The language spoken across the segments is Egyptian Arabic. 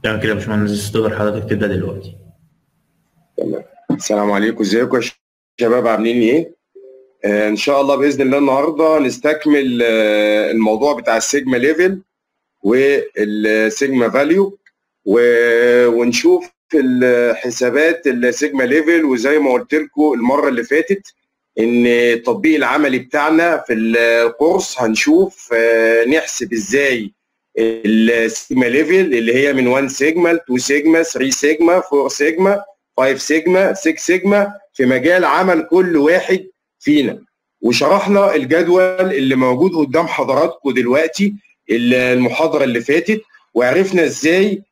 تمام كده يا باشمهندس تقدر حضرتك تبدا دلوقتي تمام السلام عليكم ازيكم يا شباب عاملين ايه؟ آه ان شاء الله باذن الله النهارده نستكمل آه الموضوع بتاع السيجما ليفل والسيجما فاليو ونشوف الحسابات السيجما ليفل وزي ما قلت لكم المره اللي فاتت ان التطبيق العملي بتاعنا في الكورس هنشوف آه نحسب ازاي السيجما ليفل اللي هي من 1 سيجما ل 2 سيجما 3 سيجما 4 سيجما 5 سيجما 6 سيجما في مجال عمل كل واحد فينا وشرحنا الجدول اللي موجود قدام حضراتكم دلوقتي المحاضره اللي فاتت وعرفنا ازاي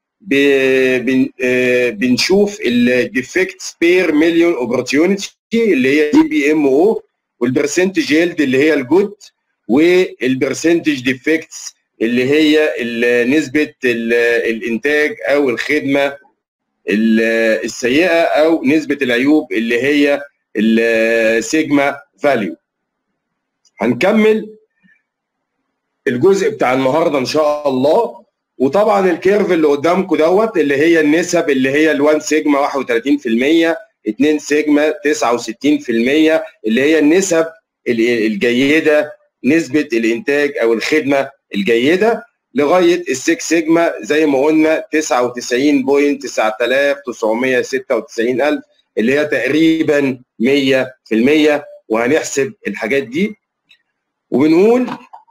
بنشوف الديفكتس بير مليون اوبورتيونيتي اللي هي دي بي ام او والبرسنتج يلد اللي هي الجود والبرسنتج ديفكتس اللي هي نسبه الانتاج او الخدمه السيئه او نسبه العيوب اللي هي السيجما فاليو هنكمل الجزء بتاع النهارده ان شاء الله وطبعا الكيرف اللي قدامكم دوت اللي هي النسب اللي هي ال1 سيجما 31% 2 سيجما 69% اللي هي النسب الجيده نسبه الانتاج او الخدمه الجيده لغايه ال6 سيجما زي ما قلنا 99.9996 اللي هي تقريبا 100% وهنحسب الحاجات دي وبنقول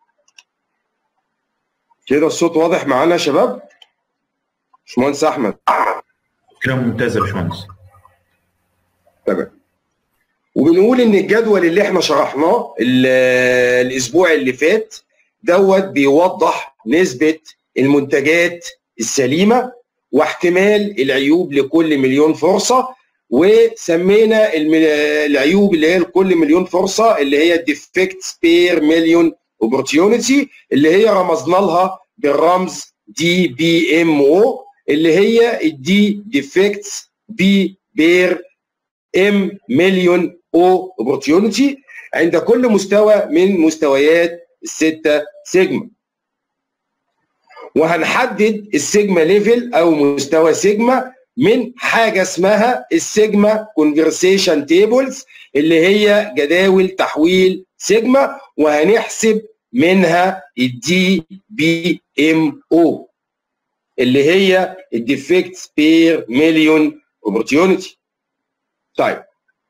كده الصوت واضح معانا يا شباب باشمهندس احمد كده ممتاز يا باشمهندس تمام وبنقول ان الجدول اللي احنا شرحناه الاسبوع اللي فات دوت بيوضح نسبه المنتجات السليمه واحتمال العيوب لكل مليون فرصه وسمينا العيوب اللي هي لكل مليون فرصه اللي هي ديفكتس بير مليون اوبورتيونيتي اللي هي رمزنا لها بالرمز دي بي ام او اللي هي الدي ديفكتس بي بير ام مليون او اوبورتيونيتي عند كل مستوى من مستويات الستة سيجما وهنحدد السيجما ليفل او مستوى سيجما من حاجه اسمها السيجما كونفرسيشن تيبلز اللي هي جداول تحويل سيجما وهنحسب منها الدي بي ام او اللي هي الديفكتس بير مليون اوبورتيونيتي طيب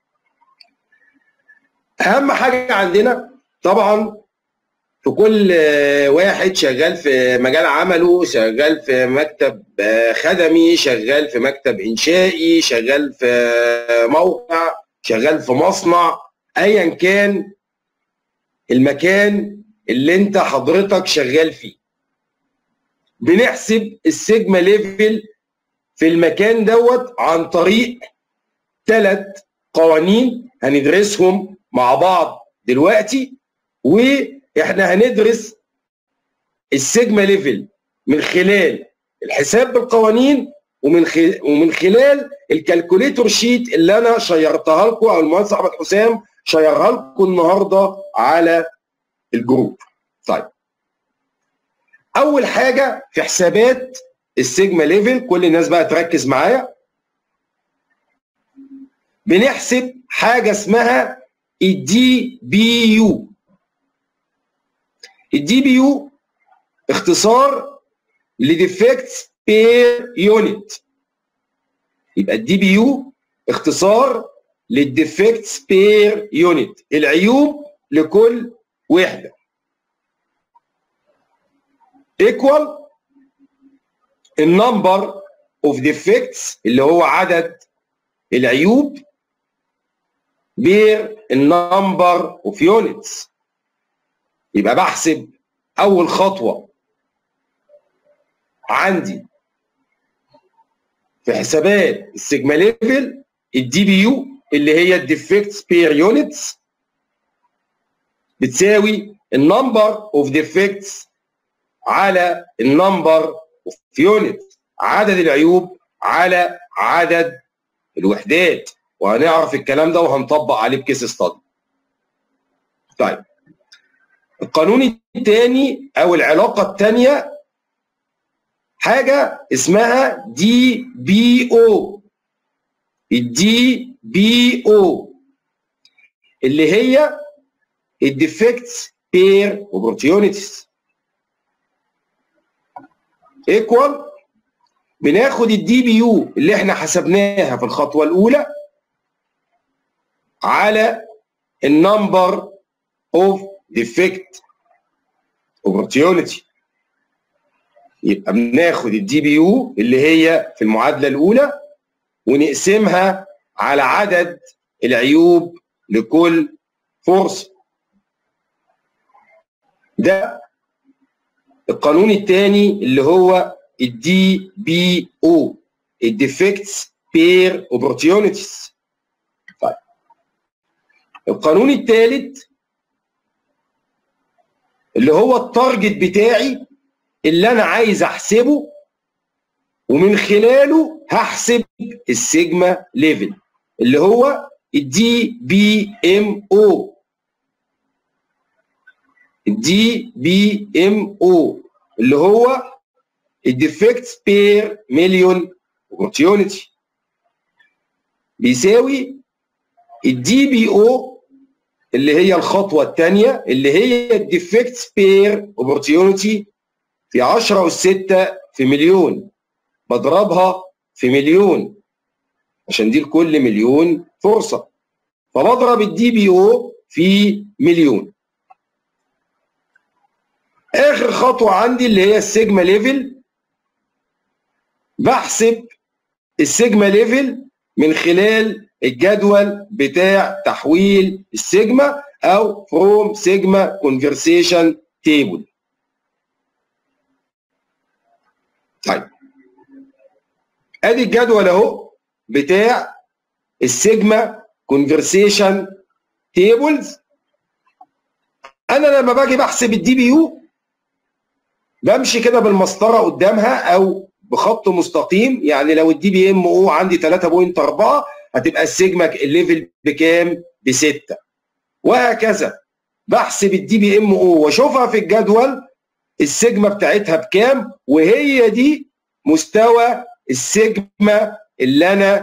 اهم حاجه عندنا طبعا في كل واحد شغال في مجال عمله شغال في مكتب خدمي شغال في مكتب انشائي شغال في موقع شغال في مصنع ايا كان المكان اللي انت حضرتك شغال فيه بنحسب السيجما ليفل في المكان دوت عن طريق ثلاث قوانين هندرسهم مع بعض دلوقتي و احنا هندرس السيجما ليفل من خلال الحساب بالقوانين ومن خلال ومن خلال الكالكوليتور شيت اللي انا شيرتها لكم او المهندس احمد حسام شيرها لكم النهارده على الجروب. طيب. اول حاجه في حسابات السيجما ليفل كل الناس بقى تركز معايا بنحسب حاجه اسمها الدي بي يو الدي بي يو اختصار لديفكتس بير يونت يبقى الدي بي يو اختصار للديفكتس بير يونت العيوب لكل وحده ايكوال النمبر اوف ديفكتس اللي هو عدد العيوب بير النمبر اوف يونتس يبقى بحسب اول خطوه عندي في حسابات السيجما ليفل الدي بي يو اللي هي الديفكتس بير يونتس بتساوي النمبر اوف ديفكتس على النمبر اوف يونت عدد العيوب على عدد الوحدات وهنعرف الكلام ده وهنطبق عليه بكيس ستادي طيب القانون الثاني او العلاقه الثانيه حاجه اسمها دي بي او الدي بي او اللي هي الديفكتس بير اوبورتيونيتيز ايكوال بناخد الدي بي يو اللي احنا حسبناها في الخطوه الاولى على النمبر اوف ديفكت اوبورتيونيتي يبقى بناخد الدي بي يو اللي هي في المعادله الاولى ونقسمها على عدد العيوب لكل فرصه ده القانون الثاني اللي هو الدي بي او الديفكتس بير اوبورتيونيتيز طيب القانون الثالث اللي هو التارجت بتاعي اللي انا عايز احسبه ومن خلاله هحسب السيجما ليفل اللي هو الدي بي ام او الدي بي ام او اللي هو الديفكتس بير مليون اوبورتيونيتي بيساوي الدي بي او اللي هي الخطوه الثانيه اللي هي الديفكتس بير اوبورتيونيتي في 10 اس 6 في مليون بضربها في مليون عشان دي لكل مليون فرصه فبضرب الدي بي او في مليون اخر خطوه عندي اللي هي السيجما ليفل بحسب السيجما ليفل من خلال الجدول بتاع تحويل السيجما او فروم سيجما كونفرسيشن تيبل طيب ادي الجدول اهو بتاع السيجما كونفرسيشن تيبلز انا لما باجي بحسب الدي بي يو بمشي كده بالمسطره قدامها او بخط مستقيم يعني لو الدي بي ام او عندي 3.4 هتبقى السيجما الليفل بكام؟ ب 6 وهكذا بحسب الدي بي ام او واشوفها في الجدول السيجما بتاعتها بكام وهي دي مستوى السيجما اللي انا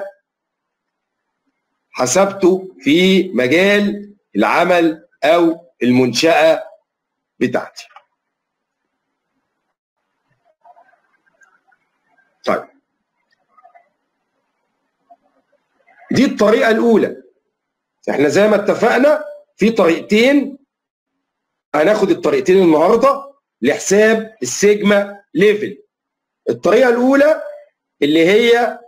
حسبته في مجال العمل او المنشاه بتاعتي طيب دي الطريقه الاولى احنا زي ما اتفقنا في طريقتين هناخد الطريقتين النهارده لحساب السيجما ليفل الطريقه الاولى اللي هي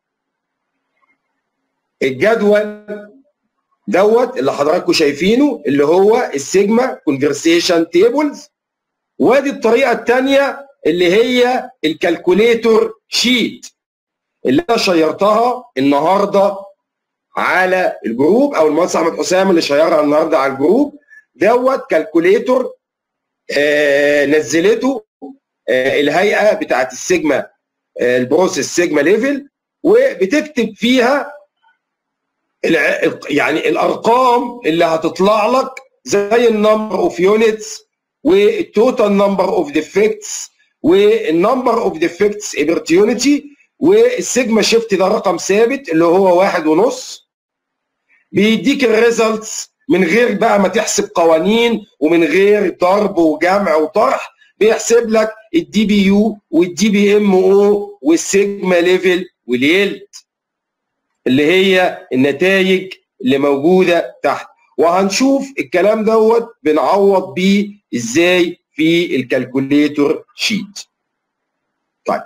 الجدول دوت اللي حضراتكم شايفينه اللي هو السيجما كونفرسيشن تيبلز وادي الطريقه الثانيه اللي هي الكالكوليتور شيت اللي انا شيرتها النهارده على الجروب او المهندس احمد حسام اللي شيرها النهارده على الجروب دوت كالكوليتور آه نزلته آه الهيئه بتاعت السيجما آه البروسيس سيجما ليفل وبتكتب فيها يعني الارقام اللي هتطلع لك زي النمبر اوف يونتس والتوتال نمبر اوف ديفكتس والنمبر اوف ديفكتس opportunity والسيجما شيفت ده رقم ثابت اللي هو واحد ونص بيديك الريزلتس من غير بقى ما تحسب قوانين ومن غير ضرب وجمع وطرح بيحسب لك الدي بي يو والدي بي ام او والسيجما ليفل واليلد اللي هي النتائج اللي موجوده تحت وهنشوف الكلام دوت بنعوض بيه ازاي في الكالكوليتور شيت طيب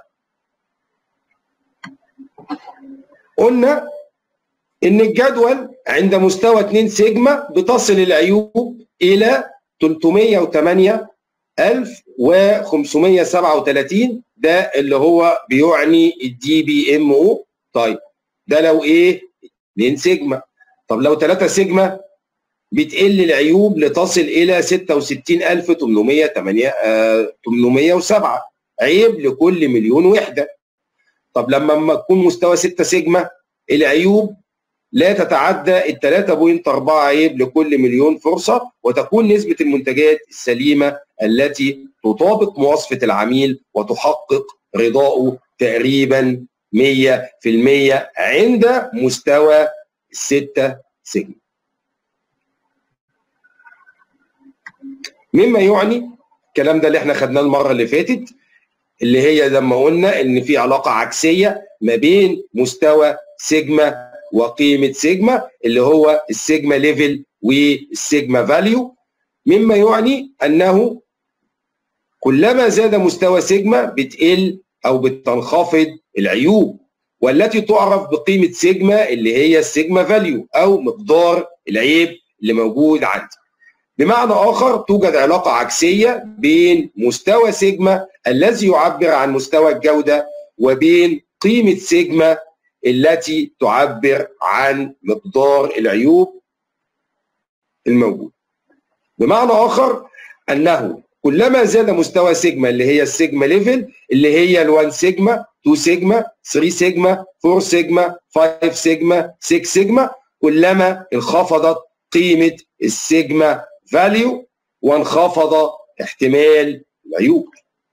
قلنا ان الجدول عند مستوى 2 سيجما بتصل العيوب الى 308 1537 ده اللي هو بيعني الدي بي ام او طيب ده لو ايه 2 سيجما طب لو 3 سيجما بتقل العيوب لتصل الى 66807 عيب لكل مليون وحده طب لما تكون مستوى 6 سيجما العيوب لا تتعدى ال 3.4 عيب لكل مليون فرصه وتكون نسبه المنتجات السليمه التي تطابق مواصفه العميل وتحقق رضاؤه تقريبا 100% عند مستوى الستة سيجما مما يعني الكلام ده اللي احنا خدناه المره اللي فاتت اللي هي لما قلنا ان في علاقه عكسيه ما بين مستوى سيجما وقيمه سيجما اللي هو السيجما ليفل والسيجما فاليو مما يعني انه كلما زاد مستوى سيجما بتقل او بتنخفض العيوب والتي تعرف بقيمه سيجما اللي هي السيجما فاليو او مقدار العيب اللي موجود عندي بمعنى اخر توجد علاقه عكسيه بين مستوى سيجما الذي يعبر عن مستوى الجوده وبين قيمه سيجما التي تعبر عن مقدار العيوب الموجود بمعنى اخر انه كلما زاد مستوى سيجما اللي هي السيجما ليفل اللي هي ال1 سيجما 2 سيجما 3 سيجما 4 سيجما 5 سيجما 6 سيجما كلما انخفضت قيمه السيجما فاليو وانخفض احتمال العيوب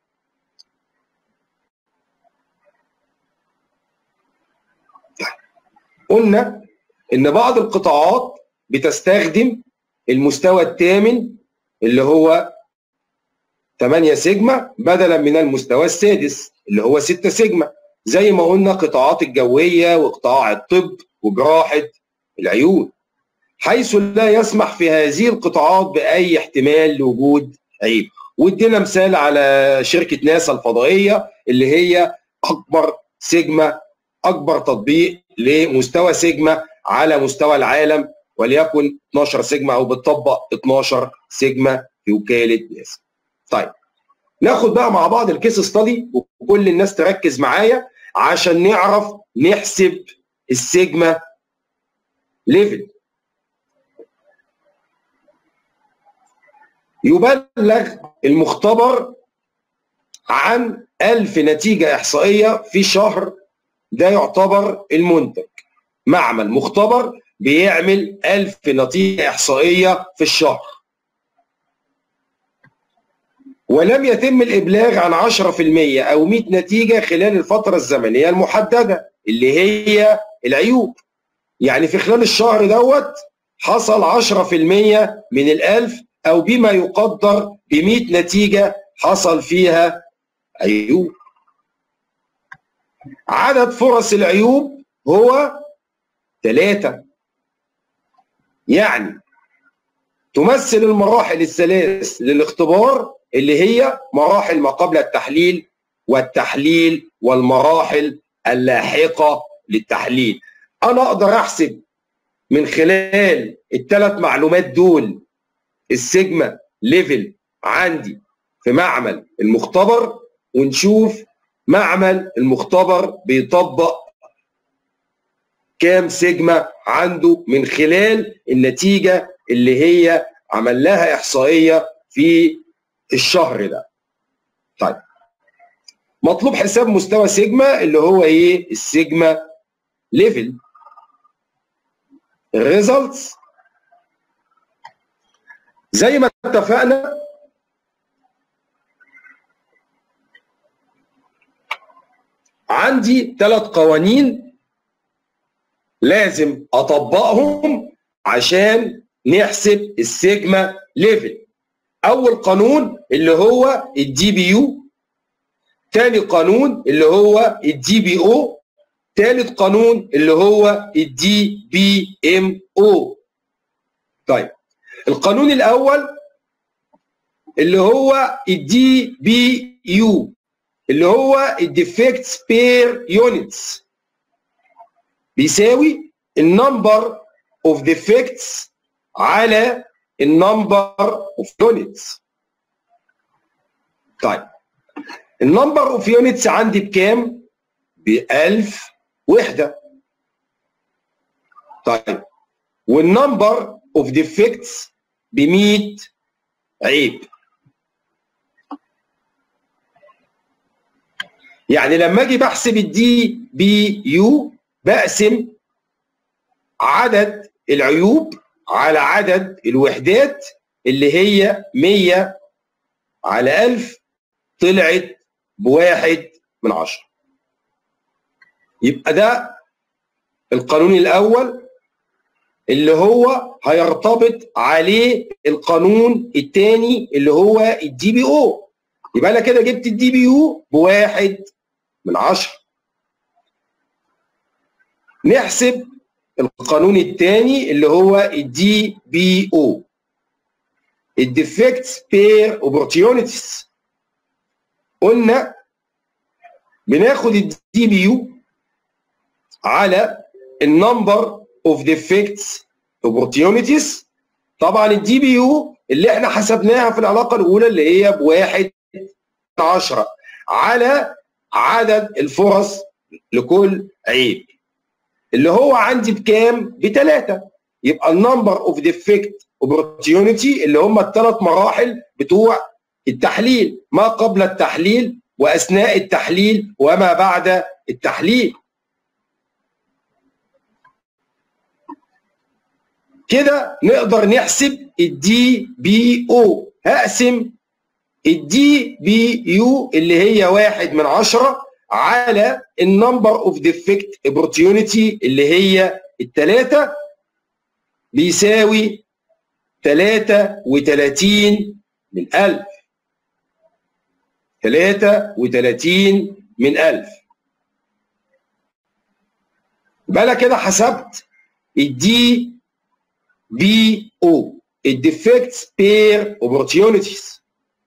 قلنا ان بعض القطاعات بتستخدم المستوى الثامن اللي هو 8 سيجما بدلا من المستوى السادس اللي هو 6 سيجما زي ما قلنا قطاعات الجويه وقطاع الطب وجراحه العيون حيث لا يسمح في هذه القطاعات باي احتمال لوجود عيب وادينا مثال على شركه ناسا الفضائيه اللي هي اكبر سيجما اكبر تطبيق لمستوى سيجما على مستوى العالم وليكن 12 سيجما او بتطبق 12 سيجما في وكاله ناسا. طيب ناخد بقى مع بعض الكيس ستادي وكل الناس تركز معايا عشان نعرف نحسب السيجما ليفل يبلغ المختبر عن ألف نتيجة إحصائية في شهر ده يعتبر المنتج معمل مختبر بيعمل ألف نتيجة إحصائية في الشهر ولم يتم الإبلاغ عن 10% أو 100 نتيجة خلال الفترة الزمنية المحددة اللي هي العيوب يعني في خلال الشهر دوت حصل 10% من الألف أو بما يقدر ب 100 نتيجة حصل فيها عيوب عدد فرص العيوب هو ثلاثة يعني تمثل المراحل الثلاث للاختبار اللي هي مراحل ما قبل التحليل والتحليل والمراحل اللاحقة للتحليل أنا أقدر أحسب من خلال الثلاث معلومات دول السيجما ليفل عندي في معمل المختبر ونشوف معمل المختبر بيطبق كام سيجما عنده من خلال النتيجة اللي هي عمل لها إحصائية في الشهر ده طيب مطلوب حساب مستوى سيجما اللي هو ايه السيجما ليفل الريزلتس زي ما اتفقنا عندي ثلاث قوانين لازم اطبقهم عشان نحسب السيجما ليفل اول قانون اللي هو الدي بي يو تاني قانون اللي هو الدي بي او تالت قانون اللي هو الدي بي ام او طيب القانون الاول اللي هو الدي بي يو اللي هو الديفكتس بير يونتس بيساوي النمبر اوف ديفكتس على النمبر اوف يونتس طيب النمبر اوف يونتس عندي بكام؟ ب 1000 وحده طيب والنمبر اوف ديفكتس ب 100 عيب يعني لما اجي بحسب الدي بي يو بقسم عدد العيوب على عدد الوحدات اللي هي 100 على 1000 طلعت بواحد من عشرة يبقى ده القانون الأول اللي هو هيرتبط عليه القانون الثاني اللي هو الدي بي او يبقى انا كده جبت الدي بي يو بواحد من عشرة نحسب القانون الثاني اللي هو الدي بي او الديفكتس بير اوبورتيونيتيز قلنا بناخد الدي بي يو على النمبر اوف ديفكتس اوبورتيونيتيز طبعا الدي بي يو اللي احنا حسبناها في العلاقه الاولى اللي هي بواحد 10 على عدد الفرص لكل عيب اللي هو عندي بكام؟ بثلاثه يبقى النمبر اوف ديفكت اوبورتيونيتي اللي هم الثلاث مراحل بتوع التحليل ما قبل التحليل واثناء التحليل وما بعد التحليل كده نقدر نحسب الدي بي او هقسم الدي بي يو اللي هي واحد من عشرة على النمبر اوف ديفكت اوبورتيونيتي اللي هي الثلاثة بيساوي 33 من 1000 33 من 1000 يبقى انا كده حسبت الدي بي او الديفكتس بير اوبورتيونيتيز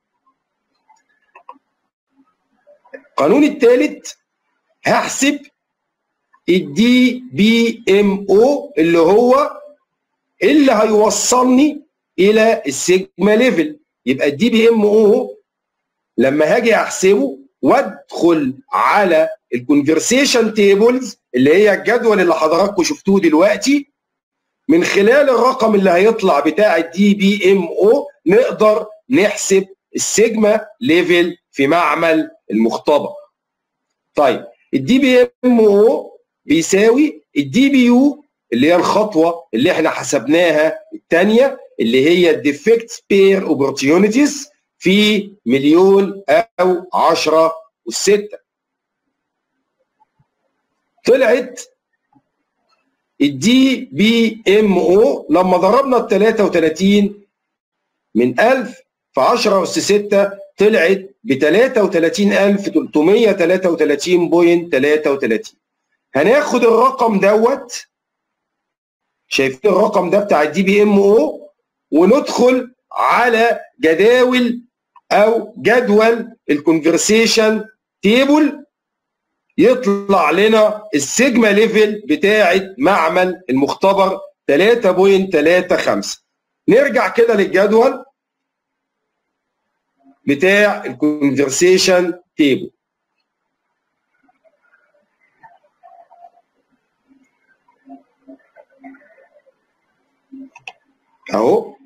القانون الثالث هحسب الدي بي ام او اللي هو اللي هيوصلني الى السيجما ليفل يبقى الدي بي ام او لما هاجي احسبه وادخل على الكونفرسيشن تيبلز اللي هي الجدول اللي حضراتكم شفتوه دلوقتي من خلال الرقم اللي هيطلع بتاع الدي بي ام او نقدر نحسب السيجما ليفل في معمل المختبر طيب الدي بي ام او بيساوي الدي بي يو اللي هي الخطوه اللي احنا حسبناها الثانيه اللي هي الديفكت بير اوبورتيونيتيز في مليون او 10 والستة طلعت الدي بي ام او لما ضربنا ال 33 من 1000 في 10 اس 6 طلعت ب 33333.33 هناخد الرقم دوت شايفين الرقم ده بتاع الدي بي ام او وندخل على جداول او جدول الكونفرسيشن تيبل يطلع لنا السيجما ليفل بتاعه معمل المختبر 3.35 نرجع كده للجدول بتاع الكونفرسيشن تيبل اهو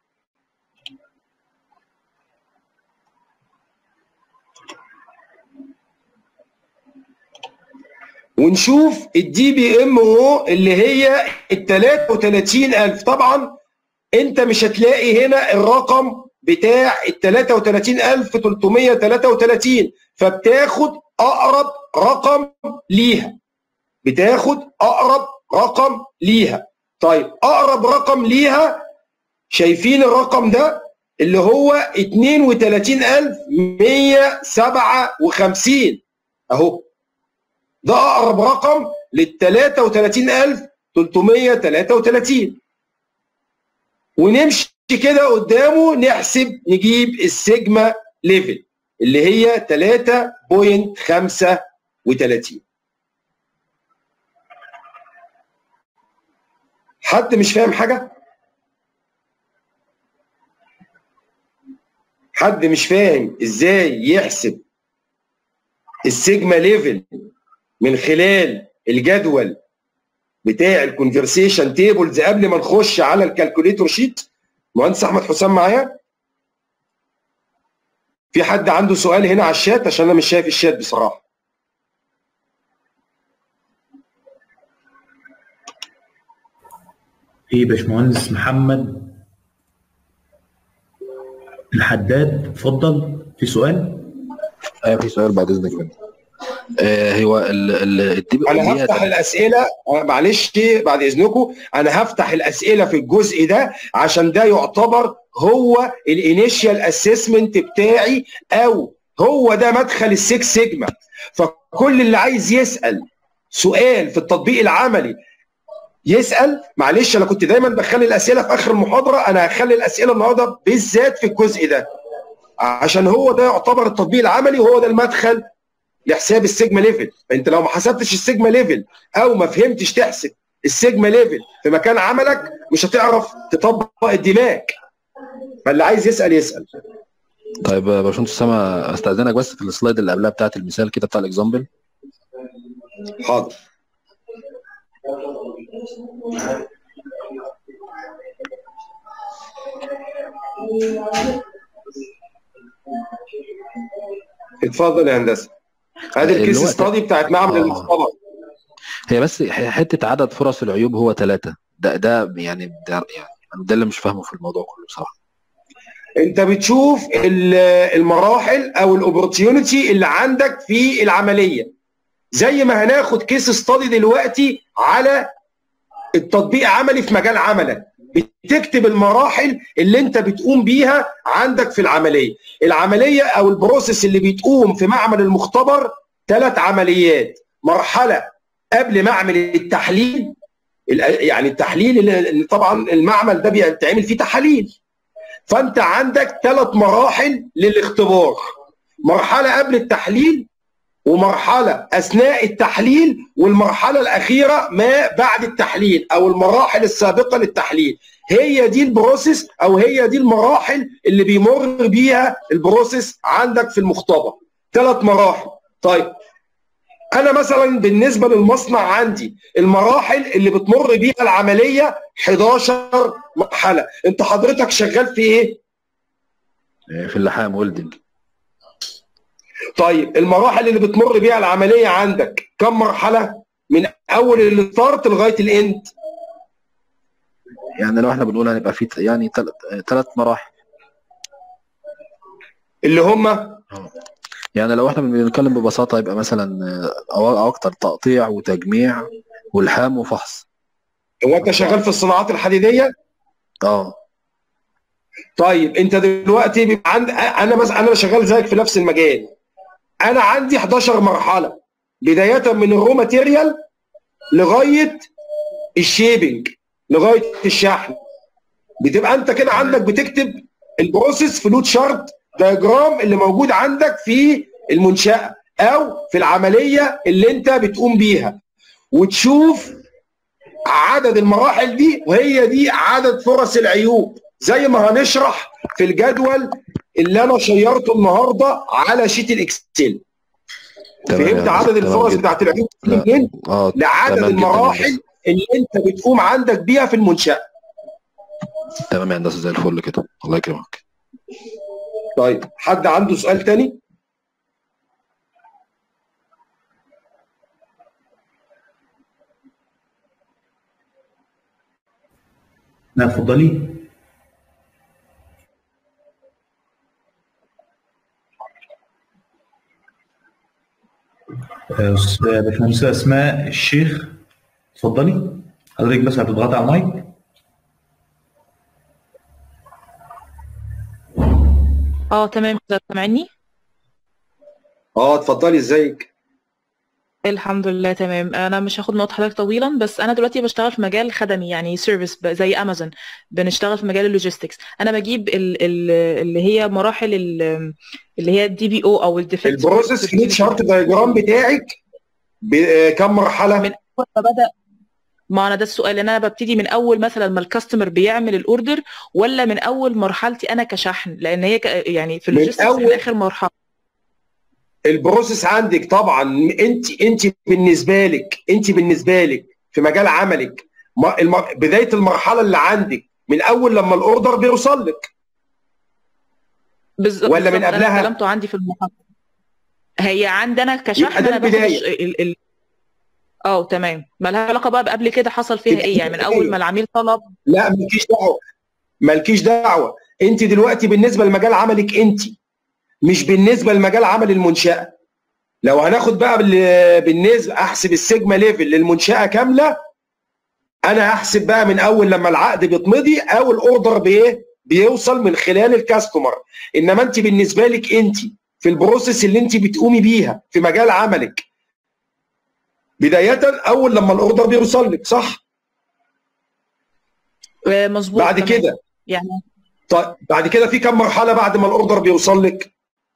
ونشوف الدي بي ام او اللي هي ال 33000 طبعا انت مش هتلاقي هنا الرقم بتاع ال 33333 فبتاخد اقرب رقم ليها بتاخد اقرب رقم ليها طيب اقرب رقم ليها شايفين الرقم ده اللي هو 32157 اهو ده اقرب رقم لل 33333 ونمشي كده قدامه نحسب نجيب السيجما ليفل اللي هي 3.35 حد مش فاهم حاجه حد مش فاهم ازاي يحسب السيجما ليفل من خلال الجدول بتاع الكونفرسيشن تيبلز قبل ما نخش على الكالكوليتور شيت مهندس احمد حسام معايا في حد عنده سؤال هنا على الشات عشان انا مش شايف الشات بصراحه في باشمهندس محمد الحداد اتفضل في سؤال ايوه في سؤال بعد اذنك مني آه هو ال ال الدي بي او انا ليها هفتح تل- الاسئله أنا معلش بعد اذنكم انا هفتح الاسئله في الجزء ده عشان ده يعتبر هو الانيشال اسسمنت بتاعي او هو ده مدخل السكس سيجما فكل اللي عايز يسال سؤال في التطبيق العملي يسال معلش انا كنت دايما بخلي الاسئله في اخر المحاضره انا هخلي الاسئله النهارده بالذات في الجزء ده عشان هو ده يعتبر التطبيق العملي وهو ده المدخل لحساب السيجما ليفل فانت لو ما حسبتش السيجما ليفل او ما فهمتش تحسب السيجما ليفل في مكان عملك مش هتعرف تطبق الدماغ فاللي عايز يسال يسال طيب يا باشمهندس اسامه استاذنك بس في السلايد اللي قبلها بتاعت المثال كده بتاع الاكزامبل حاضر اتفضل يا هندسه ادي الكيس الوقت- ستادي بتاعت معمل آه. المختبر هي بس ح- حته عدد فرص العيوب هو ثلاثه ده ده يعني ده يعني ده اللي مش فاهمه في الموضوع كله بصراحه انت بتشوف ال- المراحل او الاوبورتيونيتي اللي عندك في العمليه زي ما هناخد كيس ستادي دلوقتي على التطبيق عملي في مجال عملك بتكتب المراحل اللي انت بتقوم بيها عندك في العمليه العمليه او البروسيس اللي بتقوم في معمل المختبر ثلاث عمليات مرحله قبل معمل التحليل ال- يعني التحليل اللي- اللي طبعا المعمل ده بيتعمل فيه تحاليل فانت عندك ثلاث مراحل للاختبار مرحله قبل التحليل ومرحله اثناء التحليل والمرحله الاخيره ما بعد التحليل او المراحل السابقه للتحليل هي دي البروسيس او هي دي المراحل اللي بيمر بيها البروسيس عندك في المختبر ثلاث مراحل طيب انا مثلا بالنسبه للمصنع عندي المراحل اللي بتمر بيها العمليه 11 مرحله انت حضرتك شغال في ايه آه، في اللحام ويلدنج طيب المراحل اللي بتمر بيها العمليه عندك كم مرحله من اول الستارت لغايه الاند يعني لو احنا بنقول هنبقى في ت- يعني ثلاث مراحل اللي هم يعني لو احنا بنتكلم ببساطه يبقى مثلا آه، او أو اكتر تقطيع وتجميع والحام وفحص هو انت شغال في الصناعات الحديديه اه طيب انت دلوقتي بيبقى عند انا مثلا انا شغال زيك في نفس المجال انا عندي 11 مرحله بدايه من الرو ماتيريال لغايه الشيبنج لغايه الشحن بتبقى انت كده عندك بتكتب البروسيس فلوت شارت دياجرام اللي موجود عندك في المنشاه او في العمليه اللي انت بتقوم بيها وتشوف عدد المراحل دي وهي دي عدد فرص العيوب زي ما هنشرح في الجدول اللي انا شيرته النهارده على شيت الاكسل تمام فهمت يا عدد هندسة، تمام الفرص جدا. بتاعت العيوب لا. منين اه لعدد تمام جدا يا المراحل هندسة. اللي انت بتقوم عندك بيها في المنشاه تمام يا هندسه زي الفل كده الله يكرمك طيب حد عنده سؤال تاني لا اتفضلي آه، أستاذ- باشمهندسة اسماء الشيخ اتفضلي حضرتك بس هتضغطي على المايك اه تمام كده سامعني اه اتفضلي ازيك الحمد لله تمام انا مش هاخد من وقت حضرتك طويلا بس انا دلوقتي بشتغل في مجال خدمي يعني سيرفيس زي امازون بنشتغل في مجال اللوجيستكس انا بجيب ال ال اللي هي مراحل ال- اللي هي الدي بي او او الديفكت البروسيس فلوت شارت دايجرام بتاعك ب- آه، كم مرحله من اول ما بدا ما انا ده السؤال ان انا ببتدي من اول مثلا ما الكاستمر بيعمل الاوردر ولا من اول مرحلتي انا كشحن لان هي ك- يعني في من اللوجيستكس أول- احنا اخر مرحله البروسيس عندك طبعا انت انت بالنسبه لك انت بالنسبه لك في مجال عملك ما- الم- بدايه المرحله اللي عندك من اول لما الاوردر بيوصل لك بالظبط ولا من بالظبط، أنا قبلها؟ استلمته عندي في المحطه هي عندنا كشحن يبقى ده انا باخد البداية. الش- ال ال اه تمام ما لها علاقه بقى قبل كده حصل فيها يبقى ايه يعني من دي اول البداية. ما العميل طلب لا مالكيش دعوه مالكيش دعوه انت دلوقتي بالنسبه لمجال عملك انت مش بالنسبه لمجال عمل المنشاه لو هناخد بقى بال- بالنسبه احسب السيجما ليفل للمنشاه كامله انا هحسب بقى من اول لما العقد بيتمضي او الاوردر بايه بيوصل من خلال الكاستمر انما انت بالنسبه لك انت في البروسيس اللي انت بتقومي بيها في مجال عملك بدايه اول لما الاوردر بيوصل لك صح آه، مظبوط بعد تمام. كده يعني طيب بعد كده في كم مرحله بعد ما الاوردر بيوصل لك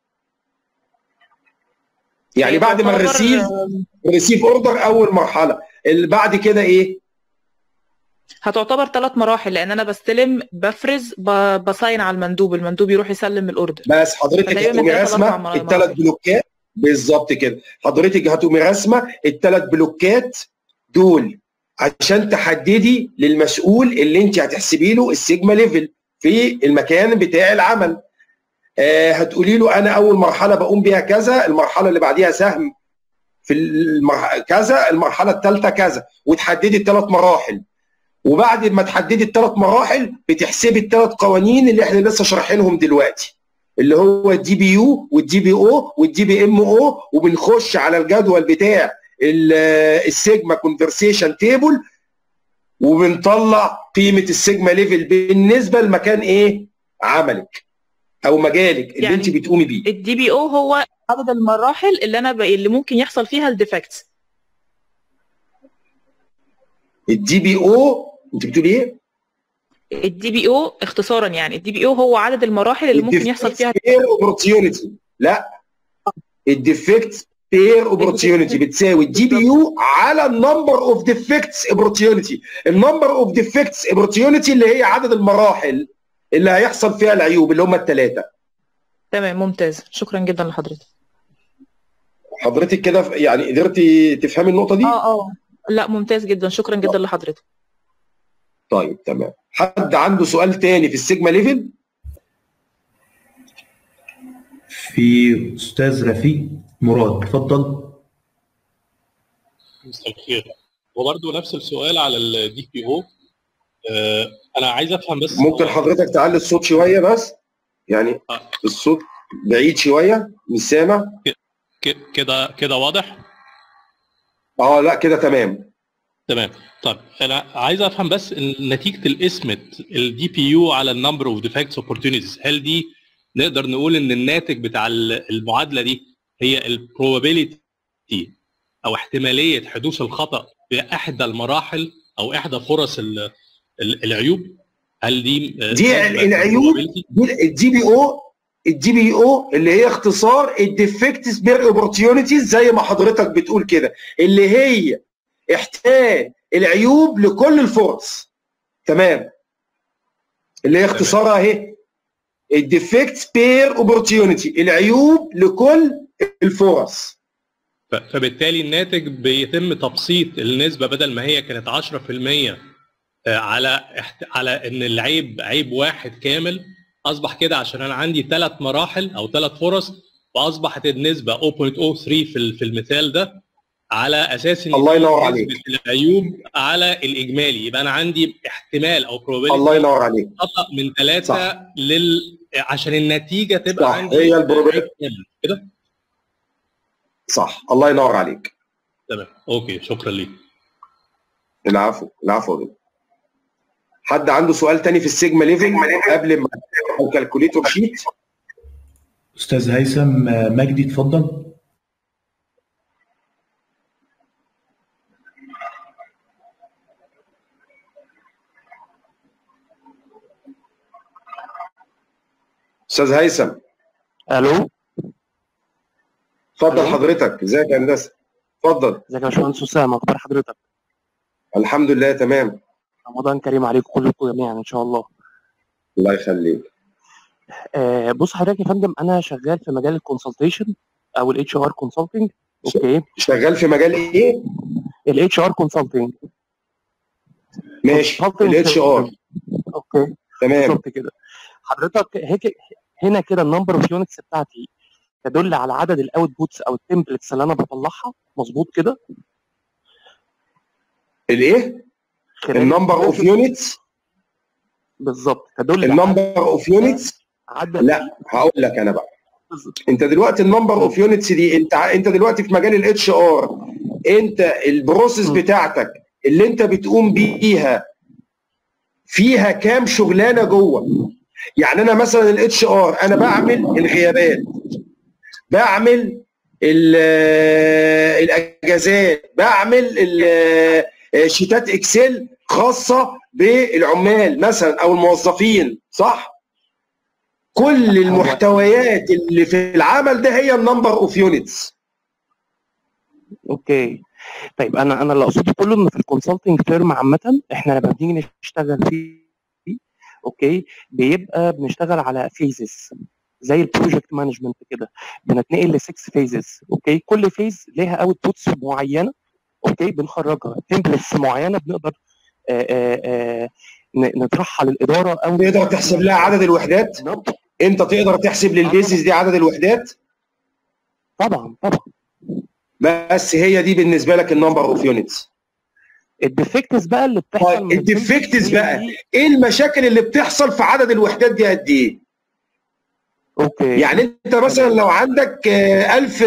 يعني هي بعد ما تعتبر، الريسيف آه، ريسيف اوردر اول مرحله اللي بعد كده ايه هتعتبر ثلاث مراحل لان انا بستلم بفرز ب- بصاين على المندوب المندوب يروح يسلم الاوردر بس حضرتك فتقريبا هتقومي من ثلاث راسمه لأربع مراحل. الثلاث بلوكات بالظبط كده حضرتك هتقومي راسمه الثلاث بلوكات دول عشان تحددي للمسؤول اللي انت هتحسبي له السيجما ليفل في المكان بتاع العمل آه هتقولي له انا اول مرحله بقوم بيها كذا المرحله اللي بعديها سهم في المرح... كذا المرحله الثالثه كذا وتحددي الثلاث مراحل وبعد ما تحددي الثلاث مراحل بتحسبي الثلاث قوانين اللي احنا لسه شارحينهم دلوقتي اللي هو الدي بي يو والدي بي او والدي بي ام او وبنخش على الجدول بتاع ال- السيجما كونفرسيشن تيبل وبنطلع قيمه السيجما ليفل بالنسبه لمكان ايه عملك او مجالك اللي يعني انت بتقومي بيه الدي بي او هو عدد المراحل اللي انا ب... اللي ممكن يحصل فيها الديفكتس الدي بي او انت بتقولي ايه الدي بي او اختصارا يعني الدي بي او هو عدد المراحل اللي ممكن يحصل فيها بير اوبورتيونيتي لا الديفكت بير اوبورتيونيتي بتساوي الدي بي يو على النمبر اوف ديفكتس اوبورتيونيتي النمبر اوف ديفكتس اوبورتيونيتي اللي هي عدد المراحل اللي هيحصل فيها العيوب اللي هم الثلاثه تمام ممتاز شكرا جدا لحضرتك حضرتك كده ف- يعني قدرتي تفهمي النقطه دي اه اه لا ممتاز جدا شكرا جدا لحضرتك طيب تمام حد عنده سؤال تاني في السيجما ليفل في استاذ رفيق مراد اتفضل مساء الخير وبرضه نفس السؤال على الدي بي او انا عايز افهم بس ممكن حضرتك تعلي الصوت شويه بس يعني آه. الصوت بعيد شويه مش سامع ك- كده كده واضح اه لا كده تمام تمام طيب انا عايز افهم بس إن نتيجه الاسمت الدي بي يو على النمبر اوف ديفكتس اوبورتونيتيز هل دي نقدر نقول ان الناتج بتاع ال- المعادله دي هي البروبابيلتي او احتماليه حدوث الخطا في احدى المراحل او احدى فرص ال- ال- العيوب هل دي دي العيوب الدي بي او الدي بي او اللي هي اختصار الديفكتس بير اوبورتيونيتيز زي ما حضرتك بتقول كده اللي هي احتاج العيوب لكل الفرص تمام اللي هي اختصارها اهي الديفكتس بير اوبورتيونيتي العيوب لكل الفرص ف- فبالتالي الناتج بيتم تبسيط النسبه بدل ما هي كانت 10% آه، على احت... على ان العيب عيب واحد كامل اصبح كده عشان انا عندي ثلاث مراحل او ثلاث فرص فاصبحت النسبه 0.03 في ال- في المثال ده على اساس ان الله دي ينور نسبة عليك. العيوب على الاجمالي يبقى انا عندي احتمال او probability الله ينور عليك خطا من صح. ثلاثه لل عشان النتيجه تبقى صح، عندي هي البروبابيلتي. كامل كده صح الله ينور عليك تمام اوكي شكرا ليك العفو العفو يا دكتور. حد عنده سؤال تاني في السيجما ليفل قبل ما او كالكوليتور شيت استاذ هيثم آه، مجدي اتفضل استاذ هيثم الو اتفضل ألو. حضرتك ازيك يا هندسه اتفضل ازيك يا باشمهندس اسامه اخبار حضرتك الحمد لله تمام رمضان كريم عليكم كلكم جميعا ان شاء الله الله يخليك آه بص حضرتك يا فندم انا شغال في مجال الكونسلتيشن او الاتش ار كونسلتنج اوكي شغال في مجال ايه الاتش ار كونسلتنج ماشي الاتش ار اوكي تمام بالظبط كده حضرتك هيك هنا كده النمبر اوف يونتس بتاعتي تدل على عدد الاوت بوتس او التمبلتس اللي انا بطلعها مظبوط كده الايه خلال النمبر اوف يونتس بالظبط تدل على النمبر اوف يونتس عدد لا هقول لك انا بقى انت دلوقتي النمبر اوف يونتس دي انت ع- انت دلوقتي في مجال الاتش ار انت البروسيس م. بتاعتك اللي انت بتقوم بيها فيها كام شغلانه جوه يعني انا مثلا الاتش ار انا بعمل الغيابات بعمل ال- الاجازات بعمل ال- شيتات اكسل خاصه بالعمال مثلا او الموظفين صح كل المحتويات اللي في العمل ده هي النمبر اوف يونتس اوكي طيب انا انا اللي اقصده كله ان في الكونسلتنج فيرم عامه احنا لما بنيجي نشتغل فيه اوكي بيبقى بنشتغل على فيزز زي البروجكت مانجمنت كده بنتنقل ل 6 فيزز اوكي كل فيز ليها اوت بوتس معينه اوكي بنخرجها تمبلتس معينه بنقدر آآ آآ ن- نطرحها للاداره او تقدر تحسب لها عدد الوحدات انت تقدر تحسب للبيزنس دي عدد الوحدات طبعا طبعا بس هي دي بالنسبه لك النمبر اوف يونتس الديفكتس بقى اللي بتحصل طيب من الديفكتس الفيزز بقى دي- ايه المشاكل اللي بتحصل في عدد الوحدات دي قد ايه اوكي يعني انت مثلا لو عندك آه، 1000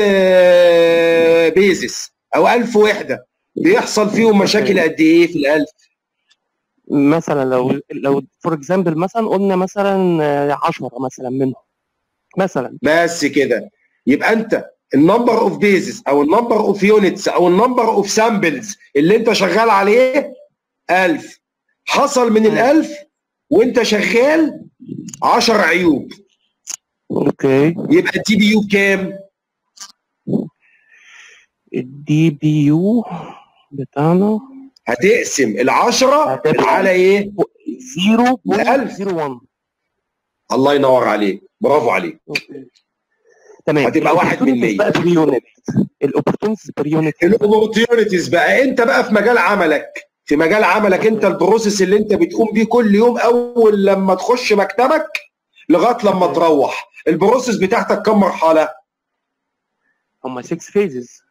بيزس او 1000 وحده بيحصل فيهم مشاكل قد ايه في الألف مثلا لو لو فور اكزامبل مثلا قلنا مثلا 10 مثلا منهم مثلا بس كده يبقى انت النمبر اوف بيزس او النمبر اوف يونتس او النمبر اوف سامبلز اللي انت شغال عليه 1000 حصل من الألف وانت شغال 10 عيوب اوكي يبقى الدي بي يو بكام؟ الدي بي يو بتاعنا هتقسم العشرة هتبقى- على ايه؟ 0.01 الله ينور عليك برافو عليك اوكي تمام هتبقى واحد من مية. بقى بير يونت الاوبورتونيتيز بير يونت الاوبورتيونيتيز بقى انت بقى في مجال عملك في مجال عملك انت البروسيس اللي انت بتقوم بيه كل يوم اول لما تخش مكتبك لغايه لما تروح البروسيس بتاعتك كم مرحله هم 6 فيزز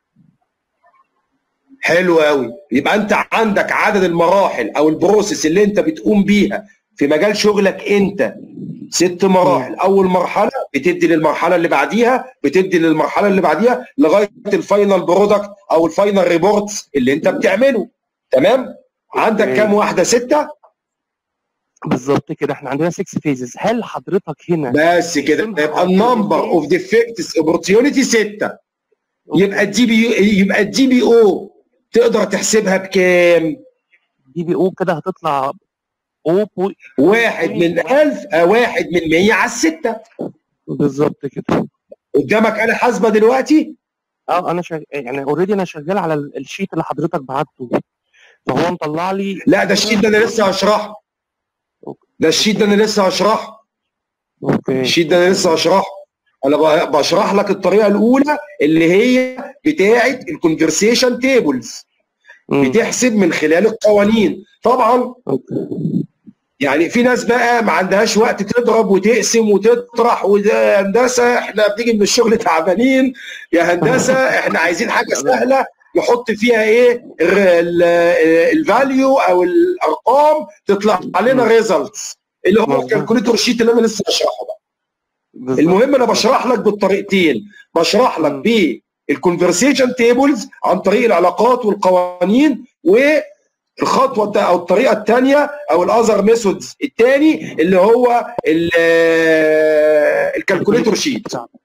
حلو قوي يبقى انت عندك عدد المراحل او البروسيس اللي انت بتقوم بيها في مجال شغلك انت ست مراحل اول مرحله بتدي للمرحله اللي بعديها بتدي للمرحله اللي بعديها لغايه الفاينل برودكت او الفاينل ريبورتس اللي انت بتعمله تمام عندك أوكي. كام واحده سته بالظبط كده احنا عندنا 6 فيزز هل حضرتك هنا بس كده يبقى النمبر اوف ديفكتس اوبورتيونيتي سته يبقى الدي بي يبقى الدي بي او تقدر تحسبها بكام؟ دي بي او كده هتطلع او بو... واحد من ألف آه، واحد من 100 على الستة بالظبط كده قدامك أنا حاسبة دلوقتي اه انا شغ... يعني اوريدي انا شغال على ال- الشيت اللي حضرتك بعته فهو مطلع لي لا ده الشيت ده أنا لسه هشرحه ده الشيت ده أنا لسه هشرحه اوكي الشيت ده أنا لسه هشرحه أنا ب- بشرح لك الطريقة الأولى اللي هي بتاعة الكونفرسيشن تيبلز مم. بتحسب من خلال القوانين طبعا اوكي يعني في ناس بقى ما عندهاش وقت تضرب وتقسم وتطرح وده هندسه احنا بنيجي من الشغل تعبانين يا هندسه احنا عايزين حاجه سهله نحط فيها ايه الفاليو او الارقام تطلع علينا ريزلتس اللي هو مظبوط. الكالكوليتور شيت اللي انا لسه هشرحه بقى بالظبط. المهم انا بشرح لك بالطريقتين بشرح لك مم. بالكونفرسيشن تيبلز عن طريق العلاقات والقوانين والخطوه التا- او الطريقه الثانيه او الاذر ميثودز الثاني اللي هو الكالكوليتور شيت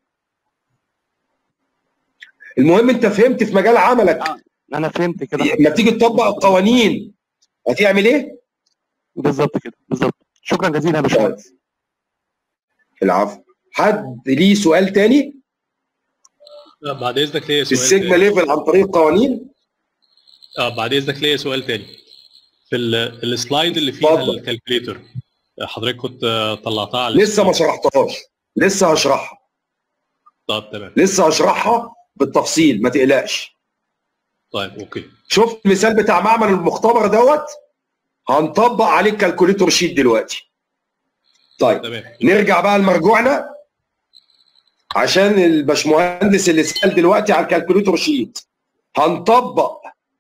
المهم انت فهمت في مجال عملك انا فهمت كده لما تيجي تطبق القوانين هتعمل ايه؟ بالظبط كده بالظبط شكرا جزيلا يا باشمهندس العفو حد ليه سؤال تاني لا، بعد اذنك ليا في سؤال السيجما تاني. ليفل عن طريق قوانين اه بعد اذنك ليا سؤال تاني في ال- السلايد اللي فيها اتفضل. الكالكوليتر حضرتك كنت آه، طلعتها على لسه ما السلايد. شرحتهاش لسه هشرحها طب تمام لسه هشرحها بالتفصيل ما تقلقش طيب اوكي شفت المثال بتاع معمل المختبر دوت هنطبق عليه الكالكوليتور شيت دلوقتي طيب تمام نرجع بقى لمرجوعنا عشان الباشمهندس اللي سال دلوقتي على الكالكوليتور شيت هنطبق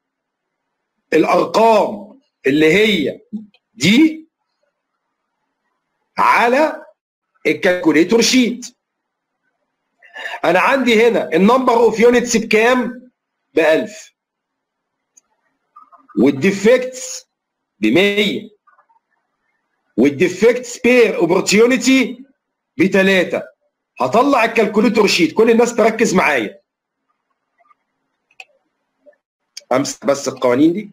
الارقام اللي هي دي على الكالكوليتور شيت انا عندي هنا النمبر اوف يونتس بكام؟ ب 1000 والديفكتس ب 100 والديفكتس بير اوبورتيونيتي ب 3 هطلع الكالكوليتور شيت كل الناس تركز معايا امسك بس القوانين دي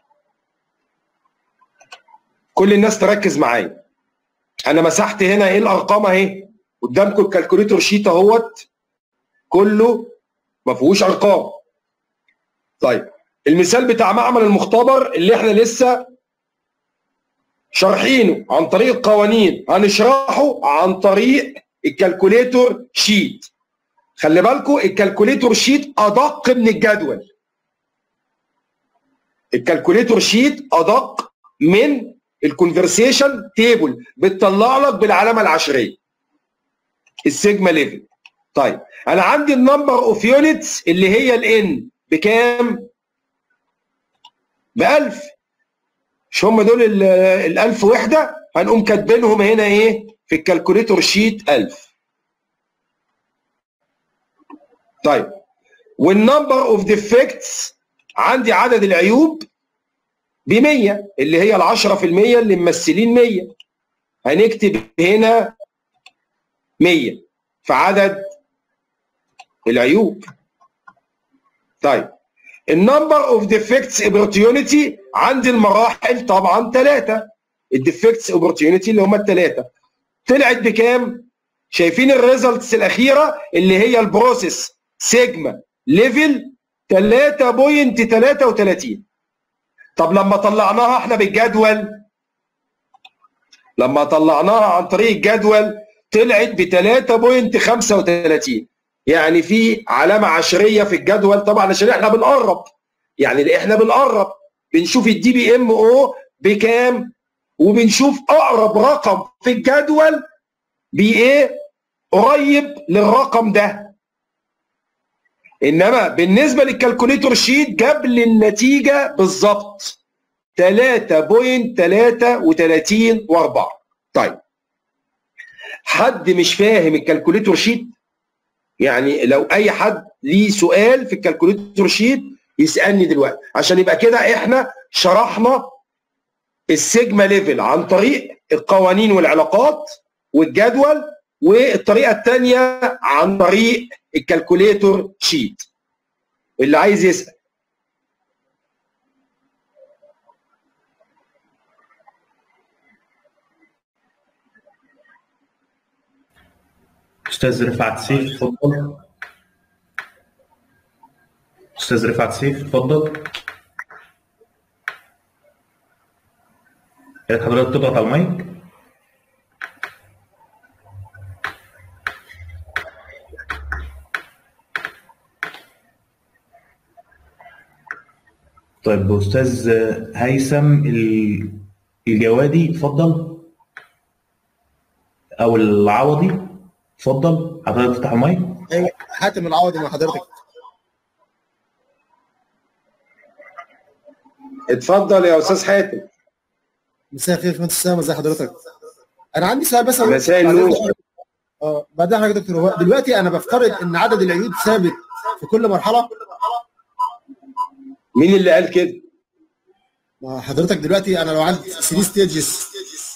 كل الناس تركز معايا انا مسحت هنا ايه الارقام اهي قدامكم الكالكوليتور شيت اهوت كله ما فيهوش ارقام طيب المثال بتاع معمل المختبر اللي احنا لسه شارحينه عن طريق القوانين هنشرحه عن طريق الكالكوليتور شيت خلي بالكم الكالكوليتور شيت ادق من الجدول الكالكوليتور شيت ادق من الكونفرسيشن تيبل بتطلع لك بالعلامه العشريه السيجما ليفل طيب انا عندي النمبر اوف يونتس اللي هي الان بكام؟ ب 1000 مش هم دول ال 1000 وحده هنقوم كاتبينهم هنا ايه؟ في الكالكوليتور شيت 1000 طيب والنمبر اوف ديفكتس عندي عدد العيوب ب 100 اللي هي ال 10% اللي ممثلين 100 هنكتب هنا 100 في عدد العيوب طيب النمبر اوف ديفكتس اوبورتيونيتي عندي المراحل طبعا ثلاثه الديفكتس اوبورتيونيتي اللي هم الثلاثه طلعت بكام؟ شايفين الريزلتس الاخيره اللي هي البروسيس سيجما ليفل 3.33 طب لما طلعناها احنا بالجدول لما طلعناها عن طريق الجدول طلعت ب 3.35 يعني في علامه عشريه في الجدول طبعا عشان احنا بنقرب يعني احنا بنقرب بنشوف الدي بي ام او بكام وبنشوف اقرب رقم في الجدول بايه قريب للرقم ده انما بالنسبه للكالكوليتور شيت جاب لي النتيجه بالظبط 3.33 و4 طيب حد مش فاهم الكالكوليتور شيت يعني لو اي حد ليه سؤال في الكالكوليتور شيت يسالني دلوقتي عشان يبقى كده احنا شرحنا السيجما ليفل عن طريق القوانين والعلاقات والجدول والطريقه الثانيه عن طريق الكالكوليتور شيت اللي عايز يسال استاذ رفعت سيف تفضل استاذ رفعت سيف تفضل يا ريت حضرتك تضغط على المايك طيب استاذ هيثم ال- الجوادي اتفضل او العوضي اتفضل حضرتك تفتح المايك ايوه حاتم العوضي مع حضرتك اتفضل يا استاذ حاتم مساء الخير يا باشمهندس اسامه ازي حضرتك انا عندي سؤال بس مساء بعد النور. إذنك- اه بعد اذنك يا دكتور هو دلوقتي انا بفترض ان عدد العيوب ثابت في كل مرحله مين اللي قال كده ما حضرتك دلوقتي انا لو عندي 3 ستيجز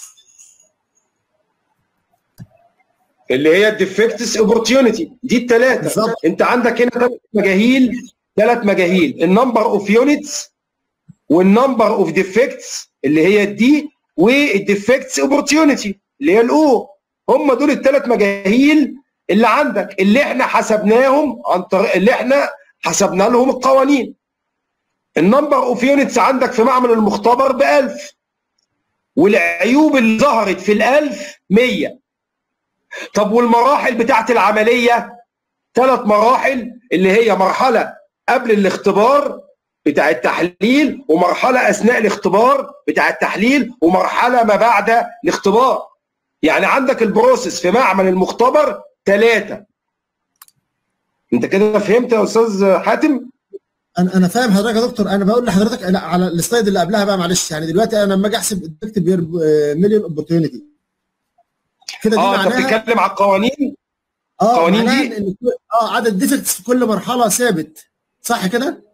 اللي هي الديفكتس اوبورتيونيتي دي الثلاثه بالظبط. انت عندك هنا ثلاث مجاهيل ثلاث مجاهيل النمبر اوف يونتس والنمبر اوف ديفكتس اللي هي الدي والديفكتس اوبورتيونيتي اللي هي الاو هم دول الثلاث مجاهيل اللي عندك اللي احنا حسبناهم عن طريق اللي احنا حسبنا لهم القوانين النمبر اوف يونتس عندك في معمل المختبر ب 1000 والعيوب اللي ظهرت في ال 1000 100 طب والمراحل بتاعت العمليه ثلاث مراحل اللي هي مرحله قبل الاختبار بتاع التحليل ومرحله اثناء الاختبار بتاع التحليل ومرحله ما بعد الاختبار يعني عندك البروسيس في معمل المختبر ثلاثه انت كده فهمت يا استاذ حاتم انا انا فاهم حضرتك يا دكتور انا بقول لحضرتك أنا على السلايد اللي قبلها بقى معلش يعني دلوقتي انا لما اجي احسب الدكت بير مليون اوبورتيونيتي كده دي اه انت معناها بتتكلم على القوانين اه القوانين معناها دي- ان كل- اه عدد ديفكتس في كل مرحله ثابت صح كده؟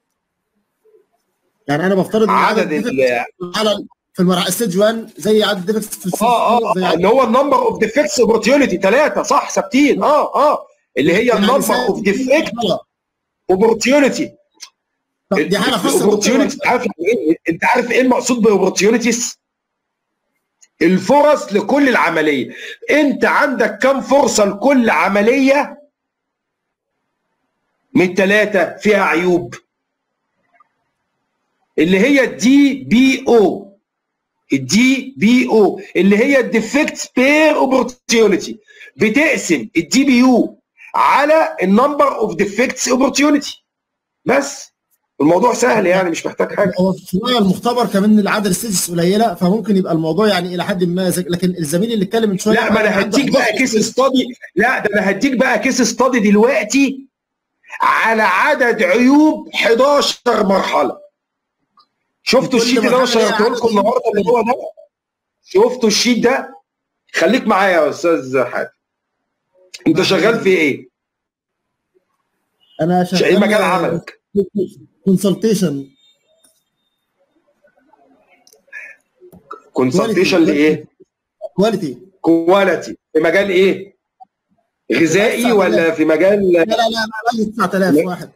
يعني انا بفترض ان عدد defects ال- في المرحله في المرحله ستيج 1 زي عدد ديفكتس في اه اه زي آه، عدد- اللي هو النمبر اوف ديفكتس اوبورتيونيتي ثلاثه صح ثابتين اه اه اللي هي يعني النمبر ثابت اوف في كل ديفكت مرحلة. اوبورتيونيتي طب دي حاجه خاصه دكتور الاوبورتيونيتي عارف ايه انت عارف ايه المقصود باوبورتيونيتيز الفرص لكل العمليه انت عندك كم فرصه لكل عمليه من ثلاثه فيها عيوب اللي هي الدي بي او الدي بي او اللي هي الديفكت بير اوبورتيونيتي بتقسم الدي بي يو على النمبر اوف ديفكتس اوبورتيونيتي بس الموضوع سهل يعني مش محتاج حاجه هو في نوع المختبر كمان العدد الستيجز قليله فممكن يبقى الموضوع يعني الى حد ما زي لكن الزميل اللي اتكلم من شويه لا ما انا عنده هديك بقى 11 كيس ستادي لا ده انا هديك بقى كيس ستادي دلوقتي على عدد عيوب 11 مرحله شفتوا كل الشيت اللي انا مرحلة ليها شيرته عدد لكم النهارده اللي هو ده شفتوا الشيت ده خليك معايا يا استاذ حاتم انت شغال في ايه؟ انا ايه شغال مجال عملك؟ كونسلتيشن كونسلتيشن لايه؟ كواليتي كواليتي في مجال ايه؟ غذائي ولا في مجال لا لا لا لا 9000 واحد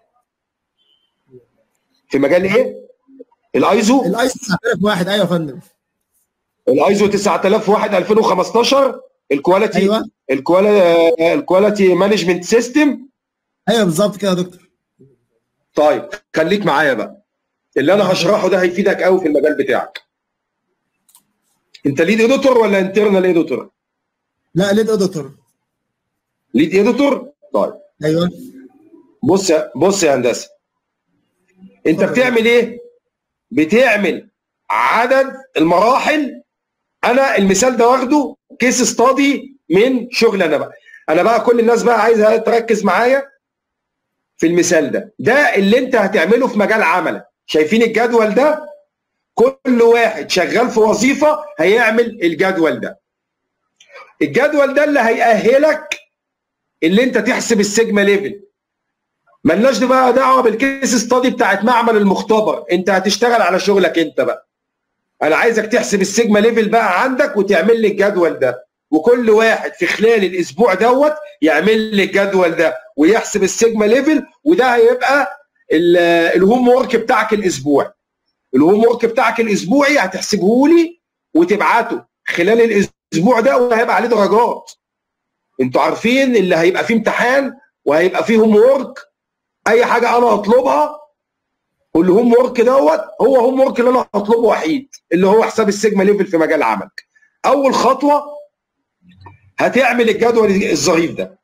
في مجال ايه؟ الايزو الايس 9000 واحد ايوه يا فندم الايزو 9001 2015 الكواليتي ايوه الكواليتي الكواليتي مانجمنت سيستم ايوه بالظبط كده يا دكتور طيب خليك معايا بقى اللي انا هشرحه ده هيفيدك قوي في المجال بتاعك انت ليد اديتور ولا انترنال اديتور لا ليد اديتور ليد اديتور طيب ايوه بص يا بص يا هندسه انت اتفضل. بتعمل ايه بتعمل عدد المراحل انا المثال ده واخده كيس ستادي من شغل انا بقى انا بقى كل الناس بقى عايزه تركز معايا في المثال ده ده اللي انت هتعمله في مجال عملك شايفين الجدول ده كل واحد شغال في وظيفه هيعمل الجدول ده الجدول ده اللي هيأهلك اللي انت تحسب السيجما ليفل ملناش دي بقى دعوه بالكيس ستادي بتاعت معمل المختبر انت هتشتغل على شغلك انت بقى انا عايزك تحسب السيجما ليفل بقى عندك وتعمل لي الجدول ده وكل واحد في خلال الاسبوع دوت يعمل لي الجدول ده ويحسب السيجما ليفل وده هيبقى ال- الهوم وورك بتاعك الاسبوعي الهوم وورك بتاعك الاسبوعي هتحسبه لي وتبعته خلال الاسبوع ده وهيبقى عليه درجات انتوا عارفين اللي هيبقى فيه امتحان وهيبقى فيه هوم وورك اي حاجه انا اطلبها والهوم وورك دوت هو هوم وورك اللي انا هطلبه وحيد اللي هو حساب السيجما ليفل في مجال عملك اول خطوه هتعمل الجدول الظريف ده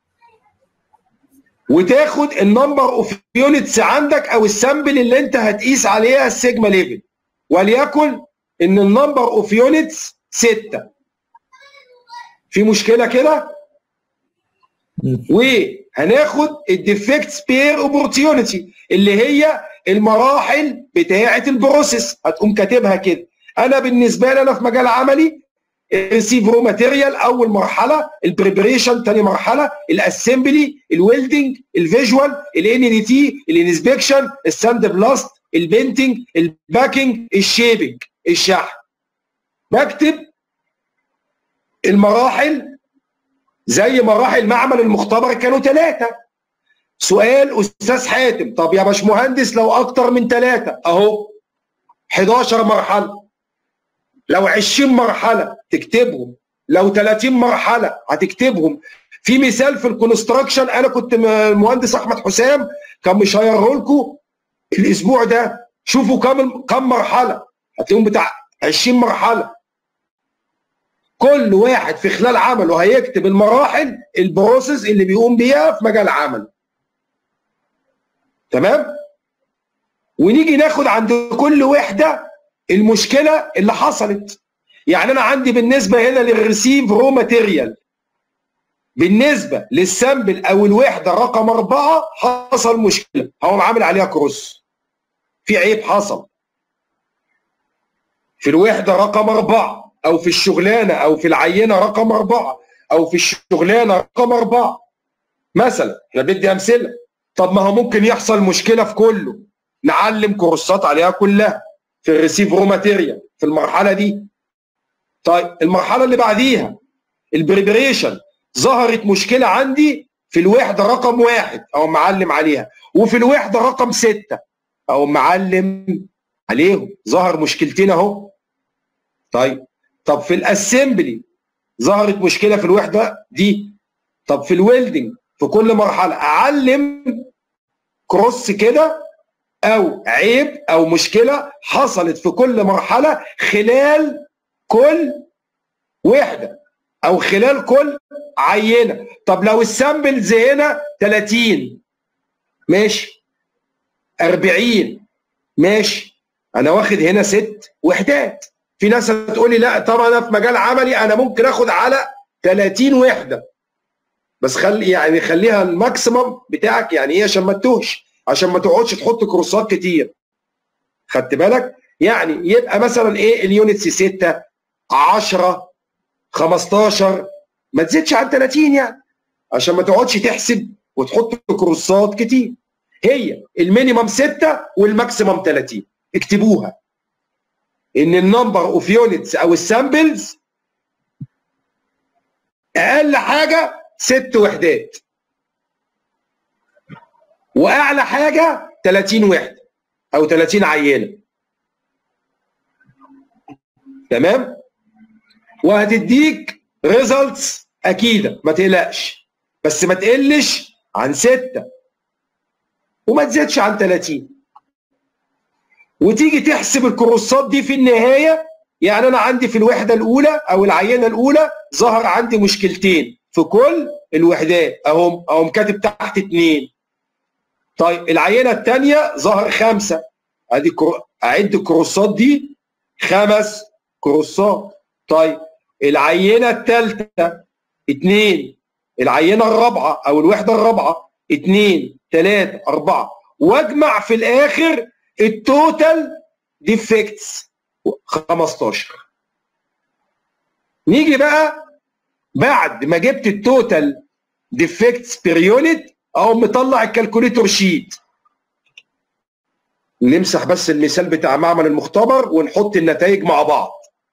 وتاخد النمبر اوف يونتس عندك او السامبل اللي انت هتقيس عليها السيجما ليفل وليكن ان النمبر اوف يونتس 6 في مشكله كده وهناخد الديفكتس بير اوبورتيونيتي اللي هي المراحل بتاعه البروسيس هتقوم كاتبها كده انا بالنسبه لي انا في مجال عملي ريسيف رو ماتيريال اول مرحله البريبريشن ثاني مرحله الاسمبلي الويلدنج الفيجوال الان دي تي الانسبكشن الساند بلاست البينتنج الباكينج الشيبنج الشحن بكتب المراحل زي مراحل معمل المختبر كانوا ثلاثه سؤال استاذ حاتم طب يا باشمهندس لو اكتر من ثلاثه اهو 11 مرحله لو 20 مرحله تكتبهم لو 30 مرحله هتكتبهم في مثال في الكونستراكشن انا كنت م- المهندس احمد حسام كان مشيره لكم الاسبوع ده شوفوا كم كم مرحله هتلاقيهم بتاع 20 مرحله كل واحد في خلال عمله هيكتب المراحل البروسيس اللي بيقوم بيها في مجال عمله تمام ونيجي ناخد عند كل وحده المشكله اللي حصلت يعني انا عندي بالنسبه هنا للريسيف رو ماتيريال بالنسبه للسامبل او الوحده رقم اربعه حصل مشكله هقوم عامل عليها كروس في عيب حصل في الوحده رقم اربعه او في الشغلانه او في العينه رقم اربعه او في الشغلانه رقم اربعه مثلا احنا بدي امثله طب ما هو ممكن يحصل مشكله في كله نعلم كورسات عليها كلها في الريسيف رو ماتيريال في المرحله دي طيب المرحله اللي بعديها البريبريشن ظهرت مشكله عندي في الوحده رقم واحد او معلم عليها وفي الوحده رقم سته او معلم عليهم ظهر مشكلتين اهو طيب طب في الاسمبلي ظهرت مشكله في الوحده دي طب في الويلدنج في كل مرحله اعلم كروس كده او عيب او مشكله حصلت في كل مرحله خلال كل وحده او خلال كل عينه طب لو السامبلز هنا 30 ماشي 40 ماشي انا واخد هنا ست وحدات في ناس هتقول لي لا طبعا انا في مجال عملي انا ممكن اخد على 30 وحده بس خلي يعني خليها الماكسيمم بتاعك يعني ايه عشان ما تتوهش عشان ما تقعدش تحط كورسات كتير خدت بالك يعني يبقى مثلا ايه اليونتس 6 10 15 ما تزيدش عن 30 يعني عشان ما تقعدش تحسب وتحط كورسات كتير هي المينيمم 6 والماكسيمم 30 اكتبوها ان النمبر اوف يونتس او السامبلز اقل حاجه ست وحدات واعلى حاجه 30 وحده او 30 عينه تمام وهتديك ريزلتس اكيده ما تقلقش بس ما تقلش عن ستة وما تزيدش عن 30 وتيجي تحسب الكروسات دي في النهايه يعني انا عندي في الوحده الاولى او العينه الاولى ظهر عندي مشكلتين في كل الوحدات اهم اهم كاتب تحت اثنين طيب العينه الثانيه ظهر خمسه ادي كرو... اعد الكروسات دي خمس كروسات طيب العينه الثالثه اثنين العينه الرابعه او الوحده الرابعه اثنين ثلاثه اربعه واجمع في الاخر التوتال ديفكتس 15 نيجي بقى بعد ما جبت التوتال ديفكتس بير يونت اقوم مطلع الكالكوليتور شيت نمسح بس المثال بتاع معمل المختبر ونحط النتائج مع بعض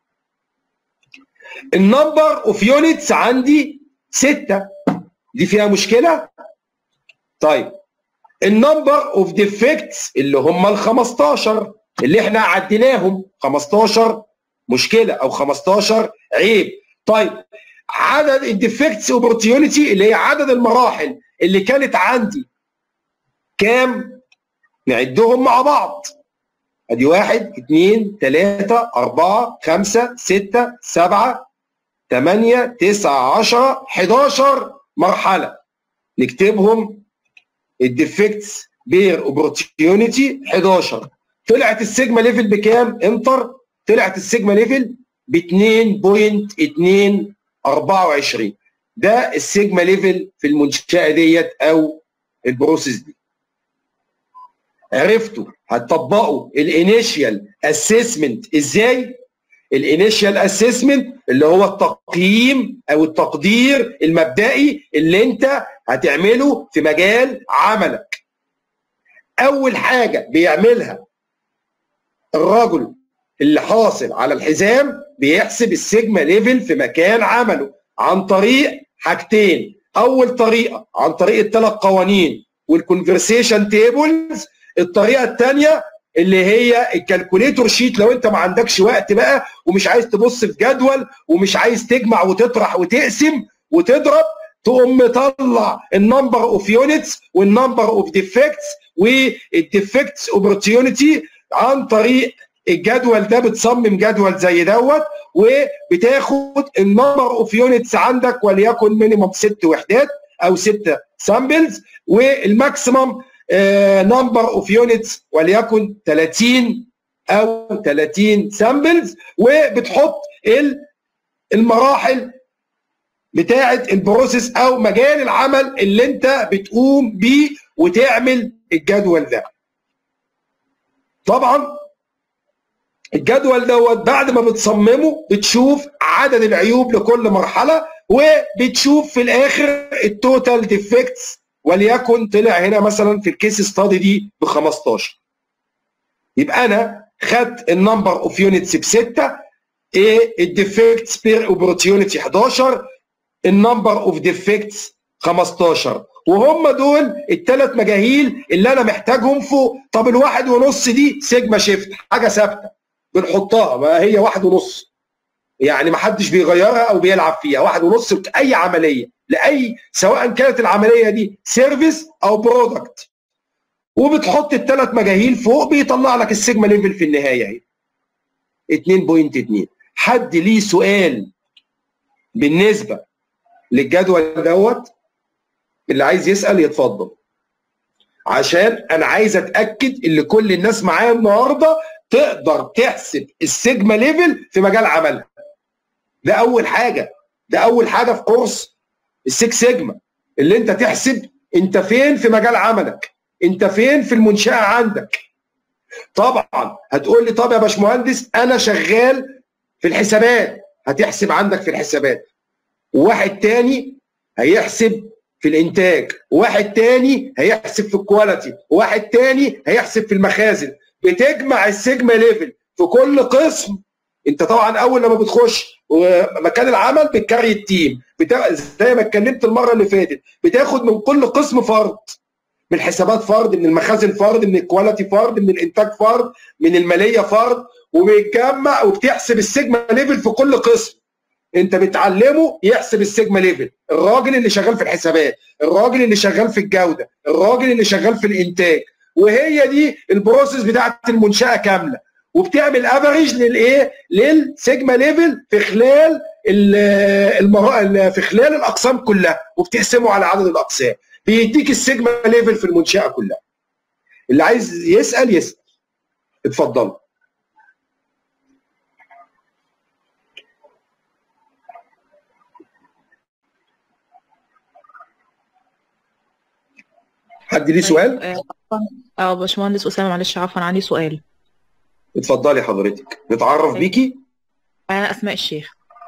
النمبر اوف يونتس عندي ستة دي فيها مشكلة طيب النمبر اوف ديفكتس اللي هم ال 15 اللي احنا عديناهم 15 مشكلة او 15 عيب طيب عدد الديفكتس اوبورتيونيتي اللي هي عدد المراحل اللي كانت عندي كام نعدهم مع بعض ادي واحد اثنين ثلاثة أربعة خمسة ستة سبعة ثمانية تسعة عشرة 11 مرحلة نكتبهم الديفكتس بير اوبورتيونيتي 11 طلعت السيجما ليفل بكام؟ انتر طلعت السيجما ليفل ب 2.224 ده السيجما ليفل في المنشاه ديت او البروسيس دي عرفتوا هتطبقوا الانيشيال اسسمنت ازاي الانيشيال اسسمنت اللي هو التقييم او التقدير المبدئي اللي انت هتعمله في مجال عملك اول حاجه بيعملها الرجل اللي حاصل على الحزام بيحسب السيجما ليفل في مكان عمله عن طريق حاجتين اول طريقه عن طريق الثلاث قوانين والكونفرسيشن تيبلز الطريقه الثانيه اللي هي الكالكوليتور شيت لو انت ما عندكش وقت بقى ومش عايز تبص في جدول ومش عايز تجمع وتطرح وتقسم وتضرب تقوم مطلع النمبر اوف يونتس والنمبر اوف ديفكتس والديفكتس اوبورتيونيتي عن طريق الجدول ده بتصمم جدول زي دوت وبتاخد النمبر اوف يونتس عندك وليكن مينيمم ست وحدات او ست سامبلز والماكسيمم نمبر اوف يونتس وليكن 30 او 30 سامبلز وبتحط المراحل بتاعه البروسيس او مجال العمل اللي انت بتقوم بيه وتعمل الجدول ده طبعا الجدول دوت بعد ما بتصممه بتشوف عدد العيوب لكل مرحله وبتشوف في الاخر التوتال ديفكتس وليكن طلع هنا مثلا في الكيس ستادي دي ب 15 يبقى انا خدت النمبر اوف يونتس بسته ايه الديفكتس بير اوبورتيونيتي 11 النمبر اوف ديفكتس 15 وهم دول الثلاث مجاهيل اللي انا محتاجهم فوق طب الواحد ونص دي سيجما شيفت حاجه ثابته بنحطها ما هي واحد ونص يعني ما حدش بيغيرها او بيلعب فيها واحد ونص اي عمليه لاي سواء كانت العمليه دي سيرفيس او برودكت وبتحط الثلاث مجاهيل فوق بيطلع لك السيجما ليفل في النهايه اهي 2.2 حد ليه سؤال بالنسبه للجدول دوت اللي عايز يسال يتفضل عشان انا عايز اتاكد ان كل الناس معايا النهارده تقدر تحسب السيجما ليفل في مجال عملها ده اول حاجه ده اول حاجه في كورس السيكس سيجما اللي انت تحسب انت فين في مجال عملك انت فين في المنشاه عندك طبعا هتقول لي طب يا باشمهندس انا شغال في الحسابات هتحسب عندك في الحسابات وواحد تاني هيحسب في الانتاج واحد تاني هيحسب في الكواليتي واحد تاني هيحسب في المخازن بتجمع السيجما ليفل في كل قسم انت طبعا اول لما بتخش مكان العمل بتكري التيم بتا... زي ما اتكلمت المره اللي فاتت بتاخد من كل قسم فرد من الحسابات فرد من المخازن فرد من الكواليتي فرد من الانتاج فرد من الماليه فرد وبيتجمع وبتحسب السيجما ليفل في كل قسم انت بتعلمه يحسب السيجما ليفل الراجل اللي شغال في الحسابات الراجل اللي شغال في الجوده الراجل اللي شغال في الانتاج وهي دي البروسيس بتاعت المنشاه كامله وبتعمل افريج للايه للسيجما ليفل في خلال المرا... في خلال الاقسام كلها وبتقسمه على عدد الاقسام بيديك السيجما ليفل في المنشاه كلها اللي عايز يسال يسال اتفضل حد ليه سؤال؟ اه باشمهندس اسامه معلش عفوا عندي سؤال اتفضلي حضرتك نتعرف بيكي انا اسماء الشيخ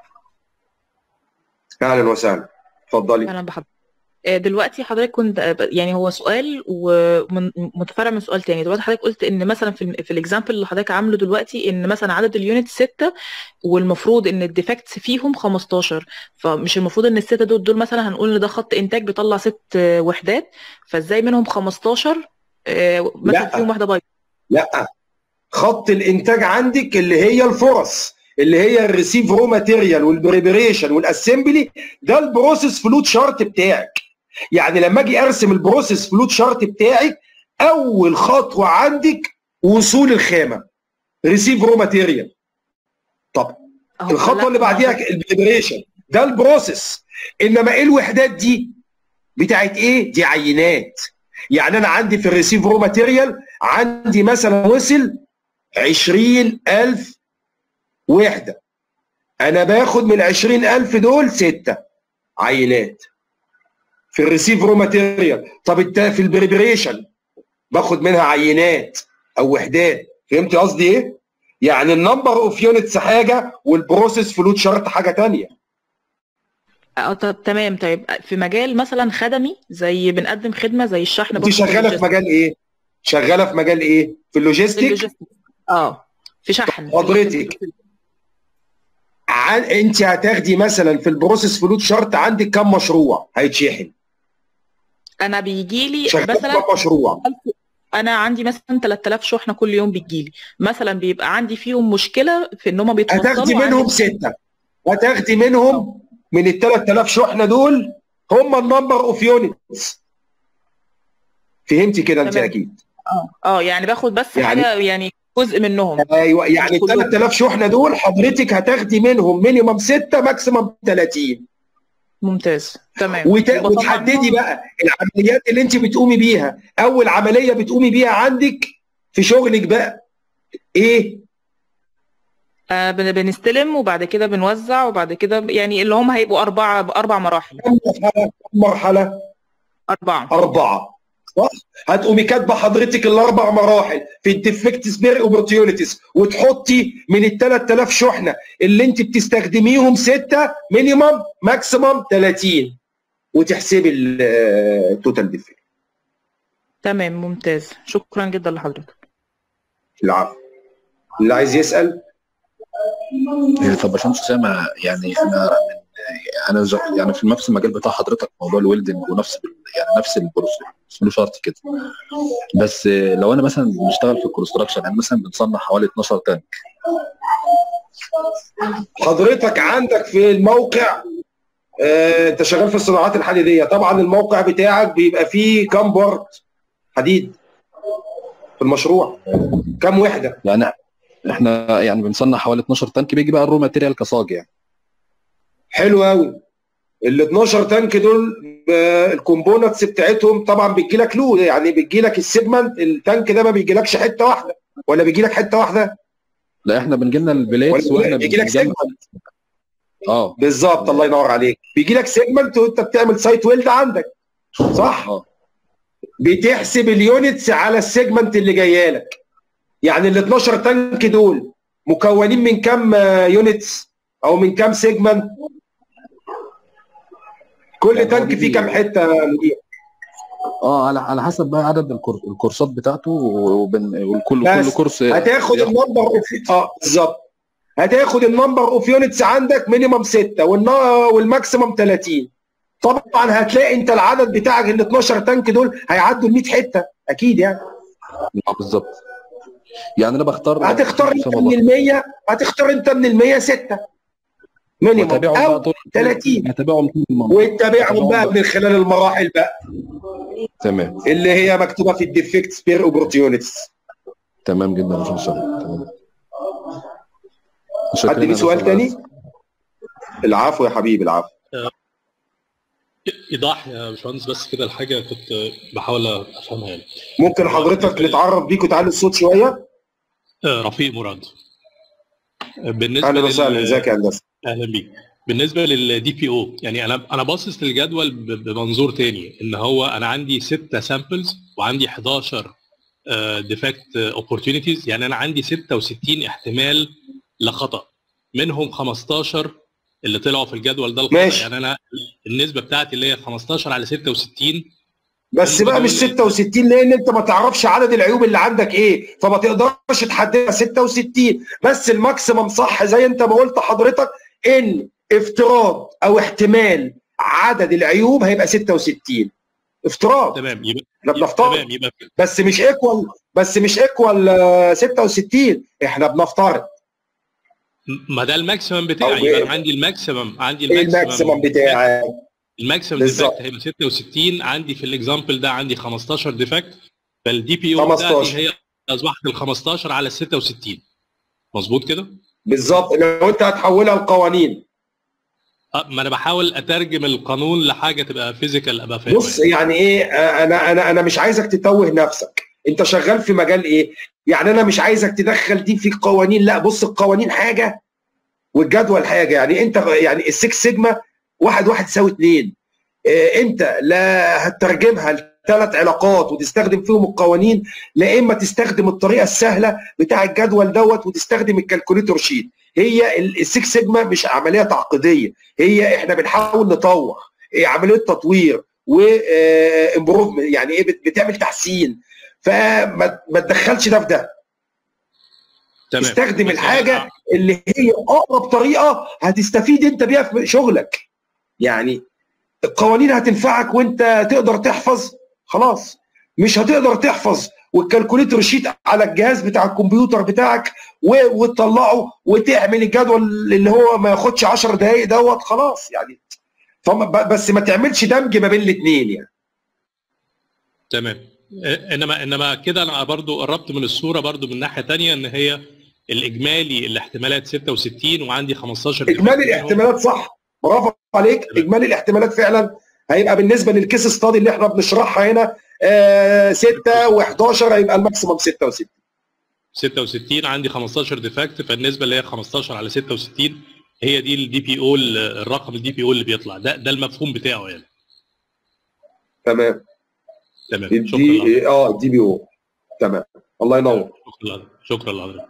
اهلا وسهلا اتفضلي اهلا بحضرتك دلوقتي حضرتك كنت يعني هو سؤال ومتفرع من سؤال تاني دلوقتي حضرتك قلت ان مثلا في, في الاكزامبل اللي حضرتك عامله دلوقتي ان مثلا عدد اليونت ستة والمفروض ان الديفكتس فيهم 15 فمش المفروض ان الستة دول دول مثلا هنقول ان ده خط انتاج بيطلع ست وحدات فازاي منهم 15 مثلا لا. فيهم واحده بايظه لا خط الانتاج عندك اللي هي الفرص اللي هي الريسيف رو ماتيريال والبريبريشن والاسمبلي ده البروسيس فلوت شارت بتاعك يعني لما اجي ارسم البروسيس فلوت شارت بتاعك اول خطوه عندك وصول الخامه ريسيف رو ماتيريال طب أهو الخطوه لا، اللي بعديها البريبريشن ده البروسيس انما ايه الوحدات دي بتاعت ايه دي عينات يعني انا عندي في الريسيف رو ماتيريال عندي مثلا وصل 20000 وحده انا باخد من ال 20000 دول سته عينات في الريسيف رو ماتيريال طب انت في البريبريشن باخد منها عينات او وحدات فهمت قصدي ايه؟ يعني النمبر اوف يونتس حاجه والبروسيس فلوت شارت حاجه ثانيه اه طب تمام طيب في مجال مثلا خدمي زي بنقدم خدمه زي الشحن انت برضه شغاله في اللوجيستكس. مجال ايه؟ شغاله في مجال ايه؟ في اللوجيستيك اللوجيستكس. اه في شحن حضرتك. عن... انت هتاخدي مثلا في البروسيس فلوت شارت عندك كم مشروع هيتشحن؟ انا بيجي لي شغال مثلا كم مشروع؟ انا عندي مثلا 3000 شحنه كل يوم بتجيلي مثلا بيبقى عندي فيهم مشكله في ان هم بيتوصلوا هتاخدي عندي- منهم سته هتاخدي منهم من ال 3000 شحنه دول هم النمبر اوف يونتس فهمتي كده انت تمام. اكيد اه اه يعني باخد بس يعني- حاجه يعني جزء منهم ايوه يعني ال كلهم. 3000 شحنه دول حضرتك هتاخدي منهم مينيمم 6 ماكسيمم 30 ممتاز تمام وت... وبطلع وتحددي منهم- بقى العمليات اللي انت بتقومي بيها اول عمليه بتقومي بيها عندك في شغلك بقى ايه آه بن- بنستلم وبعد كده بنوزع وبعد كده ب- يعني اللي هم هيبقوا أربعة أربع مراحل كم مرحله كم مرحله أربعة اربعه صح هتقومي كاتبه حضرتك الاربع مراحل في الديفكت سبير اوبورتيونيتيز وتحطي من ال 3000 شحنه اللي انت بتستخدميهم سته مينيمم ماكسيمم 30 وتحسبي ال- آه، التوتال ديفكت تمام ممتاز شكرا جدا لحضرتك العفو اللي عايز يسال يعني طب باشمهندس اسامه يعني احنا انا ز- يعني في نفس المجال بتاع حضرتك موضوع الويلدنج ونفس ال- يعني نفس البروسيس اسمه شرط كده بس لو انا مثلا بنشتغل في الكونستراكشن يعني مثلا بنصنع حوالي 12 تانك حضرتك عندك في الموقع آه، انت شغال في الصناعات الحديديه طبعا الموقع بتاعك بيبقى فيه كام بارت حديد في المشروع كام وحده يعني احنا يعني بنصنع حوالي 12 تانك بيجي بقى الرو ماتيريال كصاج يعني حلو قوي ال 12 تانك دول آه، الكومبوننتس بتاعتهم طبعا بتجي لك لود يعني بتجي لك السيجمنت التانك ده ما بيجيلكش حته واحده ولا بيجي لك حته واحده لا احنا بنجي لنا البليتس ولا واحنا بيجي لك بنجمع سيجمنت اه بالظبط الله ينور عليك بيجي لك سيجمنت وانت بتعمل سايت ويلد عندك صح اه بتحسب اليونتس على السيجمنت اللي جايه لك يعني ال 12 تانك دول مكونين من كام يونتس او من كام سيجمنت كل يعني هو تانك فيه بيجي- كام حته يا مدير اه على على حسب بقى عدد الكور- الكورسات بتاعته وبن والكل بس كل كورس هتاخد بياخد- النمبر اوف اه بالظبط هتاخد النمبر اوف يونتس عندك مينيمم 6 والماكسيمم 30 طبعا هتلاقي انت العدد بتاعك ال 12 تانك دول هيعدوا ال 100 حته اكيد يعني آه، بالظبط يعني انا بختار هتختار انت أسامة من بقى. ال 100 هتختار انت من ال 100 6 مينيمم واتابعهم بقى او طول 30 هتابعهم طول المنطقه وتتابعهم بقى من خلال المراحل بقى تمام اللي هي مكتوبه في الديفكت سبير اوبورتيونيتيز تمام جدا يا باشمهندس أسامة. تمام حد شكراً ليه يا سؤال باشمهندس. تاني؟ العفو يا حبيبي العفو ايضاح يا باشمهندس بس كده الحاجه كنت بحاول افهمها يعني ممكن حضرتك نتعرف بيك وتعلي الصوت شويه؟ آه، رفيق مراد بالنسبه اهلا لل- وسهلا ازيك يا هندسه؟ اهلا بيك بالنسبه للدي بي او يعني انا انا باصص للجدول ب- بمنظور تاني ان هو انا عندي 6 سامبلز وعندي 11 ديفكت اوبورتيونيتيز يعني انا عندي 66 احتمال لخطا منهم 15 اللي طلعوا في الجدول ده الخطا ماشي. يعني انا النسبه بتاعتي اللي هي 15 على 66 بس بقى مش 66 لان انت ما تعرفش عدد العيوب اللي عندك ايه فما تقدرش تحددها 66 بس الماكسيمم صح زي انت ما قلت حضرتك ان افتراض او احتمال عدد العيوب هيبقى 66 افتراض تمام يبقى احنا بنفترض تمام يبقى بس مش ايكوال بس مش ايكوال 66 احنا بنفترض ما ده الماكسيمم بتاعي أو يبقى إيه؟ انا عندي الماكسيمم عندي ايه الماكسيمم بتاعك الماكسيمم بالظبط. ديفكت هيبقى 66 عندي في الاكزامبل ده عندي 15 ديفكت فالدي بي او 15. بتاعتي هي اصبحت ال 15 على ال 66 مظبوط كده؟ بالظبط لو انت هتحولها لقوانين أه، ما انا بحاول اترجم القانون لحاجه تبقى فيزيكال ابقى فاهم بص يعني ايه آه، انا انا انا مش عايزك تتوه نفسك انت شغال في مجال ايه يعني انا مش عايزك تدخل دي في قوانين لا بص القوانين حاجه والجدول حاجه يعني انت يعني السكس سيجما واحد واحد يساوي اتنين اه انت لا هتترجمها لثلاث علاقات وتستخدم فيهم القوانين لا اما تستخدم الطريقه السهله بتاع الجدول دوت وتستخدم الكالكوليتور شيت هي ال- السكس سيجما مش عمليه تعقيديه هي احنا بنحاول نطور هي عمليه تطوير وامبروفمنت يعني ايه بت- بتعمل تحسين فما ما تدخلش ده في ده تمام استخدم بس الحاجه أنا- اللي هي اقرب طريقه هتستفيد انت بيها في شغلك يعني القوانين هتنفعك وانت تقدر تحفظ خلاص مش هتقدر تحفظ والكالكوليتر شيت على الجهاز بتاع الكمبيوتر بتاعك و- وتطلعه وتعمل الجدول اللي هو ما ياخدش 10 دقائق دوت خلاص يعني فما- ب- بس ما تعملش دمج ما بين الاثنين يعني تمام آه، انما انما كده انا برضو قربت من الصوره برضو من ناحيه تانية ان هي الاجمالي الاحتمالات 66 وعندي 15 defect اجمالي منهم. الاحتمالات صح برافو عليك اجمالي الاحتمالات فعلا هيبقى بالنسبه للكيس ستادي اللي احنا بنشرحها هنا 6 و11 هيبقى الماكسيمم 66 66 عندي 15 ديفكت فالنسبه اللي هي 15 على 66 هي دي الدي بي او الرقم الدي بي او اللي بيطلع ده ده المفهوم بتاعه يعني تمام تمام شكرا لحضرتك الدي اه الدي بي او تمام الله ينور شكرا لحضرتك. شكرا لحضرتك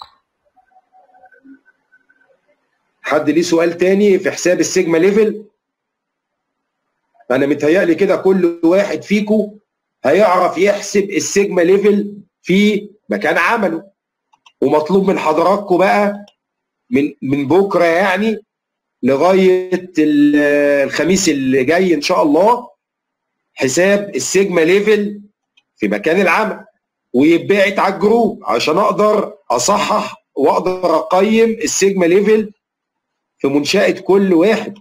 حد ليه سؤال تاني في حساب السيجما ليفل انا متهيألي كده كل واحد فيكم هيعرف يحسب السيجما ليفل في مكان عمله ومطلوب من حضراتكم بقى من من بكره يعني لغايه ال- الخميس اللي جاي ان شاء الله حساب السيجما ليفل في مكان العمل ويتبعت على الجروب عشان اقدر اصحح واقدر اقيم السيجما ليفل في منشأة كل واحد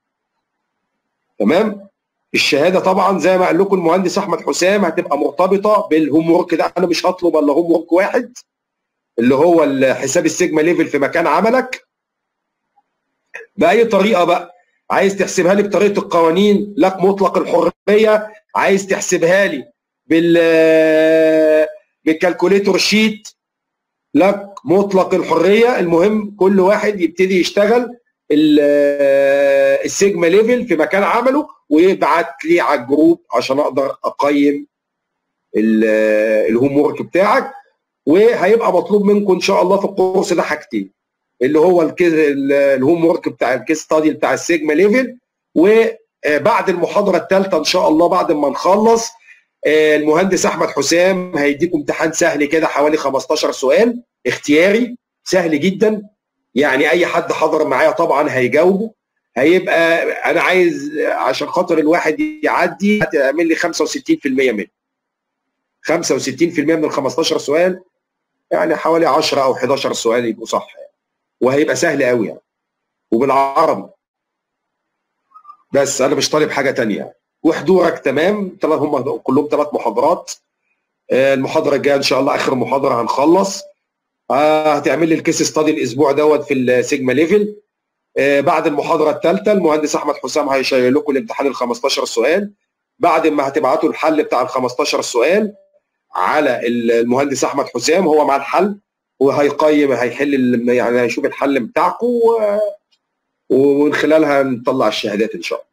تمام الشهاده طبعا زي ما قال لكم المهندس احمد حسام هتبقى مرتبطه بالهوم ورك ده انا مش هطلب الا هوم ورك واحد اللي هو ال- حساب السيجما ليفل في مكان عملك باي طريقه بقى عايز تحسبها لي بطريقه القوانين لك مطلق الحريه عايز تحسبها لي بال بالكالكوليتور شيت لك مطلق الحريه المهم كل واحد يبتدي يشتغل ال- السيجما ليفل في مكان عمله ويبعت لي على الجروب عشان اقدر اقيم ال- الهوم ورك بتاعك وهيبقى مطلوب منكم ان شاء الله في الكورس ده حاجتين اللي هو الكيز ال- الهوم ورك بتاع الكيس ستادي بتاع السيجما ليفل وبعد المحاضره الثالثه ان شاء الله بعد ما نخلص آه، المهندس احمد حسام هيديكم امتحان سهل كده حوالي 15 سؤال اختياري سهل جدا يعني اي حد حضر معايا طبعا هيجاوبه هيبقى انا عايز عشان خاطر الواحد يعدي هتعمل لي 65% منه 65% من ال 15 سؤال يعني حوالي 10 او 11 سؤال يبقوا صح يعني وهيبقى سهل قوي يعني وبالعربي بس انا مش طالب حاجه تانية وحضورك تمام طلع هم كلهم ثلاث محاضرات آه، المحاضره الجايه ان شاء الله اخر محاضره هنخلص آه، هتعمل لي الكيس ستادي الاسبوع دوت في السيجما ليفل آه، بعد المحاضره الثالثه المهندس احمد حسام هيشير لكم الامتحان ال 15 سؤال بعد ما هتبعتوا الحل بتاع ال 15 سؤال على المهندس احمد حسام هو مع الحل وهيقيم هيحل ال- يعني هيشوف الحل بتاعكم و- ومن خلالها نطلع الشهادات ان شاء الله.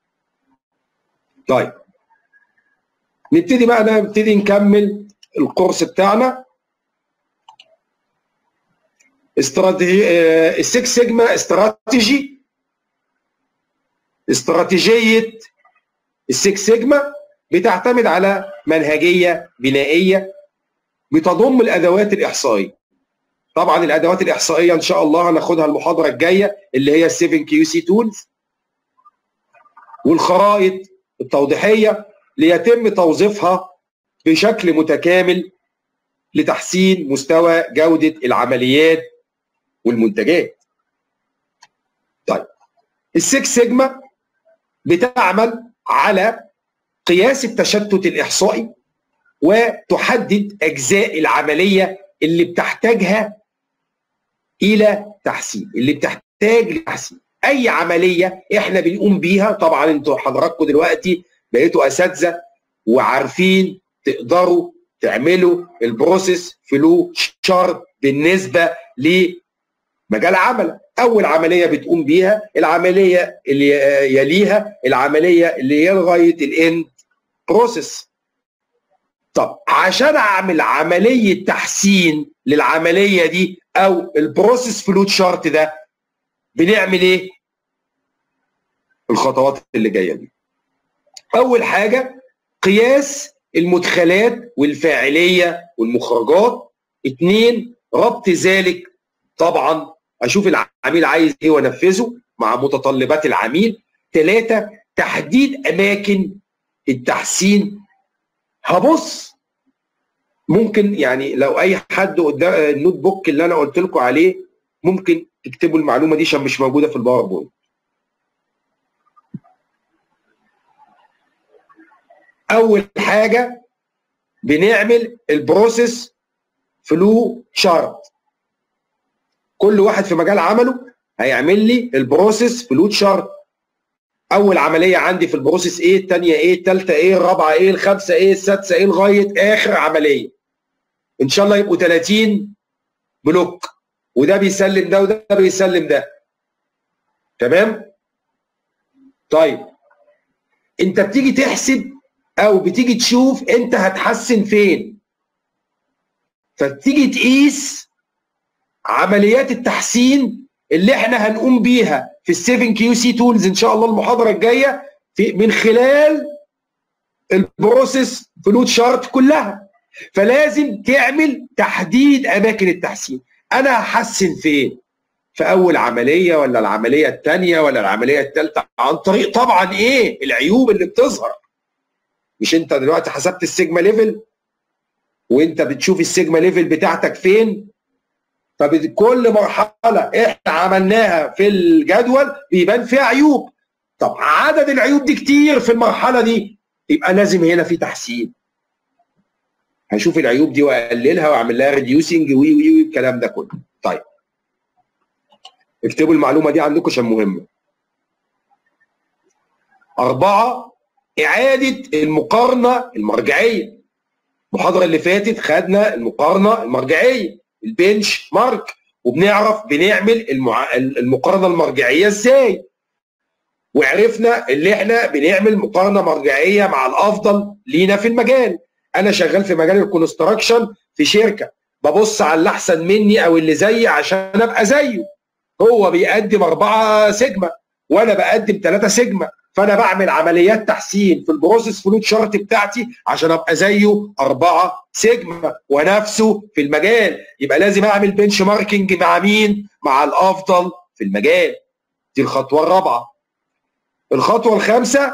طيب نبتدي بقى نبتدي نكمل الكورس بتاعنا استراتيجي آه، السكس سيجما استراتيجي استراتيجيه السكس سيجما بتعتمد على منهجيه بنائيه بتضم الادوات الاحصائيه طبعا الادوات الاحصائيه ان شاء الله هناخدها المحاضره الجايه اللي هي 7 كيو سي تولز والخرائط التوضيحيه ليتم توظيفها بشكل متكامل لتحسين مستوى جوده العمليات والمنتجات. طيب السكس سيجما بتعمل على قياس التشتت الاحصائي وتحدد اجزاء العمليه اللي بتحتاجها الى تحسين اللي بتحتاج لتحسين اي عمليه احنا بنقوم بيها طبعا انتوا حضراتكم دلوقتي بقيتوا اساتذه وعارفين تقدروا تعملوا البروسيس فلو شارت بالنسبه لمجال عمل اول عمليه بتقوم بيها العمليه اللي يليها العمليه اللي هي لغايه الاند بروسيس طب عشان اعمل عمليه تحسين للعمليه دي او البروسيس فلو شارت ده بنعمل ايه الخطوات اللي جايه دي اول حاجه قياس المدخلات والفاعليه والمخرجات اثنين ربط ذلك طبعا اشوف العميل عايز ايه وانفذه مع متطلبات العميل ثلاثه تحديد اماكن التحسين هبص ممكن يعني لو اي حد قدام النوت بوك اللي انا قلت لكم عليه ممكن تكتبوا المعلومه دي عشان مش موجوده في الباوربوينت اول حاجه بنعمل البروسيس فلو شارت كل واحد في مجال عمله هيعمل لي البروسيس فلو شارت اول عمليه عندي في البروسيس ايه الثانيه ايه الثالثه ايه الرابعه ايه الخامسه ايه السادسه ايه لغايه اخر عمليه ان شاء الله يبقوا 30 بلوك وده بيسلم ده وده بيسلم ده تمام طيب انت بتيجي تحسب او بتيجي تشوف انت هتحسن فين فتيجي تقيس عمليات التحسين اللي احنا هنقوم بيها في ال7 كيو سي تولز ان شاء الله المحاضره الجايه في من خلال البروسيس فلوت شارت كلها فلازم تعمل تحديد اماكن التحسين انا هحسن فين في اول عمليه ولا العمليه الثانيه ولا العمليه الثالثه عن طريق طبعا ايه العيوب اللي بتظهر مش انت دلوقتي حسبت السيجما ليفل وانت بتشوف السيجما ليفل بتاعتك فين فكل مرحله احنا عملناها في الجدول بيبان فيها عيوب طب عدد العيوب دي كتير في المرحله دي يبقى لازم هنا في تحسين هشوف العيوب دي واقللها واعمل لها ريديوسنج وي وي وي الكلام ده كله طيب اكتبوا المعلومه دي عندكم عشان مهمه أربعة إعادة المقارنة المرجعية المحاضرة اللي فاتت خدنا المقارنة المرجعية البنش مارك وبنعرف بنعمل المع... المقارنة المرجعية ازاي وعرفنا اللي احنا بنعمل مقارنة مرجعية مع الأفضل لينا في المجال أنا شغال في مجال الكونستراكشن في شركة ببص على اللي أحسن مني أو اللي زيي عشان أبقى زيه هو بيقدم أربعة سيجما وأنا بقدم ثلاثة سيجما فانا بعمل عمليات تحسين في البروسيس فلوت شارت بتاعتي عشان ابقى زيه أربعة سيجما ونفسه في المجال يبقى لازم اعمل بنش ماركينج مع مين مع الافضل في المجال دي الخطوه الرابعه الخطوه الخامسه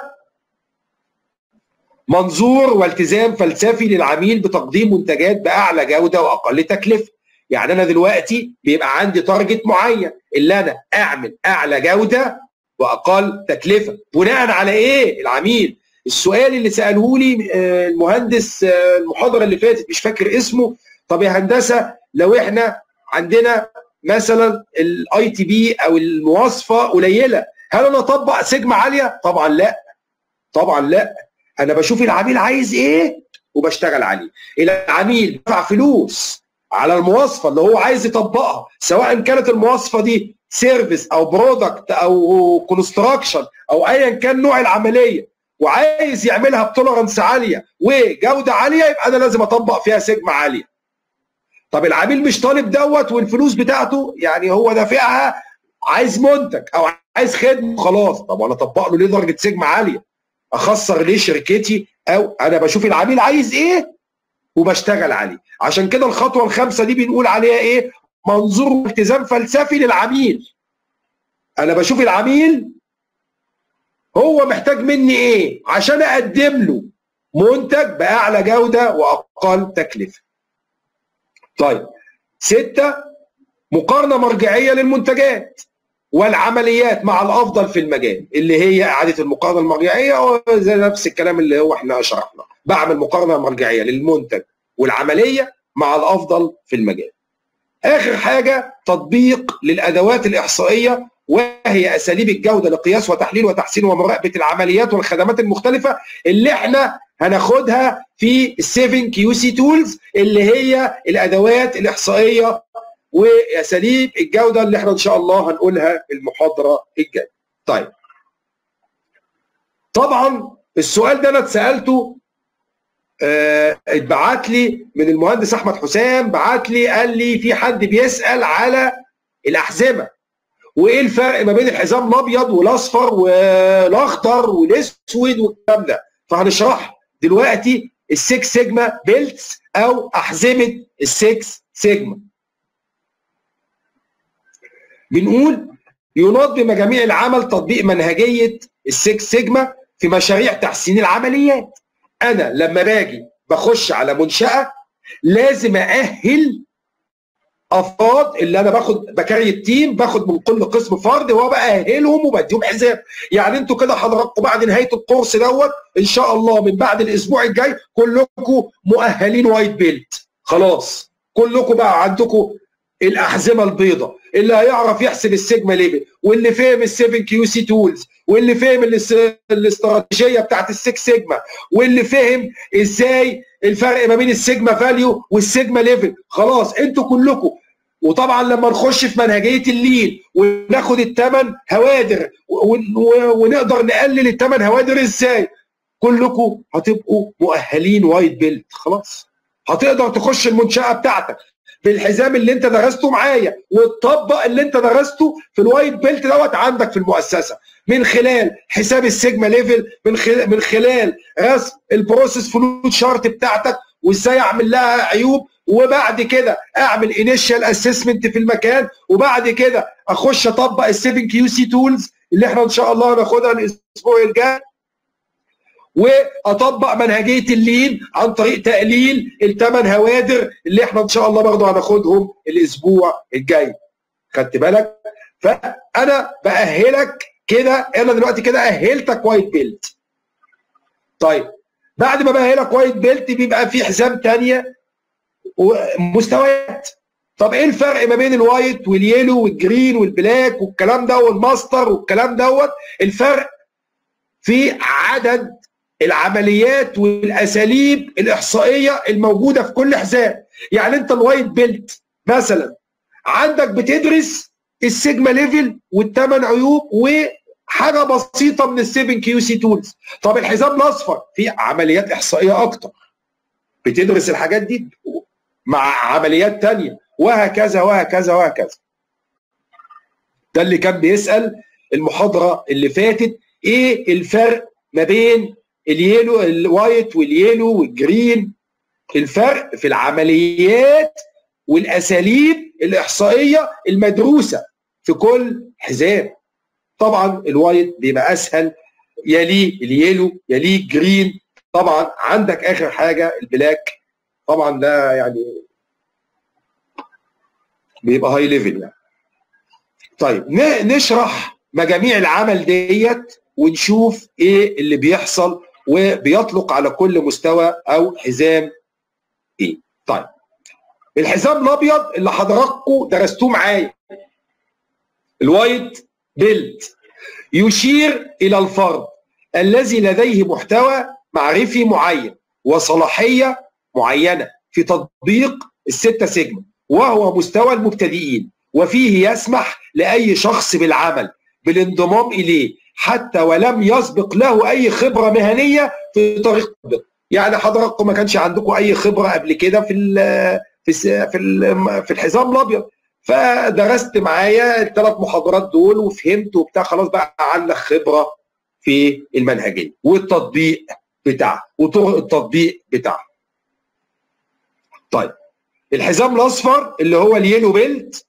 منظور والتزام فلسفي للعميل بتقديم منتجات باعلى جوده واقل تكلفه يعني انا دلوقتي بيبقى عندي تارجت معين اللي انا اعمل اعلى جوده واقل تكلفه بناء على ايه العميل السؤال اللي ساله لي المهندس المحاضره اللي فاتت مش فاكر اسمه طب يا هندسه لو احنا عندنا مثلا الاي تي بي او المواصفه قليله هل انا اطبق سيجما عاليه طبعا لا طبعا لا انا بشوف العميل عايز ايه وبشتغل عليه العميل دفع فلوس على المواصفه اللي هو عايز يطبقها سواء كانت المواصفه دي سيرفيس او برودكت او كونستراكشن او ايا كان نوع العمليه وعايز يعملها بتولرنس عاليه وجوده عاليه يبقى انا لازم اطبق فيها سيجما عاليه. طب العميل مش طالب دوت والفلوس بتاعته يعني هو دافعها عايز منتج او عايز خدمه خلاص طب وانا اطبق له ليه درجه سيجما عاليه؟ اخسر ليه شركتي او انا بشوف العميل عايز ايه وبشتغل عليه عشان كده الخطوه الخامسه دي بنقول عليها ايه منظور والتزام فلسفي للعميل انا بشوف العميل هو محتاج مني ايه عشان اقدم له منتج باعلى جوده واقل تكلفه طيب ستة مقارنة مرجعية للمنتجات والعمليات مع الافضل في المجال اللي هي اعاده المقارنه المرجعيه زي نفس الكلام اللي هو احنا شرحناه بعمل مقارنه مرجعيه للمنتج والعمليه مع الافضل في المجال اخر حاجه تطبيق للادوات الاحصائيه وهي اساليب الجوده لقياس وتحليل وتحسين ومراقبه العمليات والخدمات المختلفه اللي احنا هناخدها في ال7 كيو سي تولز اللي هي الادوات الاحصائيه واساليب الجوده اللي احنا ان شاء الله هنقولها المحاضره الجايه. طيب. طبعا السؤال ده انا اتسالته آه اتبعت لي من المهندس احمد حسام بعت لي قال لي في حد بيسال على الاحزمه وايه الفرق ما بين الحزام الابيض والاصفر والاخضر والاسود والكلام ده فهنشرح دلوقتي السكس سيجما بيلتس او احزمه السكس سيجما بنقول يناط بمجاميع العمل تطبيق منهجيه السكس سيجما في مشاريع تحسين العمليات انا لما باجي بخش على منشاه لازم ااهل افراد اللي انا باخد بكاري التيم باخد من كل قسم فرد وباهلهم وبديهم حساب يعني انتوا كده حضراتكم بعد نهايه الكورس دوت ان شاء الله من بعد الاسبوع الجاي كلكم مؤهلين وايت بيلت خلاص كلكم بقى عندكم الاحزمه البيضاء اللي هيعرف يحسب السيجما ليفل واللي فهم ال7 كيو سي تولز واللي فهم الاستراتيجيه بتاعت السكس سيجما واللي فهم ازاي الفرق ما بين السيجما فاليو والسيجما ليفل خلاص انتوا كلكم وطبعا لما نخش في منهجيه اللين وناخد الثمن هوادر ونقدر نقلل الثمن هوادر ازاي كلكم هتبقوا مؤهلين وايت بيلت خلاص هتقدر تخش المنشاه بتاعتك بالحزام اللي انت درسته معايا وتطبق اللي انت درسته في الوايت بيلت دوت عندك في المؤسسه من خلال حساب السيجما ليفل من خلال من خلال رسم البروسيس فلوت شارت بتاعتك وازاي اعمل لها عيوب وبعد كده اعمل انيشال اسسمنت في المكان وبعد كده اخش اطبق ال7 كيو سي تولز اللي احنا ان شاء الله هناخدها الاسبوع الجاي واطبق منهجيه اللين عن طريق تقليل الثمان هوادر اللي احنا ان شاء الله برضه هناخدهم الاسبوع الجاي خدت بالك فانا باهلك كده انا دلوقتي كده اهلتك وايت بيلت طيب بعد ما باهلك وايت بيلت بيبقى في حزام ثانيه ومستويات طب ايه الفرق ما بين الوايت واليلو والجرين والبلاك والكلام ده والماستر والكلام دوت الفرق في عدد العمليات والاساليب الاحصائيه الموجوده في كل حزام يعني انت الوايت بيلت مثلا عندك بتدرس السيجما ليفل والثمان عيوب وحاجه بسيطه من السيفن كيو سي تولز طب الحزام الاصفر في عمليات احصائيه اكتر بتدرس الحاجات دي مع عمليات تانية وهكذا وهكذا وهكذا ده اللي كان بيسال المحاضره اللي فاتت ايه الفرق ما بين اليلو الوايت واليلو والجرين الفرق في العمليات والاساليب الاحصائيه المدروسه في كل حزام طبعا الوايت بيبقى اسهل يليه اليلو يليه الجرين طبعا عندك اخر حاجه البلاك طبعا ده يعني بيبقى هاي ليفل يعني طيب نشرح مجاميع العمل ديت ونشوف ايه اللي بيحصل وبيطلق على كل مستوى او حزام ايه طيب الحزام الابيض اللي حضراتكم درستوه معايا الوايت بيلت يشير الى الفرد الذي لديه محتوى معرفي معين وصلاحيه معينه في تطبيق الستة سيجما وهو مستوى المبتدئين وفيه يسمح لاي شخص بالعمل بالانضمام اليه حتى ولم يسبق له اي خبره مهنيه في طريق التطبيق يعني حضراتكم ما كانش عندكم اي خبره قبل كده في ال في في في الحزام الابيض فدرست معايا الثلاث محاضرات دول وفهمت وبتاع خلاص بقى عندك خبره في المنهجيه والتطبيق بتاعها وطرق التطبيق بتاعها. طيب الحزام الاصفر اللي هو اليلو بيلت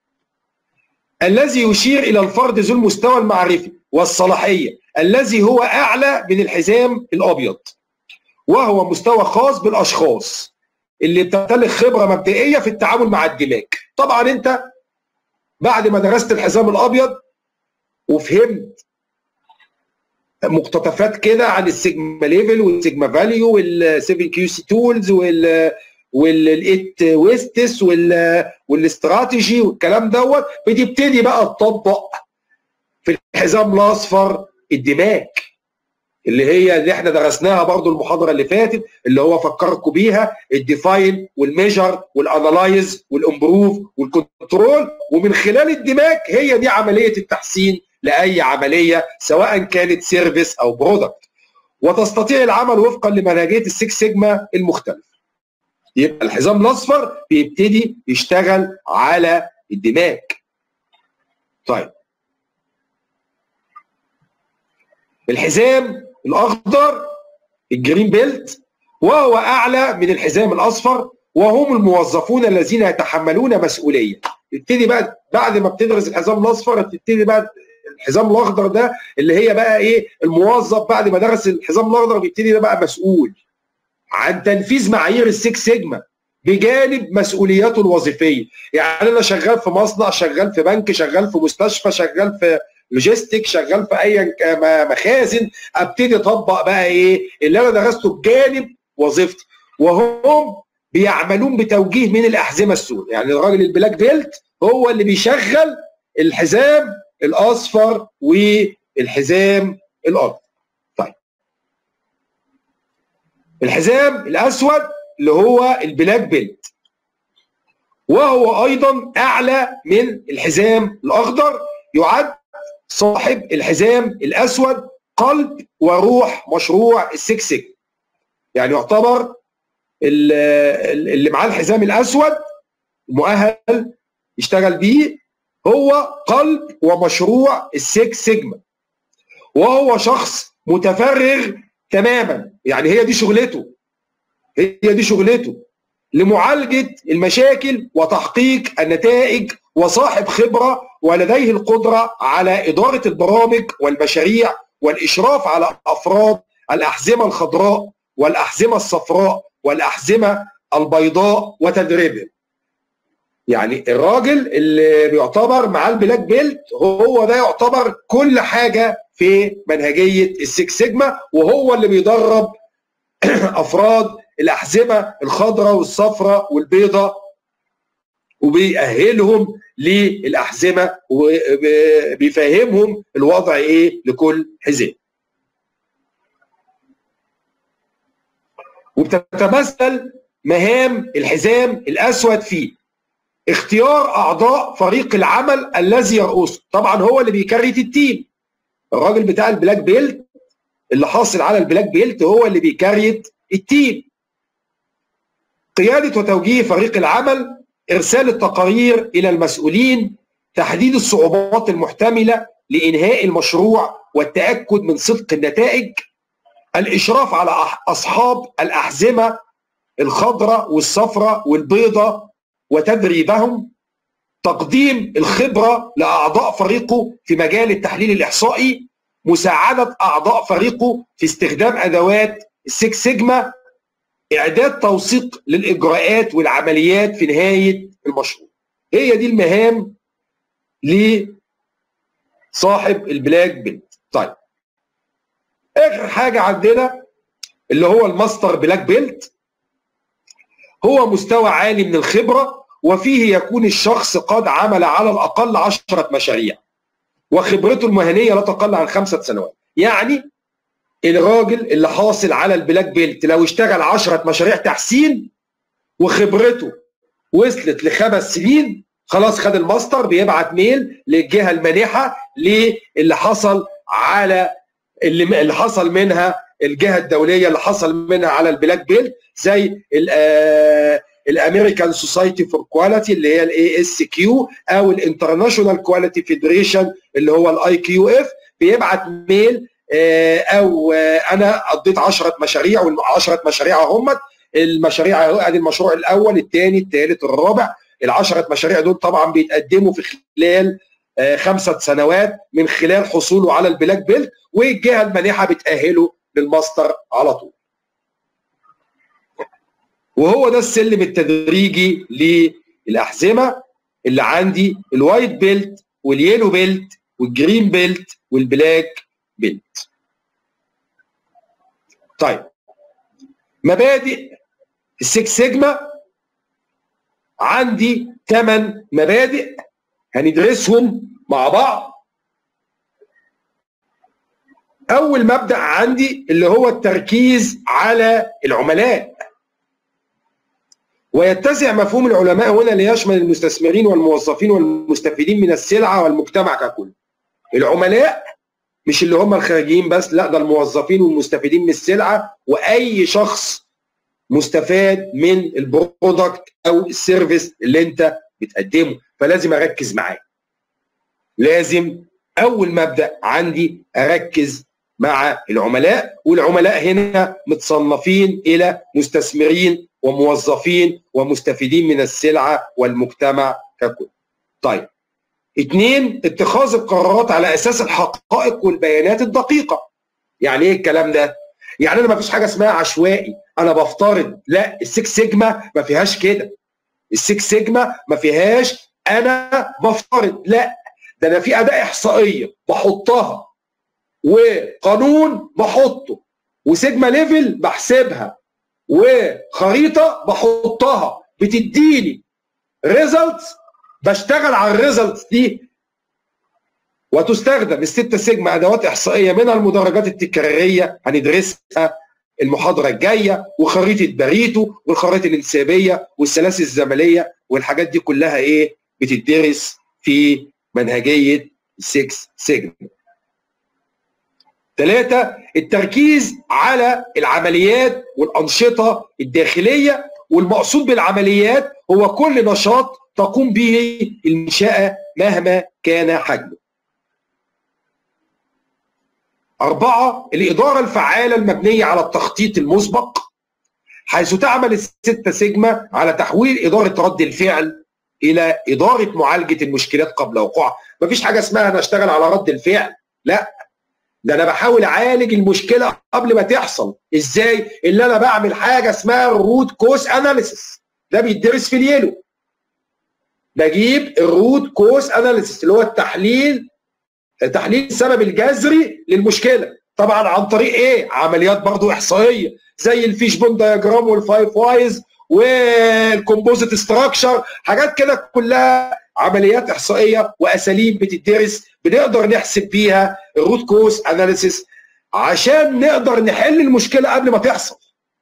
الذي يشير الى الفرد ذو المستوى المعرفي والصلاحيه الذي هو اعلى من الحزام الابيض وهو مستوى خاص بالاشخاص اللي بتمتلك خبره مبدئيه في التعامل مع الدماغ طبعا انت بعد ما درست الحزام الابيض وفهمت مقتطفات كده عن السيجما ليفل والسيجما فاليو وال7 كيو سي تولز وال والايت ويستس والاستراتيجي والكلام دوت بتبتدي بقى تطبق في الحزام الاصفر الدماغ اللي هي اللي احنا درسناها برضو المحاضره اللي فاتت اللي هو فكركم بيها الديفاين والميجر والانالايز والامبروف والكنترول ومن خلال الدماغ هي دي عمليه التحسين لاي عمليه سواء كانت سيرفيس او برودكت وتستطيع العمل وفقا لمنهجيه السكس سيجما المختلفه يبقى الحزام الاصفر بيبتدي يشتغل على الدماغ طيب الحزام الاخضر الجرين بيلت وهو اعلى من الحزام الاصفر وهم الموظفون الذين يتحملون مسؤوليه تبتدي بقى بعد ما بتدرس الحزام الاصفر تبتدي بقى الحزام الاخضر ده اللي هي بقى ايه الموظف بعد ما درس الحزام الاخضر بيبتدي ده بقى مسؤول عن تنفيذ معايير السكس سيجما بجانب مسؤولياته الوظيفيه يعني انا شغال في مصنع شغال في بنك شغال في مستشفى شغال في لوجيستيك شغال في اي مخازن ابتدي اطبق بقى ايه اللي انا درسته بجانب وظيفتي وهم بيعملون بتوجيه من الاحزمه السوداء يعني الراجل البلاك بيلت هو اللي بيشغل الحزام الاصفر والحزام الاخضر طيب الحزام الاسود اللي هو البلاك بيلت وهو ايضا اعلى من الحزام الاخضر يعد صاحب الحزام الاسود قلب وروح مشروع السكس سيجما يعني يعتبر ال- ال- اللي معاه الحزام الاسود مؤهل يشتغل بيه هو قلب ومشروع السكس سيجما وهو شخص متفرغ تماما يعني هي دي شغلته هي دي شغلته لمعالجه المشاكل وتحقيق النتائج وصاحب خبره ولديه القدره على اداره البرامج والمشاريع والاشراف على افراد الاحزمه الخضراء والاحزمه الصفراء والاحزمه البيضاء وتدريبهم. يعني الراجل اللي بيعتبر معاه البلاك بيلت هو ده يعتبر كل حاجه في منهجيه السكس سيجما وهو اللي بيدرب افراد الاحزمه الخضراء والصفراء والبيضاء وبيأهلهم للاحزمه وبيفهمهم الوضع ايه لكل حزام. وبتتمثل مهام الحزام الاسود فيه اختيار اعضاء فريق العمل الذي يرقصه طبعا هو اللي بيكريت التيم الراجل بتاع البلاك بيلت اللي حاصل على البلاك بيلت هو اللي بيكريت التيم قياده وتوجيه فريق العمل ارسال التقارير الى المسؤولين تحديد الصعوبات المحتمله لانهاء المشروع والتاكد من صدق النتائج الاشراف على اصحاب الاحزمه الخضراء والصفراء والبيضاء وتدريبهم تقديم الخبره لاعضاء فريقه في مجال التحليل الاحصائي مساعده اعضاء فريقه في استخدام ادوات السكس سيجما اعداد توثيق للاجراءات والعمليات في نهايه المشروع هي دي المهام لصاحب البلاك بيلت طيب اخر حاجه عندنا اللي هو الماستر بلاك بيلت هو مستوى عالي من الخبره وفيه يكون الشخص قد عمل على الاقل عشرة مشاريع وخبرته المهنيه لا تقل عن خمسة سنوات يعني الراجل اللي حاصل على البلاك بيلت لو اشتغل عشرة مشاريع تحسين وخبرته وصلت لخمس سنين خلاص خد الماستر بيبعت ميل للجهه المانحه للي حصل على اللي اللي حصل منها الجهه الدوليه اللي حصل منها على البلاك بيلت زي الامريكان سوسايتي فور كواليتي اللي هي الاي اس كيو او الانترناشونال كواليتي فيدريشن اللي هو الاي كيو اف بيبعت ميل او انا قضيت 10 مشاريع وال10 مشاريع هم المشاريع اهو ادي المشروع الاول الثاني الثالث الرابع ال10 مشاريع دول طبعا بيتقدموا في خلال خمسة سنوات من خلال حصوله على البلاك بيلت والجهه المانحه بتاهله للماستر على طول. وهو ده السلم التدريجي للاحزمه اللي عندي الوايت بيلت واليلو بيلت والجرين بيلت والبلاك بيلت. طيب مبادئ السكس سيجما عندي ثمان مبادئ هندرسهم مع بعض اول مبدا عندي اللي هو التركيز على العملاء ويتسع مفهوم العلماء هنا ليشمل المستثمرين والموظفين والمستفيدين من السلعه والمجتمع ككل العملاء مش اللي هم الخارجيين بس لا ده الموظفين والمستفيدين من السلعه واي شخص مستفاد من البرودكت او السيرفيس اللي انت بتقدمه فلازم اركز معاه لازم اول مبدا عندي اركز مع العملاء والعملاء هنا متصنفين الى مستثمرين وموظفين ومستفيدين من السلعه والمجتمع ككل. طيب اثنين اتخاذ القرارات على اساس الحقائق والبيانات الدقيقه. يعني ايه الكلام ده؟ يعني انا ما فيش حاجه اسمها عشوائي، انا بفترض لا السكس سيجما ما فيهاش كده. السكس سيجما ما فيهاش انا بفترض لا ده انا في اداه احصائيه بحطها وقانون بحطه وسيجما ليفل بحسبها وخريطه بحطها بتديني ريزلتس بشتغل على الريزلتس دي وتستخدم الستة سيجما ادوات احصائيه منها المدرجات التكراريه هندرسها المحاضره الجايه وخريطه باريتو والخرائط الانسيابيه والسلاسل الزمنيه والحاجات دي كلها ايه بتدرس في منهجيه 6 سيجما ثلاثة التركيز على العمليات والأنشطة الداخلية والمقصود بالعمليات هو كل نشاط تقوم به المنشأة مهما كان حجمه أربعة الإدارة الفعالة المبنية على التخطيط المسبق حيث تعمل الستة سيجما على تحويل إدارة رد الفعل إلى إدارة معالجة المشكلات قبل وقوعها مفيش حاجة اسمها أنا أشتغل على رد الفعل لا ده أنا بحاول أعالج المشكلة قبل ما تحصل إزاي اللي أنا بعمل حاجة اسمها الروت كوس أناليسيس ده بيدرس في اليلو بجيب الروت كوس أناليسيس اللي هو التحليل تحليل السبب الجذري للمشكله طبعا عن طريق ايه عمليات برضو احصائيه زي الفيش بون دايجرام والفايف وايز والكومبوزيت ستراكشر حاجات كده كلها عمليات احصائيه واساليب بتدرس بنقدر نحسب بيها الروت كوز اناليسيس عشان نقدر نحل المشكله قبل ما تحصل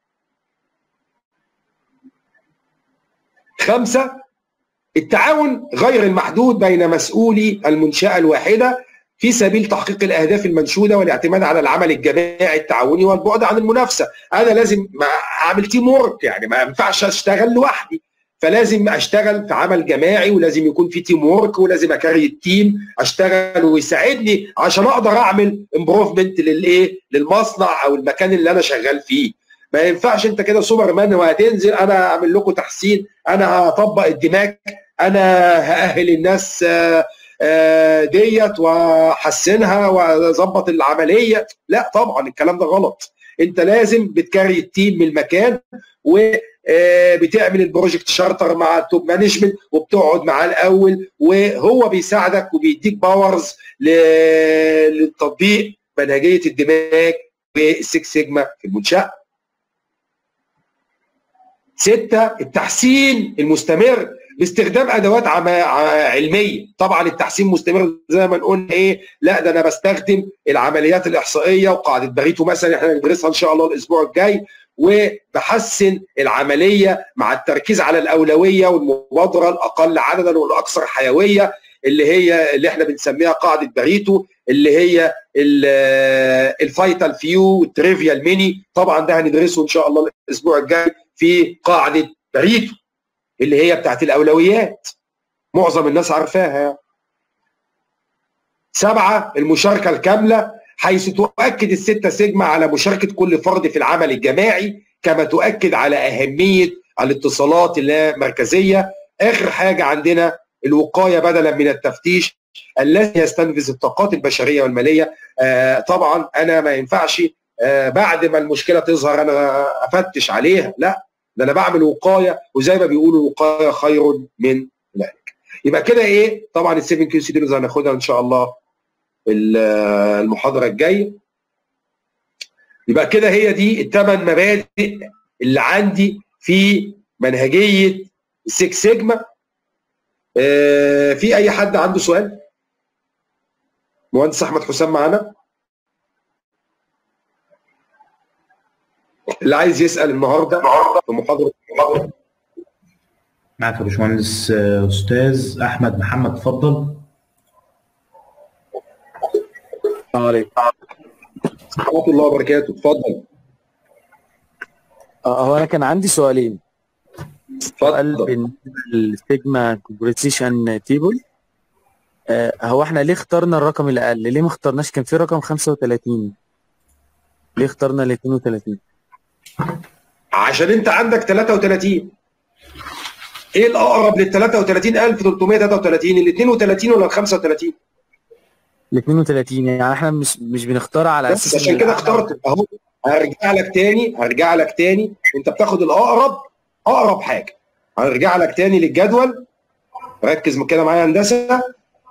خمسه التعاون غير المحدود بين مسؤولي المنشاه الواحده في سبيل تحقيق الاهداف المنشوده والاعتماد على العمل الجماعي التعاوني والبعد عن المنافسه انا لازم اعمل تيم وورك يعني ما ينفعش اشتغل لوحدي فلازم اشتغل في عمل جماعي ولازم يكون في تيم وورك ولازم اكاري التيم اشتغل ويساعدني عشان اقدر اعمل امبروفمنت للايه للمصنع او المكان اللي انا شغال فيه ما ينفعش انت كده سوبر مان وهتنزل انا اعمل لكم تحسين انا هطبق الدماغ انا هاهل الناس آه ديت واحسنها واظبط العمليه لا طبعا الكلام ده غلط انت لازم بتكري التيم من المكان و بتعمل البروجكت شارتر مع التوب مانجمنت وبتقعد معاه الاول وهو بيساعدك وبيديك باورز للتطبيق منهجيه الدماغ والسكس سيجما في المنشاه. سته التحسين المستمر باستخدام ادوات عم... علميه طبعا التحسين مستمر زي ما قلنا ايه لا ده انا بستخدم العمليات الاحصائيه وقاعده باريتو مثلا احنا هندرسها ان شاء الله الاسبوع الجاي وبحسن العمليه مع التركيز على الاولويه والمبادره الاقل عددا والاكثر حيويه اللي هي اللي احنا بنسميها قاعده باريتو اللي هي الفايتال فيو والتريفيال ميني طبعا ده هندرسه ان شاء الله الاسبوع الجاي في قاعده باريتو اللي هي بتاعت الاولويات معظم الناس عارفاها سبعه المشاركه الكامله حيث تؤكد الستة سيجما على مشاركة كل فرد في العمل الجماعي كما تؤكد على أهمية الاتصالات اللامركزية آخر حاجة عندنا الوقاية بدلا من التفتيش الذي يستنفذ الطاقات البشرية والمالية آه طبعا أنا ما ينفعش آه بعد ما المشكلة تظهر أنا أفتش عليها لا ده أنا بعمل وقاية وزي ما بيقولوا الوقاية خير من العلاج يبقى كده إيه طبعا السيفن كيو سي دي هناخدها إن شاء الله المحاضره الجايه يبقى كده هي دي الثمان مبادئ اللي عندي في منهجيه 6 سيجما آه في اي حد عنده سؤال مهندس احمد حسام معانا اللي عايز يسال النهارده في محاضره معاك يا باشمهندس استاذ احمد محمد اتفضل السلام عليكم ورحمه الله وبركاته اتفضل هو انا كان عندي سؤالين سؤال اتفضل بالنسبه للسيجما كومبريتيشن تيبل هو احنا ليه اخترنا الرقم الاقل ليه ما اخترناش كان في رقم 35 ليه اخترنا ال 32 عشان انت عندك 33 ايه الاقرب لل 33333 ال 32 ولا ال 35 ال 32 يعني احنا مش مش بنختار على بس اساس عشان إن كده الأعلى- اخترت اهو هرجع لك تاني هرجع لك تاني انت بتاخد الاقرب اقرب حاجه هرجع لك تاني للجدول ركز كده معايا يا هندسه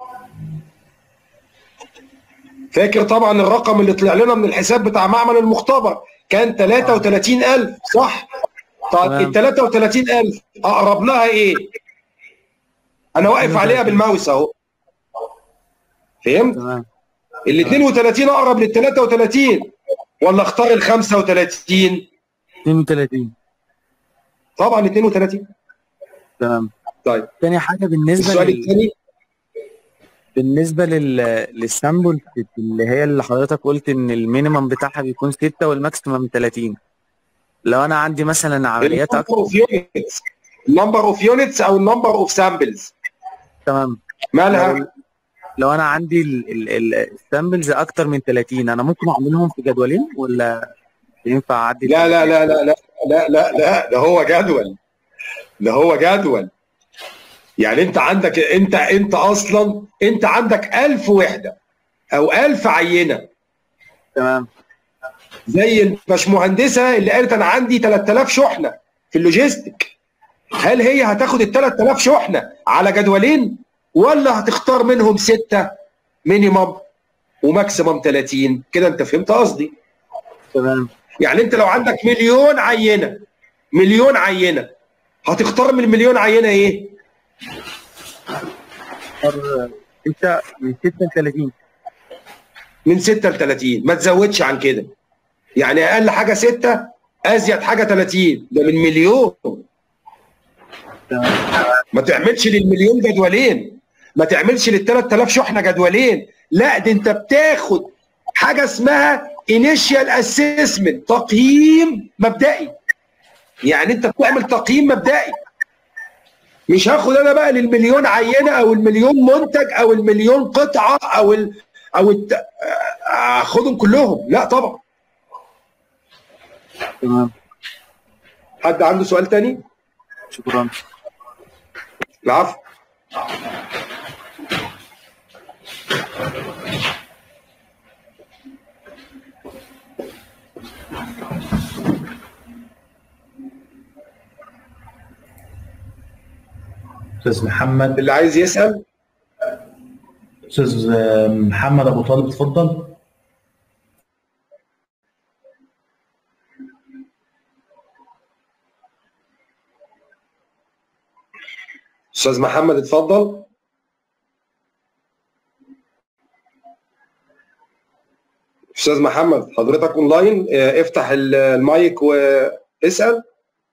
فاكر طبعا الرقم اللي طلع لنا من الحساب بتاع معمل المختبر كان 33000 صح؟ طيب تمام. ال 33000 اقرب لها ايه؟ انا واقف عليها بالماوس اهو فهمت؟ تمام ال 32 اقرب لل 33 ولا اختار ال 35 32 طبعا 32 تمام طيب تاني حاجه بالنسبه السؤال لل... الثاني بالنسبة لل للسامبل اللي هي اللي حضرتك قلت ان المينيمم بتاعها بيكون 6 والماكسيمم 30 لو انا عندي مثلا عمليات النمبر اكتر اوف يونتس النمبر اوف يونتس او النمبر اوف سامبلز تمام مالها لو لو انا عندي السامبلز اكتر من 30 انا ممكن اعملهم في جدولين ولا ينفع اعدي لا لا لا لا لا لا لا لا ده هو جدول ده هو جدول يعني انت عندك انت انت اصلا انت عندك 1000 وحده او 1000 عينه تمام زي الباشمهندسه اللي قالت انا عندي 3000 شحنه في اللوجيستيك هل هي هتاخد ال 3000 شحنه على جدولين ولا هتختار منهم سته مينيمم وماكسيمم 30 كده انت فهمت قصدي تمام يعني انت لو عندك مليون عينه مليون عينه هتختار من المليون عينه ايه؟ اختار انت من 6 ل 30 من 6 ل 30 ما تزودش عن كده يعني اقل حاجه 6 ازيد حاجه 30 ده من مليون تمام ما تعملش للمليون جدولين ما تعملش لل 3000 شحنه جدولين لا ده انت بتاخد حاجه اسمها انيشال اسسمنت تقييم مبدئي يعني انت بتعمل تقييم مبدئي مش هاخد انا بقى للمليون عينه او المليون منتج او المليون قطعه او ال او الت... اخدهم كلهم لا طبعا تمام حد عنده سؤال تاني؟ شكرا العفو استاذ محمد اللي عايز يسال استاذ محمد ابو طالب اتفضل استاذ محمد اتفضل استاذ محمد حضرتك اونلاين اه، افتح ال- المايك واسال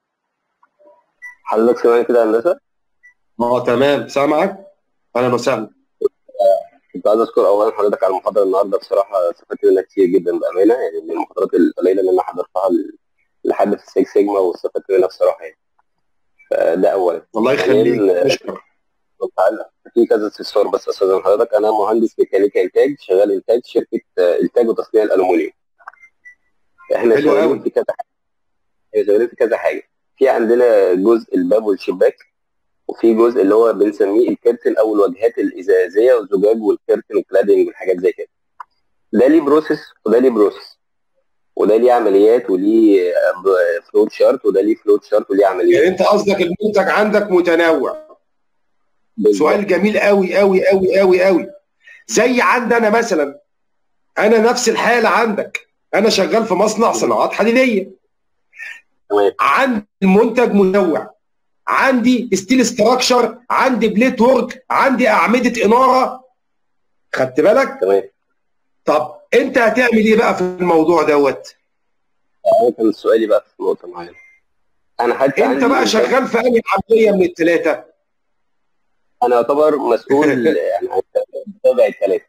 حضرتك سامعني كده يا هندسه؟ اه تمام سامعك اهلا وسهلا كنت عايز اشكر اولا حضرتك على المحاضره النهارده بصراحه استفدت منها كتير جدا بامانه يعني من المحاضرات القليله اللي انا حضرتها ل- لحد في السيكس سيجما واستفدت منها بصراحه يعني فده اولا الله ثانياً، يخليك نشكر متعلق في كذا استفسار بس استاذ حضرتك انا مهندس ميكانيكا انتاج شغال انتاج شركه آه، انتاج وتصنيع الالومنيوم احنا حلو شغالين أوي. في كذا حاجه احنا شغالين في كذا حاجه في عندنا جزء الباب والشباك وفي جزء اللي هو بنسميه الكرتن او الواجهات الازازيه والزجاج والكرتن والكلادنج والحاجات زي كده ده ليه بروسيس وده ليه بروسيس وده ليه عمليات وليه فلوت شارت وده ليه فلوت شارت وليه عمليات يعني انت قصدك المنتج عندك متنوع بالظبط. سؤال جميل قوي قوي قوي قوي قوي زي عندنا مثلا انا نفس الحاله عندك انا شغال في مصنع صناعات حديديه تمام عندي المنتج منوع عندي ستيل ستراكشر عندي بليت ورك عندي اعمده اناره خدت بالك تمام طب انت هتعمل ايه بقى في الموضوع دوت هو كان سؤالي بقى في نقطه معينه انا حتى انت عندي بقى شغال في انهي عمليه من الثلاثه انا اعتبر مسؤول يعني عن- بتابع الثلاثه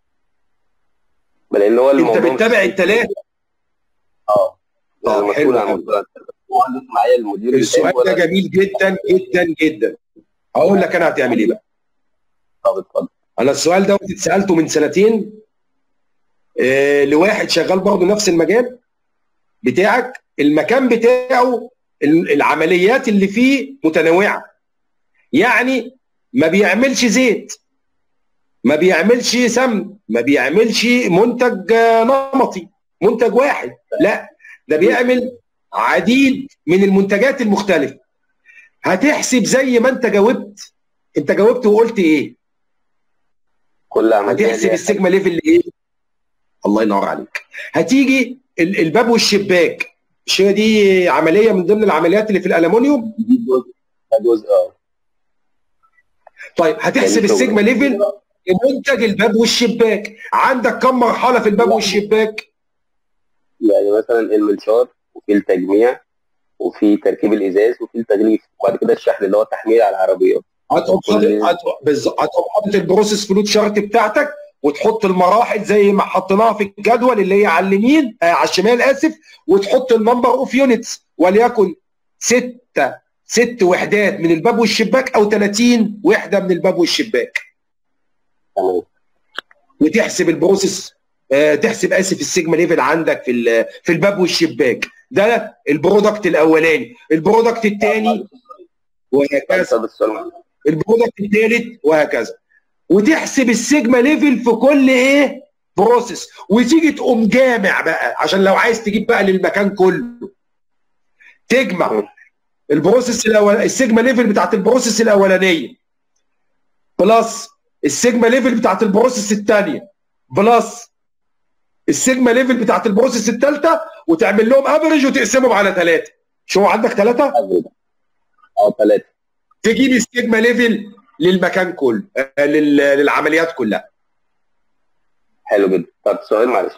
لان هو انت الموضوع بتتابع الثلاثه اه طب انا حلو مسؤول عن قوي. موضوع الثلاثة. مهندس معايا المدير السؤال بتاعي ده ولا- جميل جدا جدا جدا هقول لك انا هتعمل ايه بقى طب اتفضل انا السؤال ده اتسالته من سنتين آه، لواحد شغال برضه نفس المجال بتاعك المكان بتاعه ال- العمليات اللي فيه متنوعه يعني ما بيعملش زيت ما بيعملش سمن ما بيعملش منتج آه، نمطي منتج واحد لا ده بيعمل عديد من المنتجات المختلفه هتحسب زي ما انت جاوبت انت جاوبت وقلت ايه كل عمليه هتحسب ليها السيجما ليفل ايه الله ينور عليك هتيجي ال- الباب والشباك مش هي دي عمليه من ضمن العمليات اللي في الالومنيوم دي جزء ده جزء اه طيب هتحسب يعني شغل. السيجما ليفل لمنتج الباب والشباك عندك كم مرحله في الباب والشباك يعني مثلا المنشار وفي التجميع وفي تركيب الازاز وفي التغليف وبعد كده الشحن اللي هو التحميل على العربيات هتقوم حاطط كل- هتقوم بالظبط. هتقوم حاطط البروسيس فلوت شارت بتاعتك وتحط المراحل زي ما حطيناها في الجدول اللي هي على اليمين آه على الشمال اسف وتحط النمبر اوف يونتس وليكن ستة ست وحدات من الباب والشباك او 30 وحده من الباب والشباك تمام وتحسب البروسيس آه، تحسب اسف السيجما ليفل عندك في ال- في الباب والشباك ده البرودكت الاولاني البرودكت الثاني وهكذا طب السؤال معلش. البرودكت الثالث وهكذا وتحسب السيجما ليفل في كل ايه بروسيس وتيجي تقوم جامع بقى عشان لو عايز تجيب بقى للمكان كله تجمع البروسيس الاول السيجما ليفل بتاعت البروسيس الاولانيه بلس السيجما ليفل بتاعت البروسيس الثانيه بلس السيجما ليفل بتاعت البروسيس الثالثه وتعمل لهم افريج وتقسمهم على ثلاثه شو عندك ثلاثه اه ثلاثة تجيب السيجما ليفل للمكان كله آه، لل- للعمليات كلها حلو جدا طب سؤال معلش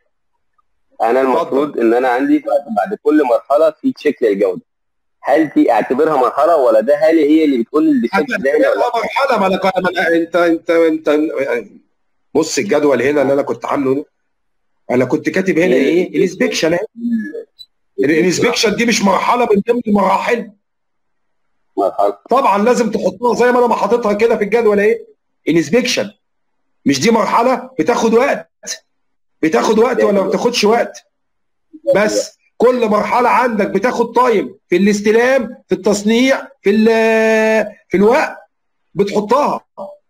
انا المفروض ان انا عندي بعد بعد كل مرحله في تشيك للجوده هل دي اعتبرها مرحله ولا ده هل هي اللي بتقول الديفكت ده هنا ولا اه مرحله ما انا ما أنا- انت انت انت بص الجدول هنا اللي انا كنت عامله ده انا كنت كاتب هنا ايه الانسبكشن اهي الانسبكشن دي مش مرحله من ضمن المراحل مرحله طبعا لازم تحطها زي ما انا ما حاططها كده في الجدول اهي انسبكشن مش دي مرحله بتاخد وقت بتاخد وقت ولا ما بتاخدش وقت بس كل مرحله عندك بتاخد تايم في الاستلام في التصنيع في ال- في الوقت بتحطها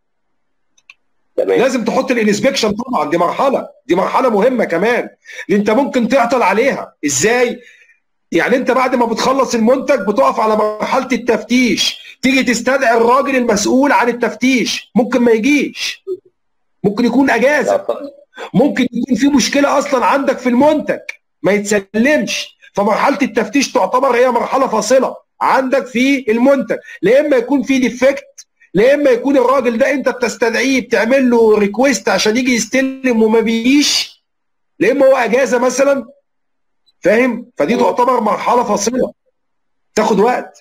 تمام لازم تحط الانسبكشن طبعا دي مرحله دي مرحله مهمه كمان دي انت ممكن تعطل عليها ازاي يعني انت بعد ما بتخلص المنتج بتقف على مرحله التفتيش تيجي تستدعي الراجل المسؤول عن التفتيش ممكن ما يجيش ممكن يكون اجازه ممكن يكون في مشكله اصلا عندك في المنتج ما يتسلمش فمرحله التفتيش تعتبر هي مرحله فاصله عندك في المنتج لا اما يكون في ديفكت لا اما يكون الراجل ده انت بتستدعيه بتعمل له ريكويست عشان يجي يستلم وما بيجيش لا اما هو اجازه مثلا فاهم فدي تعتبر مرحله فاصله تاخد وقت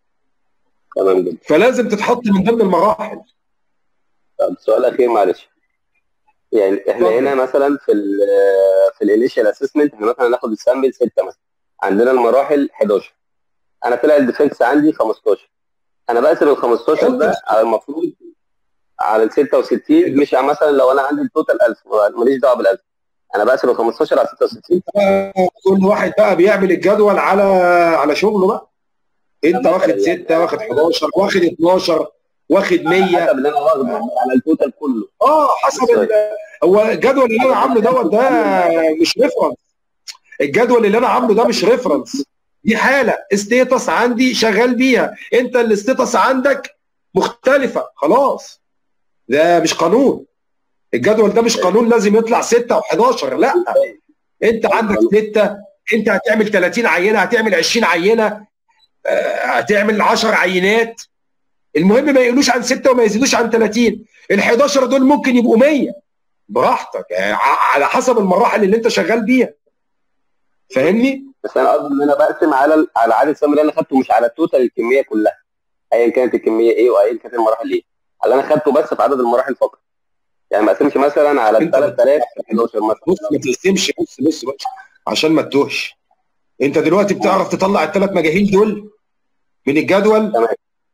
تمام جدا فلازم تتحط من ضمن المراحل طب سؤال اخير معلش يعني احنا هنا مثلا في ال في الانيشال اسسمنت احنا مثلا ناخد السامبل 6 مثلا عندنا المراحل 11 انا طلع الديفكتس عندي 15 انا بقسم ال 15 ده على المفروض على ال 66 مش على مثلا لو انا عندي التوتال 1000 ماليش دعوه بال 1000 انا بقسم ال 15 على 66 كل واحد بقى بيعمل الجدول على على شغله بقى انت واخد 6 واخد 11 واخد 12 واخد 100 حسب اللي انا واخده على التوتال كله اه حسب ال- هو الجدول اللي انا عامله دوت ده مش ريفرنس الجدول اللي انا عامله ده مش ريفرنس دي حاله ستيتس عندي شغال بيها انت الستيتس عندك مختلفه خلاص ده مش قانون الجدول ده مش قانون لازم يطلع 6 او 11 لا انت عندك 6 انت هتعمل 30 عينه هتعمل 20 عينه آه، هتعمل 10 عينات المهم ما يقولوش عن 6 وما يزيدوش عن 30 ال 11 دول ممكن يبقوا 100 براحتك يعني ع- على حسب المراحل اللي انت شغال بيها فاهمني؟ بس انا قصدي ان انا بقسم على ال- على عدد السم اللي انا خدته مش على التوتال الكميه كلها ايا كانت الكميه ايه وايا كانت المراحل ايه على اللي انا خدته بس في عدد المراحل فقط يعني ما اقسمش مثلا على ال 3000 في 11 مثلا بص ما تقسمش بص بص بص عشان ما تتوهش انت دلوقتي بتعرف تطلع الثلاث مجاهيل دول من الجدول تمام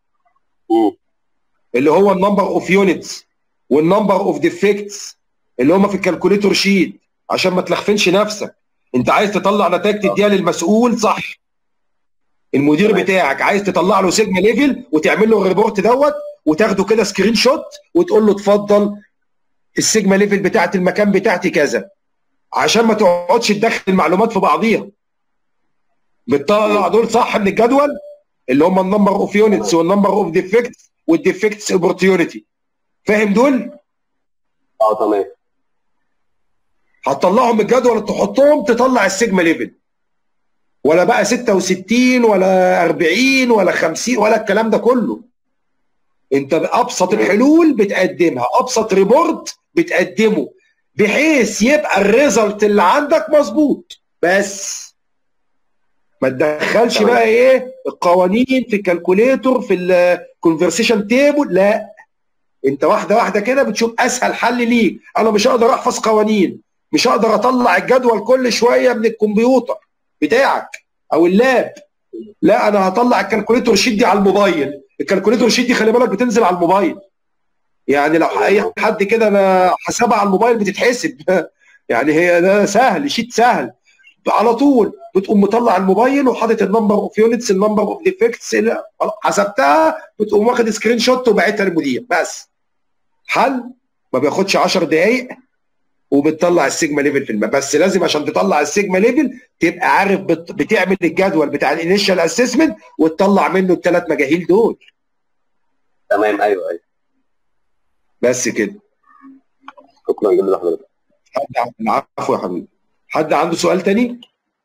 اللي هو النمبر اوف يونتس والنمبر اوف ديفكتس اللي هم في الكالكوليتور شيت عشان ما تلخفنش نفسك انت عايز تطلع نتائج تديها للمسؤول صح المدير بتاعك عايز تطلع له سيجما ليفل وتعمل له الريبورت دوت وتاخده كده سكرين شوت وتقول له اتفضل السيجما ليفل بتاعت المكان بتاعتي كذا عشان ما تقعدش تدخل المعلومات في بعضيها بتطلع دول صح من الجدول اللي هم النمبر اوف يونتس والنمبر اوف ديفكتس والديفكتس اوبورتيونيتي فاهم دول؟ اه تمام هتطلعهم من الجدول تحطهم تطلع السيجما ليفل ولا بقى 66 ولا 40 ولا 50 ولا الكلام ده كله انت ابسط الحلول بتقدمها ابسط ريبورت بتقدمه بحيث يبقى الريزلت اللي عندك مظبوط بس ما تدخلش تمام. بقى ايه القوانين في الكالكوليتور في الكونفرسيشن تيبل لا انت واحده واحده كده بتشوف اسهل حل ليك انا مش هقدر احفظ قوانين مش هقدر اطلع الجدول كل شويه من الكمبيوتر بتاعك او اللاب لا انا هطلع الكالكوليتور شدي على الموبايل الكالكوليتور شدي خلي بالك بتنزل على الموبايل يعني لو اي حد كده انا حسابها على الموبايل بتتحسب يعني هي ده سهل شيت سهل على طول بتقوم مطلع الموبايل وحاطط النمبر اوف يونتس النمبر اوف ديفكتس حسبتها بتقوم واخد سكرين شوت وبعتها للمدير بس حل ما بياخدش 10 دقائق وبتطلع السيجما ليفل في الماء بس لازم عشان تطلع السيجما ليفل تبقى عارف بت... بتعمل الجدول بتاع الانيشال اسسمنت وتطلع منه الثلاث مجاهيل دول تمام ايوه ايوه بس كده شكرا جدا لحضرتك حد العفو يا حبيبي حد عنده سؤال تاني؟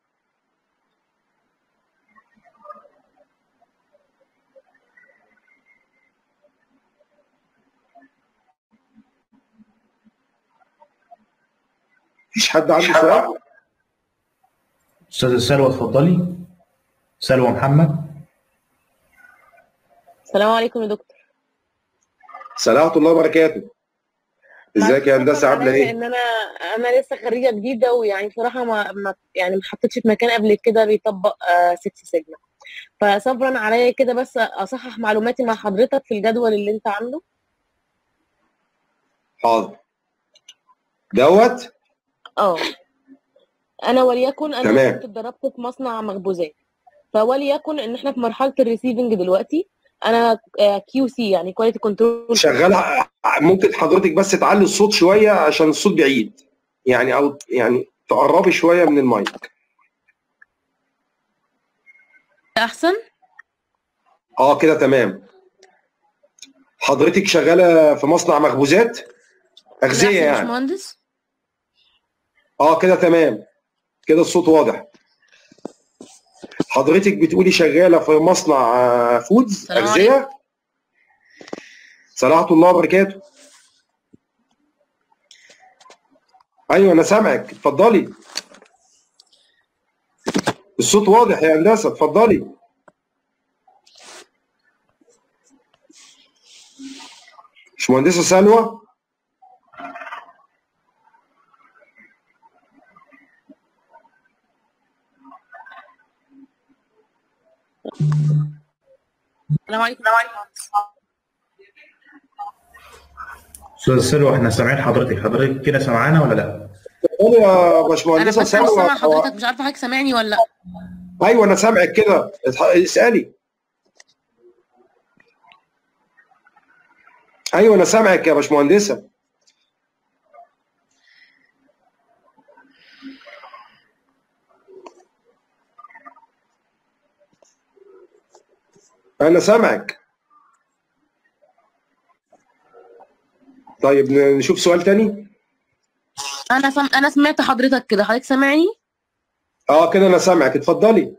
مفيش حد عنده سؤال؟ استاذه سلوى اتفضلي سلوى محمد السلام عليكم يا دكتور سلامة الله وبركاته ازيك يا هندسه عامله ايه؟ ان انا انا لسه خريجه جديده ويعني بصراحه ما, ما يعني ما حطيتش في مكان قبل كده بيطبق آه ست سيجما فصبرا عليا كده بس اصحح معلوماتي مع حضرتك في الجدول اللي انت عامله حاضر دوت اه انا وليكن انا تمام. كنت اتدربت في مصنع مخبوزات فوليكن ان احنا في مرحله الريسيفنج دلوقتي انا كيو سي يعني كواليتي كنترول شغاله ممكن حضرتك بس تعلي الصوت شويه عشان الصوت بعيد يعني او يعني تقربي شويه من المايك احسن اه كده تمام حضرتك شغاله في مصنع مخبوزات اغذيه أحسن يا يعني باشمهندس اه كده تمام كده الصوت واضح حضرتك بتقولي شغاله في مصنع آه، فودز السلام اغذيه صلاحة الله وبركاته ايوه انا سامعك اتفضلي الصوت واضح يا هندسه اتفضلي باشمهندسه سلوى السلام عليكم السلام عليكم استاذه سلوى احنا سامعين حضرتك حضرتك كده سامعانا ولا لا؟ اتفضلي يا انا باشمهندسه بس مش سامع سلوى حضرتك مش عارفه حضرتك سامعني ولا لا ايوه انا سامعك كده اتح- اسالي ايوه انا سامعك يا باشمهندسه انا سامعك طيب ن- نشوف سؤال تاني انا سم... انا سمعت حضرتك كده حضرتك سامعني اه كده انا سامعك اتفضلي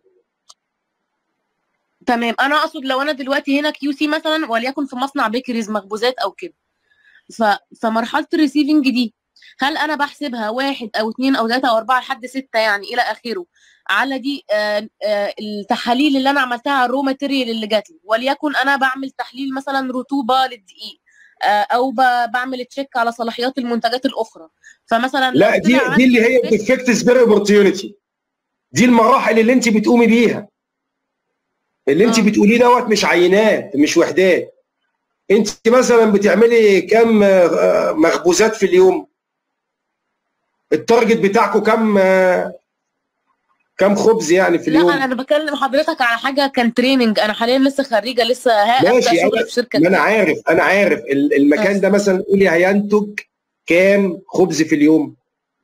تمام انا اقصد لو انا دلوقتي هنا كيو سي مثلا وليكن في مصنع بيكريز مخبوزات او كده ف... فمرحله الريسيفنج دي هل انا بحسبها واحد او اثنين او ثلاثه او اربعه لحد سته يعني الى اخره على دي آه آه التحاليل اللي انا عملتها على الرو ماتيريال اللي جات لي وليكن انا بعمل تحليل مثلا رطوبه للدقيق آه او ب... بعمل تشيك على صلاحيات المنتجات الاخرى فمثلا لا لو دي طلع دي اللي عندي هي ديفكت سبير اوبورتيونيتي دي المراحل اللي انت بتقومي بيها اللي انت آه. بتقوليه دوت مش عينات مش وحدات انت مثلا بتعملي كام آه، مخبوزات في اليوم التارجت بتاعكم كام آه، كام خبز يعني في لا اليوم انا بكلم حضرتك على حاجه كان تريننج انا حاليا لسه خريجه لسه هبدا ماشي شغل انا في شركه ما انا جديدة. عارف انا عارف ال- المكان ده مثلا قولي هينتج كام خبز في اليوم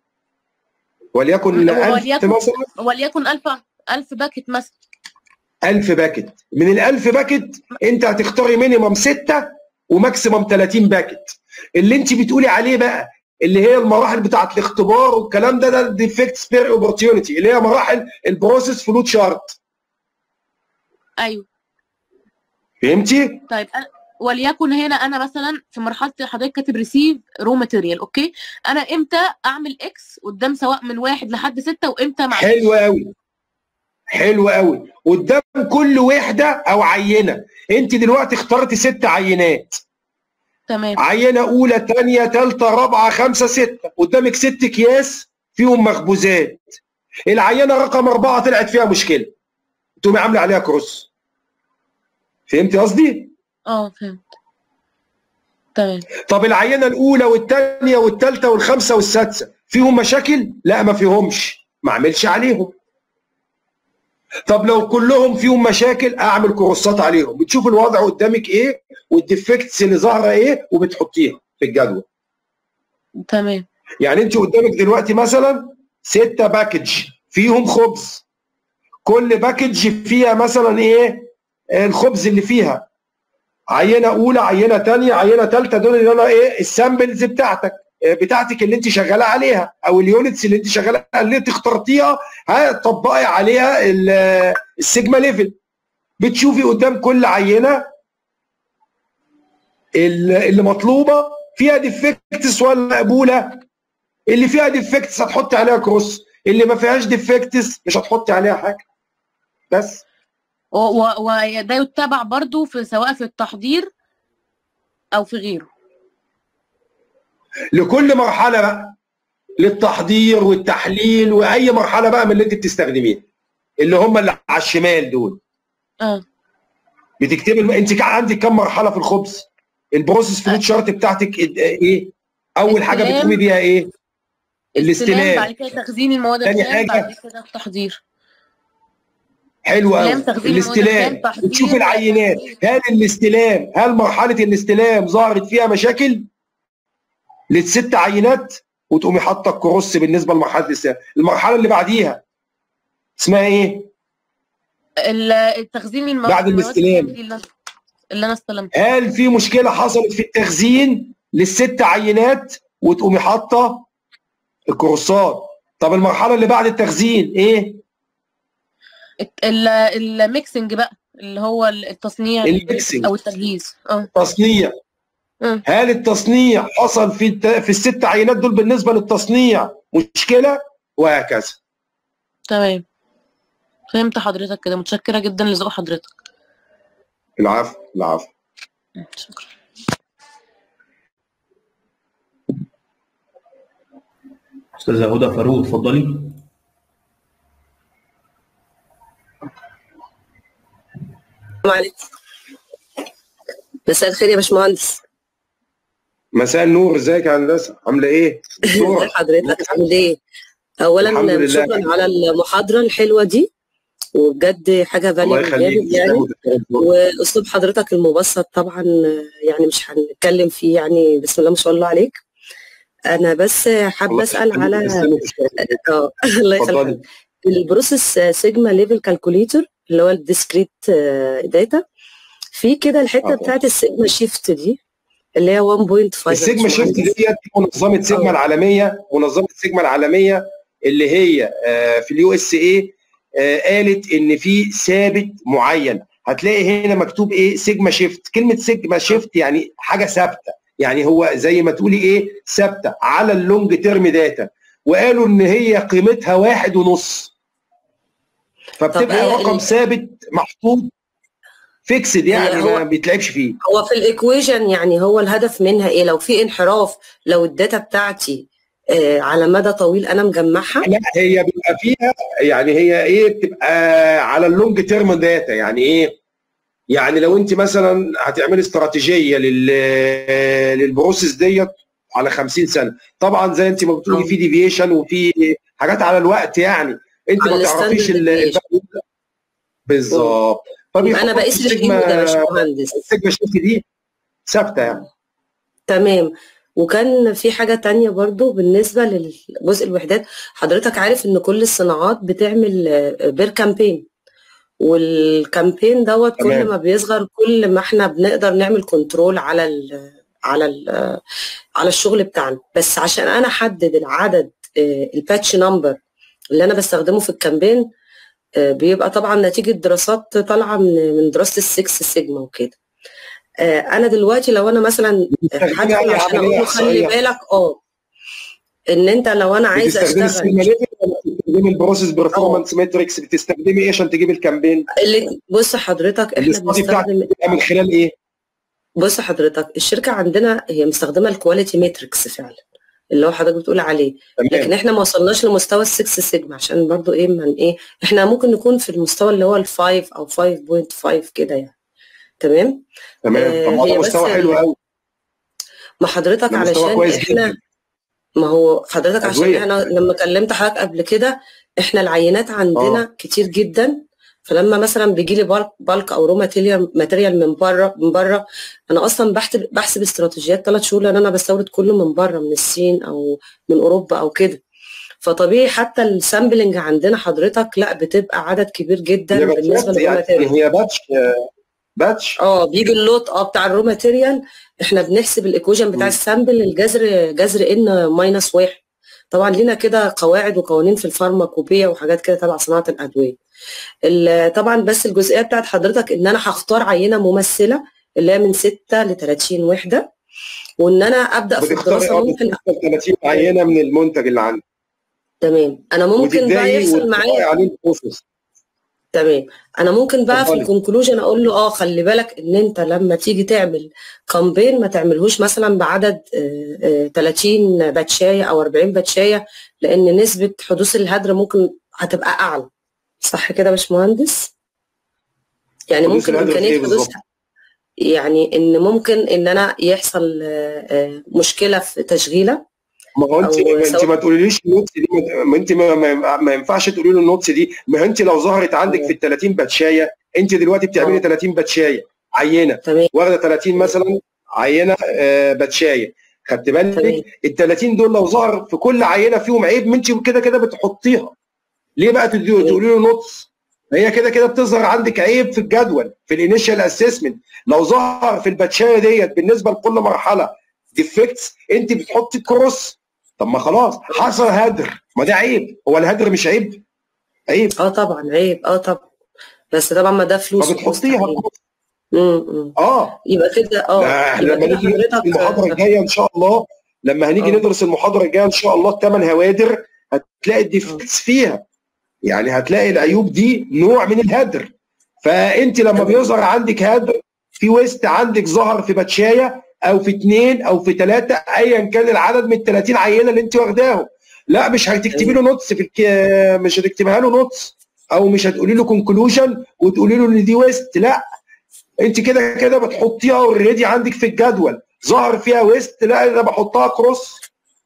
وليكن 1000 وليكن مثلا وليكن 1000 1000 باكت مثلا 1000 باكت من ال 1000 باكت انت هتختاري مينيمم 6 وماكسيمم 30 باكت اللي انت بتقولي عليه بقى اللي هي المراحل بتاعه الاختبار والكلام ده ده ديفكت سبير اوبورتيونيتي اللي هي مراحل البروسيس فلوت شارت ايوه فهمتي؟ طيب أنا وليكن هنا انا مثلا في مرحله حضرتك كاتب ريسيف رو ماتيريال اوكي انا امتى اعمل اكس قدام سواء من واحد لحد سته وامتى مع حلو قوي حلو قوي قدام كل وحده او عينه انت دلوقتي اخترت ست عينات تمام عينه اولى ثانيه ثالثه رابعه خمسه سته قدامك ست اكياس فيهم مخبوزات العينه رقم اربعه طلعت فيها مشكله تقومي عامله عليها كروس فهمتي قصدي؟ اه فهمت تمام طب العينه الاولى والثانيه والثالثه والخامسه والسادسه فيهم مشاكل؟ لا ما فيهمش ما اعملش عليهم طب لو كلهم فيهم مشاكل اعمل كروسات عليهم بتشوف الوضع قدامك ايه والديفكتس اللي ظاهره ايه وبتحطيها في الجدول تمام يعني انت قدامك دلوقتي مثلا ستة باكج فيهم خبز كل باكج فيها مثلا ايه الخبز اللي فيها عينه اولى عينه ثانيه عينه ثالثه دول اللي انا ايه السامبلز بتاعتك آه، بتاعتك اللي انت شغاله عليها او اليونتس اللي انت شغاله اللي انت اخترتيها هتطبقي عليها ال- السيجما ليفل بتشوفي قدام كل عينه ال- اللي مطلوبه فيها ديفكتس ولا مقبوله اللي فيها ديفكتس هتحطي عليها كروس اللي ما فيهاش ديفكتس مش هتحطي عليها حاجه بس و- و- وده يتبع برضو في سواء في التحضير او في غيره لكل مرحله بقى للتحضير والتحليل واي مرحله بقى من اللي انت بتستخدميها اللي هم اللي على الشمال دول اه بتكتبي الم... انت كان عندك كم مرحله في الخبز البروسيس فلوت شارت بتاعتك إد- ايه اول حاجه استلام. بتقومي بيها ايه استلام بعد الاستلام كده تخزين المواد تاني الخام حاجة. بعد كده التحضير حلو قوي استلام، تخزين المواد الاستلام الخام، تحضير، بتشوف العينات هل الاستلام هل مرحله الاستلام ظهرت فيها مشاكل للست عينات وتقومي حاطه الكروس بالنسبه لمرحله الاستلام المرحله اللي بعديها اسمها ايه ال- التخزين المواد بعد المواد الاستلام. الخام دي اللي أنا- اللي انا استلمتها هل في مشكله حصلت في التخزين للست عينات وتقومي حاطه الكروسات طب المرحله اللي بعد التخزين ايه الت- ال- الميكسنج بقى اللي هو التصنيع الميكسنج. او التجهيز اه تصنيع مم. هل التصنيع حصل في الت... في الست عينات دول بالنسبه للتصنيع مشكله وهكذا تمام فهمت حضرتك كده متشكره جدا لذوق حضرتك العفو العفو شكرا استاذه هدى فاروق اتفضلي السلام عليكم مساء الخير يا باشمهندس مساء النور ازيك يا هندسه عامله ايه ازي دكتورة؟ حضرتك عامل ايه اولا الحمد لله. شكرا على المحاضره الحلوه دي وبجد حاجه الله فاليو يخليك جامد يعني واسلوب حضرتك المبسط طبعا يعني مش هنتكلم فيه يعني بسم الله ما شاء الله عليك انا بس حابه الله اسال يخليك، على تسلمي في الشرف. اه الله يخليك اتفضلي البروسيس سيجما ليفل كالكوليتر اللي هو الديسكريت داتا في كده الحته آه. بتاعت السيجما شيفت دي اللي هي 1.5 السيجما شيفت ديت منظمه سيجما آه. العالميه منظمه سيجما العالميه اللي هي آه، في اليو اس اي قالت ان في ثابت معين هتلاقي هنا مكتوب ايه سيجما شيفت كلمه سيجما شيفت يعني حاجه ثابته يعني هو زي ما تقولي ايه ثابته على اللونج تيرم داتا وقالوا ان هي قيمتها واحد ونص طب فبتبقى هي رقم ال- ثابت محطوط فيكسد يعني هو- ما بيتلعبش فيه هو في الايكويشن يعني هو الهدف منها ايه لو في انحراف لو الداتا بتاعتي آه على مدى طويل انا مجمعها لا هي بيبقى فيها يعني هي ايه بتبقى على اللونج تيرم داتا يعني ايه يعني لو انت مثلا هتعملي استراتيجيه لل للبروسيس ديت على 50 سنه طبعا زي انت ما بتقولي في ديفيشن وفي حاجات على الوقت يعني انت على ما تعرفيش ال- الستاندرد ال- بالظبط يبقى انا بقيس الفيو ده يا باشمهندس السيجما شيفت دي ثابته يعني تمام وكان في حاجة تانية برضو بالنسبة لجزء الوحدات حضرتك عارف ان كل الصناعات بتعمل آه، بير كامبين والكامبين دوت كل تمام. ما بيصغر كل ما احنا بنقدر نعمل كنترول على ال على ال على الشغل بتاعنا بس عشان انا احدد العدد الباتش نمبر اللي انا بستخدمه في الكامبين آه، بيبقى طبعا نتيجة دراسات طالعة من من دراسة السكس سيجما وكده آه، انا دلوقتي لو انا مثلا بتستخدمي هدخل أي عشان عملية اقول له خلي إحصائية؟ بالك اه ان انت لو انا عايزه بتستخدمي اشتغل السيجما ليفل ولا بتستخدمي البروسيس برفورمانس ماتريكس بتستخدمي ايه عشان تجيب الكامبين اللي بص حضرتك احنا الاستادي بتاعتك بنستخدم بتبقى من خلال ايه بص حضرتك الشركه عندنا هي مستخدمه الكواليتي ماتريكس فعلا اللي هو حضرتك بتقول عليه لكن تمام احنا ما وصلناش لمستوى السكس سيجما عشان برضو ايه من ايه احنا ممكن نكون في المستوى اللي هو الفايف او 5.5 كده يعني تمام تمام طب آه ما ده هي بس مستوى حلو ال- قوي ما حضرتك ده مستوى علشان كويس احنا جدا ما هو حضرتك عشان ادويه احنا لما كلمت حضرتك قبل كده احنا العينات عندنا اه كتير جدا فلما مثلا بيجي لي بالك بالك او رو ماتيريال ماتيريال من بره من بره انا اصلا بحسب بحسب استراتيجيات ثلاث شهور لان انا بستورد كله من بره من الصين او من اوروبا او كده فطبيعي حتى السامبلنج عندنا حضرتك لا بتبقى عدد كبير جدا هي بالنسبه باتشات للرو يعني ماتيريال هي باتش باتش اه بيجي اللوت اه بتاع الرو ماتيريال احنا بنحسب الايكويشن بتاع مم. السامبل الجذر جذر ان ماينس واحد طبعا لينا كده قواعد وقوانين في الفارماكوبيا وحاجات كده تبع صناعه الادويه ال- طبعا بس الجزئيه بتاعت حضرتك ان انا هختار عينه ممثله اللي هي من 6 ل 30 وحده وان انا ابدا في بتختاري الدراسه اه ممكن بتختار 30 عينه من المنتج اللي عندك تمام انا ممكن بقى وتبداي يحصل وتطبقي معايا عليه البروسيس تمام انا ممكن بقى في اتفضلي الكونكلوجن اقول له اه خلي بالك ان انت لما تيجي تعمل كامبين ما تعملهوش مثلا بعدد آه، آه، 30 باتشايه او 40 باتشايه لان نسبه حدوث الهدر ممكن هتبقى اعلى صح كده يا باشمهندس يعني حدوث ممكن الهدر في امكانيه ايه حدوث بالظبط؟ يعني ان ممكن ان انا يحصل آه، آه، مشكله في تشغيله ما هو انت او ما انت سواء ما تقوليليش النوتس دي ما ما انت ما, ما, ما ينفعش تقولي له النوتس دي ما انت لو ظهرت عندك في ال 30 باتشايه انت دلوقتي بتعملي اه 30 باتشايه عينه تمام واخده 30 مثلا عينه آه، باتشايه خدت بالك تمام ال 30 دول لو ظهر في كل عينه فيهم عيب ما انت كده كده بتحطيها ليه بقى تدي- تمام تقولي له نوتس هي كده كده بتظهر عندك عيب في الجدول في الانيشال اسسمنت لو ظهر في الباتشايه ديت بالنسبه لكل مرحله ديفكتس انت بتحطي كروس طب ما خلاص حصل هدر ما ده عيب هو الهدر مش عيب عيب اه طبعا عيب اه طبعا بس طبعا ما ده فلوس وكوست فبتحطيها عليه امم اه يبقى كده ده اه احنا يبقى لما كده نيجي ندرس حضرتك المحاضره اه الجايه ان شاء الله لما هنيجي اه ندرس المحاضره الجايه ان شاء الله الثمان هوادر هتلاقي اه الديفكتس فيها يعني هتلاقي العيوب دي نوع من الهدر فانت لما تمام بيظهر عندك هدر في ويست عندك ظهر في باتشايه او في اثنين او في ثلاثه ايا كان العدد من ال 30 عينه اللي انت واخداهم لا مش هتكتبي له تمام نوتس في الك... مش هتكتبها له نوتس او مش هتقولي له كونكلوجن وتقولي له ان دي ويست لا انت كده كده بتحطيها اوريدي عندك في الجدول ظهر فيها ويست لا انا بحطها كروس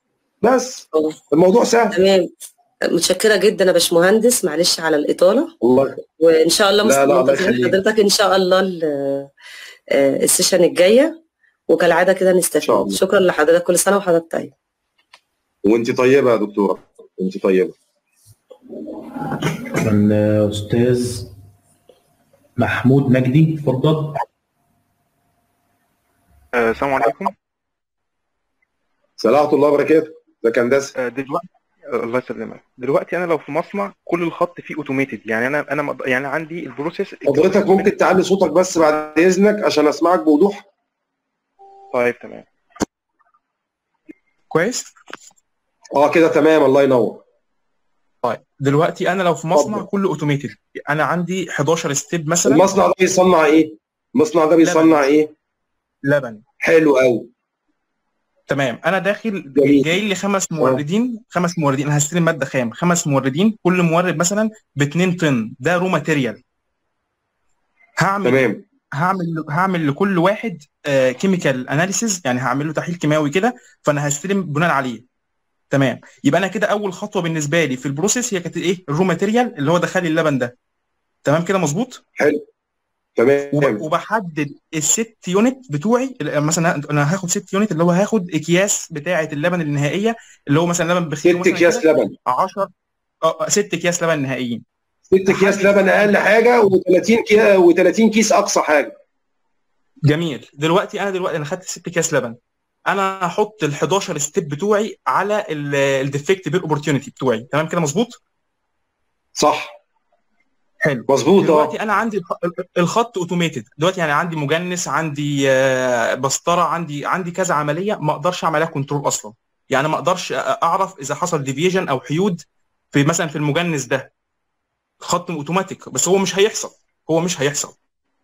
بس اه الموضوع سهل تمام متشكرة جدا يا باشمهندس معلش على الإطالة الله وإن شاء الله لا لا الله منتظرين يخليك حضرتك إن شاء الله ال- آه، السيشن الجاية وكالعادة كده ان شاء نستفيد الله شكرا لحضرتك كل سنة وحضرتك طيب وانت طيبه يا دكتوره انت طيبه شكرا استاذ محمود مجدي اتفضل آه، السلام عليكم سلام الله وبركاته ازيك يا هندسه آه، دلوقتي آه، الله يسلمك دلوقتي انا لو في مصنع كل الخط فيه اوتوميتد يعني انا انا مقد- يعني عندي البروسيس حضرتك البروسيس ممكن تعلي صوتك بس بعد اذنك عشان اسمعك بوضوح طيب تمام كويس اه كده تمام الله ينور طيب دلوقتي انا لو في مصنع اتفضل كله اوتوميتد انا عندي 11 ستيب مثلا المصنع ده بيصنع ايه المصنع ده لبن بيصنع ايه لبن حلو قوي تمام انا داخل جميل جاي لي خمس اه موردين خمس موردين انا هستلم ماده خام خمس موردين كل مورد مثلا ب 2 طن ده رو ماتيريال هعمل تمام هعمل هعمل لكل واحد كيميكال اناليسيز يعني هعمل له تحليل كيماوي كده فانا هستلم بناء عليه تمام يبقى انا كده اول خطوه بالنسبه لي في البروسيس هي كانت ايه الرو ماتيريال اللي هو دخل لي اللبن ده تمام كده مظبوط حلو وب- تمام وبحدد الست يونت بتوعي مثلا انا هاخد ست يونت اللي هو هاخد اكياس بتاعه اللبن النهائيه اللي هو مثلا لبن بخير ست مثلا اكياس كده لبن 10 اه ست اكياس لبن نهائيين ست اكياس هحدد لبن اقل حاجه و30 كي... و30 كيس اقصى حاجه جميل دلوقتي انا دلوقتي انا خدت ست اكياس لبن انا هحط ال 11 ستيب بتوعي على الديفكت بير اوبورتيونيتي بتوعي تمام كده مظبوط صح حلو مظبوط اه دلوقتي انا عندي الخ- الخط اوتوميتد دلوقتي يعني عندي مجنس عندي آه، بسطره عندي عندي كذا عمليه ما اقدرش اعمل عليها كنترول اصلا يعني ما اقدرش اعرف اذا حصل ديفيجن او حيود في مثلا في المجنس ده خط اوتوماتيك بس هو مش هيحصل هو مش هيحصل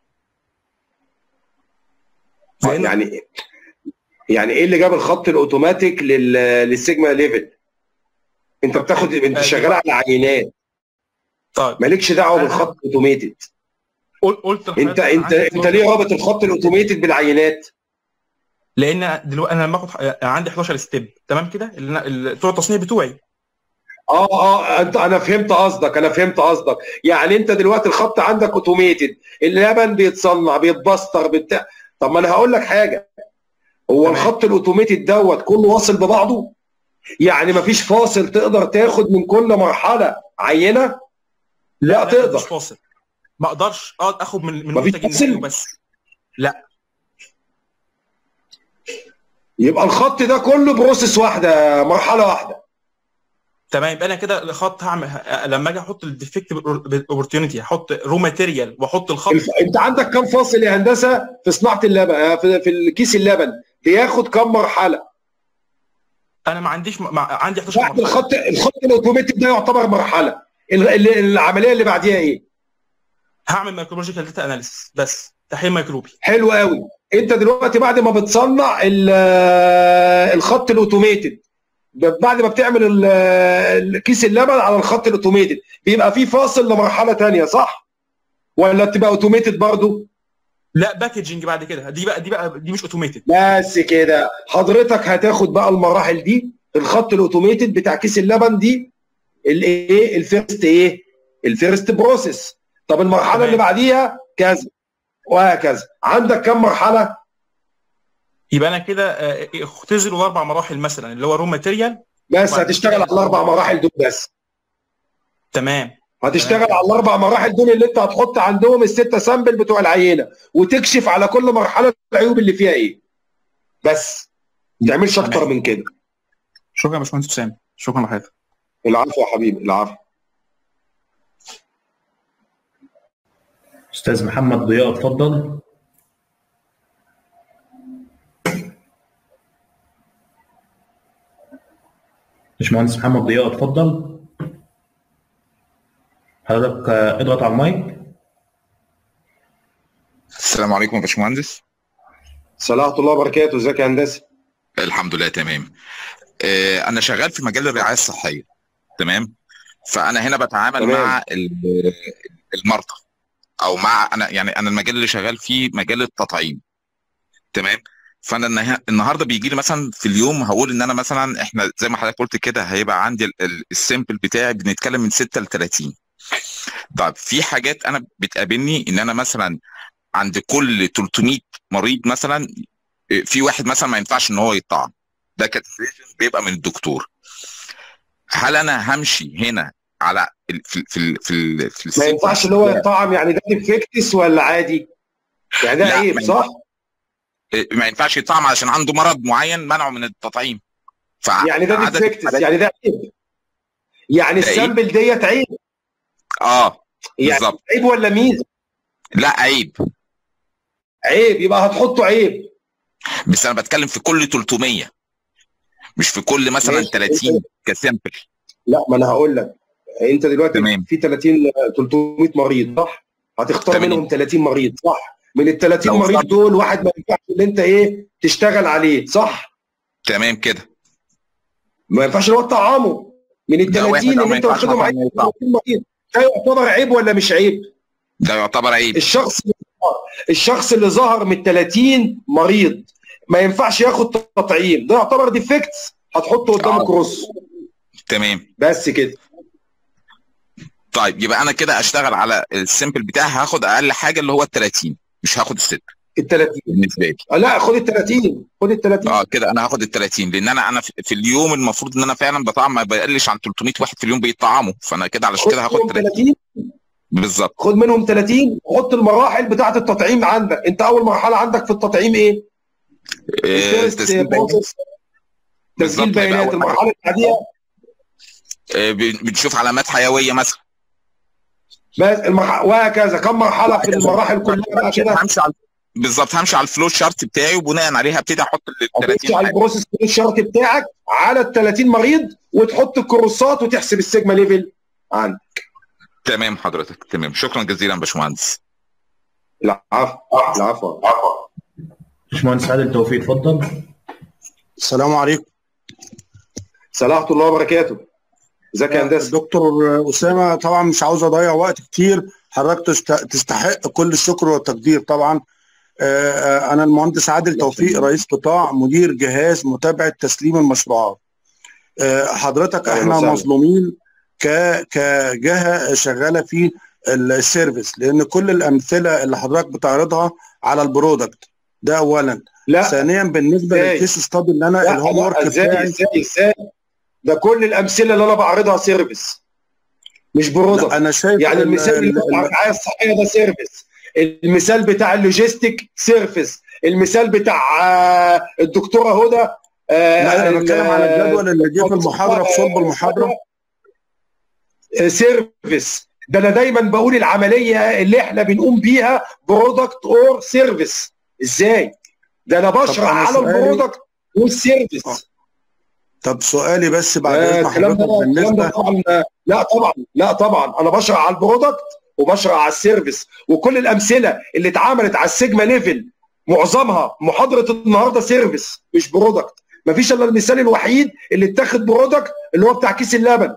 آه، يعني يعني ايه اللي جاب الخط الاوتوماتيك لل... للسيجما ليفل انت بتاخد انت شغال على عينات طيب مالكش دعوه بالخط الاوتوميتد قلت انت انت انت ليه رابط الخط الاوتوميتد بالعينات لان دلوقتي انا لما باخد انا عندي 11 ستيب تمام كده اللي أنا- اللي- بتوع التصنيع بتوعي اه اه انت انا فهمت قصدك انا فهمت قصدك يعني انت دلوقتي الخط عندك اوتوميتد اللبن بيتصنع بيتبستر بتاع طب ما انا هقول لك حاجه هو الخط الاوتوميتد دوت كله واصل ببعضه يعني مفيش فاصل تقدر تاخد من كل مرحله عينه لا تقدر مش فاصل ما اقدرش اقعد اخد من من مفيش منتج فاصل؟ النهائي بس لا يبقى الخط ده كله بروسيس واحده مرحله واحده تمام يبقى انا كده الخط هعمل ه- لما اجي احط الديفكت اوبورتيونيتي هحط رو ماتيريال واحط الخط الف... انت عندك كم فاصل يا هندسه في صناعه اللبن آه، في, في الكيس اللبن بياخد كم مرحله انا ما عنديش ما عندي 11 بعد الخط الخط الاوتوماتيك ده يعتبر مرحله ال- ال- العمليه اللي بعديها ايه هعمل مايكروبيولوجيكال داتا اناليسيس بس تحليل ميكروبي حلو قوي انت دلوقتي بعد ما بتصنع ال- الخط الاوتوميتد بعد ما بتعمل ال- الكيس اللبن على الخط الاوتوميتد بيبقى في فاصل لمرحله تانية صح ولا بتبقى اوتوميتد برضو لا باكجنج بعد كده دي بقى دي بقى دي مش اوتوميتد بس كده حضرتك هتاخد بقى المراحل دي الخط الاوتوميتد بتاع كيس اللبن دي الايه الفيرست ايه الفيرست بروسيس طب المرحله اللي بعديها كذا وهكذا عندك كم مرحله يبقى انا كده آه، اختزلوا اربع مراحل مثلا اللي هو رو ماتيريال بس هتشتغل على الاربع مراحل دول بس تمام هتشتغل على الاربع مراحل دول اللي انت هتحط عندهم الستة سامبل بتوع العينه وتكشف على كل مرحله العيوب اللي فيها ايه بس ما تعملش اكتر من كده شكرا يا باشمهندس حسام شكرا لحضرتك العفو يا حبيبي العفو استاذ محمد ضياء اتفضل باشمهندس محمد ضياء اتفضل حضرتك آه، اضغط على المايك السلام عليكم يا باشمهندس صلاح الله وبركاته ازيك يا هندسه الحمد لله تمام آه، انا شغال في مجال الرعايه الصحيه تمام فانا هنا بتعامل تمام. مع ال- المرضى او مع انا يعني انا المجال اللي شغال فيه مجال التطعيم تمام فانا النها- النهارده بيجي لي مثلا في اليوم هقول ان انا مثلا احنا زي ما حضرتك قلت كده هيبقى عندي ال- ال- السامبل بتاعي بنتكلم من 6 ل 30 طيب في حاجات انا بتقابلني ان انا مثلا عند كل 300 مريض مثلا في واحد مثلا ما ينفعش ان هو يطعم ده كاتيجوريشن بيبقى من الدكتور هل انا همشي هنا على ال- في في ال- في ال- في ما ينفعش اللي هو يطعم يعني ده ديفكتس ولا عادي يعني ده لا، عيب ما صح ما ينفعش يطعم علشان عنده مرض معين منعه من التطعيم يعني ده فعدد ديفكتس الحالات- يعني ده عيب يعني ده إيه؟ السامبل ديت عيب اه يعني بالظبط عيب ولا ميزه لا عيب عيب يبقى هتحطه عيب بس انا بتكلم في كل 300 مش في كل مثلا ماشي. 30 كسامبل لا ما انا هقول لك انت دلوقتي تمام. في 30 300 مريض صح هتختار تمام. منهم 30 مريض صح من ال 30 لو مريض اخترت- دول واحد ما ينفعش اللي انت ايه تشتغل عليه صح تمام كده ما ينفعش اللي هو تطعمه من ال ده واحد 30 أو اللي ما انت ينفعش واخدهم مثلاً عايز يطعم. 30 مريض ده يعتبر عيب ولا مش عيب ده يعتبر عيب الشخص الشخص اللي ظهر من 30 مريض ما ينفعش ياخد تطعيم ده يعتبر ديفكتس هتحطه قدامه كروس تمام بس كده طيب يبقى انا كده اشتغل على السامبل بتاعي هاخد اقل حاجه اللي هو ال 30 مش هاخد الست ال 30 بالنسبه لي آه، لا خد ال 30 خد ال 30 اه كده انا هاخد ال 30 لان انا انا في في اليوم المفروض ان انا فعلا بطعم ما بقلش عن 300 واحد في اليوم بيطعموا فانا كده علشان خد كده هاخد منهم 30 30 بالظبط خد منهم 30 وحط المراحل بتاعه التطعيم عندك انت اول مرحله عندك في التطعيم ايه آه، الفيرست تسجيل بيانات. بروسيس بالظبط، تسجيل هيبقى بيانات أول حاجة. المرحله اللي بعديها آه، بن- بنشوف علامات حيويه مثلا بس المرحله وهكذا كم مرحله في المراحل كلها بقى كده همشي على بالظبط همشي على الفلو شارت بتاعي وبناء عليه هبتدي احط ال هتمشي 30 على حاجه البروسيس شارت بتاعك على ال 30 مريض وتحط الكروسات وتحسب السيجما ليفل عندك تمام حضرتك تمام شكرا جزيلا يا باشمهندس العفو العفو باشمهندس عادل توفيق اتفضل السلام عليكم سلام ورحمه الله وبركاته ازيك يا هندسه دكتور اسامه طبعا مش عاوز اضيع وقت كتير حضرتك تست- تستحق كل الشكر والتقدير طبعا آه، آه، انا المهندس عادل توفيق رئيس قطاع مدير جهاز متابعه تسليم المشروعات آه، حضرتك أهلاً احنا وسهلاً. مظلومين ك كجهه شغاله في السيرفيس لان كل الامثله اللي حضرتك بتعرضها على البرودكت ده اولا لا ثانيا بالنسبه إزاي؟ للكيس ستادي اللي انا لا الهوم لا ورك ازاي بتاعي ازاي ازاي ده كل الامثله اللي انا بعرضها سيرفيس مش برودكت لا انا شايف يعني ال- المثال اللي ال- بتاع ال- الرعايه الصحيه ده سيرفيس المثال بتاع اللوجيستيك سيرفيس المثال بتاع آه، الدكتوره هدى آه، لا انا بتكلم على ال- الجدول اللي جه في المحاضره في صلب المحاضره آه، سيرفيس ده انا دايما بقول العمليه اللي احنا بنقوم بيها برودكت اور سيرفيس ازاي ده انا بشرح أنا على سؤالي- البرودكت والسيرفيس طب سؤالي بس بعد آه، اذن الكلام حضرتك ده الكلام ده بالنسبه طبعا لا طبعا لا طبعا انا بشرح على البرودكت وبشرح على السيرفيس وكل الامثله اللي اتعملت على السيجما ليفل معظمها محاضره النهارده سيرفيس مش برودكت مفيش الا المثال الوحيد اللي اتاخد برودكت اللي هو بتاع كيس اللبن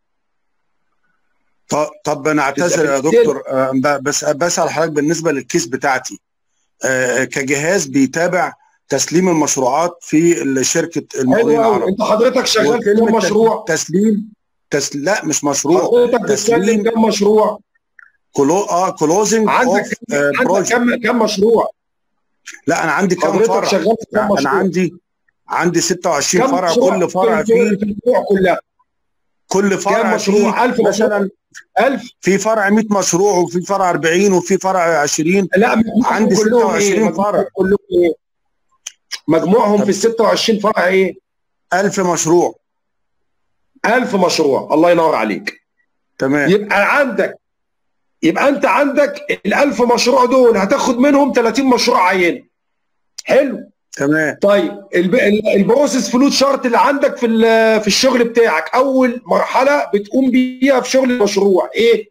ط- طب انا اعتذر يا بالتالي- دكتور آه، ب- بس بسال حضرتك بالنسبه للكيس بتاعتي آه، كجهاز بيتابع تسليم المشروعات في شركه المقاولين حلو قوي العرب انت حضرتك شغال في وكلمة كام مشروع تسليم تس... لا مش مشروع حضرتك بتسلم تسليم كام مشروع كلو اه كلوزنج عندك اوف عندك بروجكت كام كام مشروع لا انا عندي كام حضرتك فرع شغال في كام يعني انا مشروع عندي عندي 26 كم فرع مشروع كل فرع في فيه في الفروع كلها كل فرع كام مشروع فيه 1000 مشروع مثلا 1000 في فرع 100 مشروع وفي فرع 40 وفي فرع 20 لا مجموعهم عندي كلهم ايه 26 فرع مجموعهم كلهم ايه مجموعهم طب في ال 26 فرع ايه 1000 مشروع 1000 مشروع الله ينور عليك تمام يبقى عندك يبقى انت عندك ال 1000 مشروع دول هتاخد منهم 30 مشروع عينه حلو تمام طيب الب... ال- البروسيس فلوت شارت اللي عندك في ال- في الشغل بتاعك اول مرحله بتقوم بيها في شغل المشروع ايه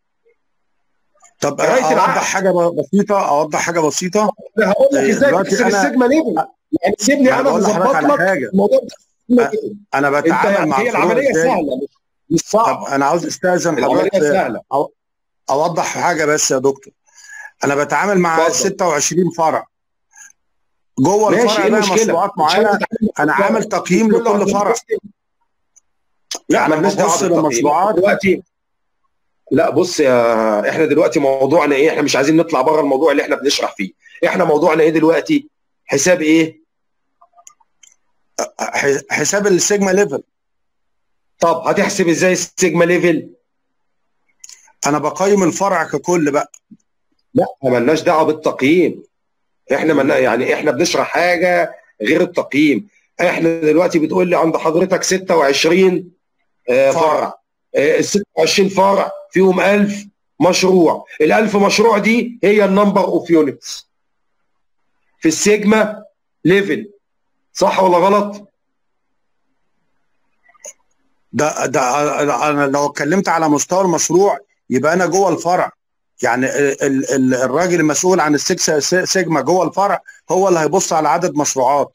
طب قرايه اوضح العقد حاجه ب- بسيطه اوضح حاجه بسيطه انا هقول لك إيه، ازاي دلوقتي تحسب أنا- السيجما ليفل يعني سيبني أنا انا بقول لحضرتك مظبط على لك حاجة. الموضوع ده انا انت بتعامل يعني مع هي الفروع العمليه ازاي سهله مش- مش طب صعبه انا عاوز استاذن العمليه حضرتك سهله أو- اوضح حاجه بس يا دكتور انا بتعامل مع اتفضل. 26 فرع جوه ماشي الفرع ايه ده المشكله مشروعات مش عايز معينه تتعامل مع انا الفرع. عامل تقييم كل لكل واحد فرع بيبص- لا أنا مالناش دعوه ببص بالتقييم لمشروعات. إحنا دلوقتي لا بص يا احنا دلوقتي موضوعنا ايه احنا مش عايزين نطلع بره الموضوع اللي احنا بنشرح فيه احنا موضوعنا ايه دلوقتي حساب ايه ح- حساب السيجما ليفل طب هتحسب ازاي السيجما ليفل انا بقيم الفرع ككل بقى لا مالناش دعوه بالتقييم احنا مالنا يعني احنا بنشرح حاجه غير التقييم احنا دلوقتي بتقول لي عند حضرتك 26 آه، فرع. فرع آه، ال 26 فرع فيهم 1000 مشروع ال 1000 مشروع دي هي النمبر اوف يونتس في السيجما ليفل صح ولا غلط؟ ده ده انا لو اتكلمت على مستوى المشروع يبقى انا جوه الفرع يعني ال- ال- ال- الراجل المسؤول عن السكس سيجما جوه الفرع هو اللي هيبص على عدد مشروعات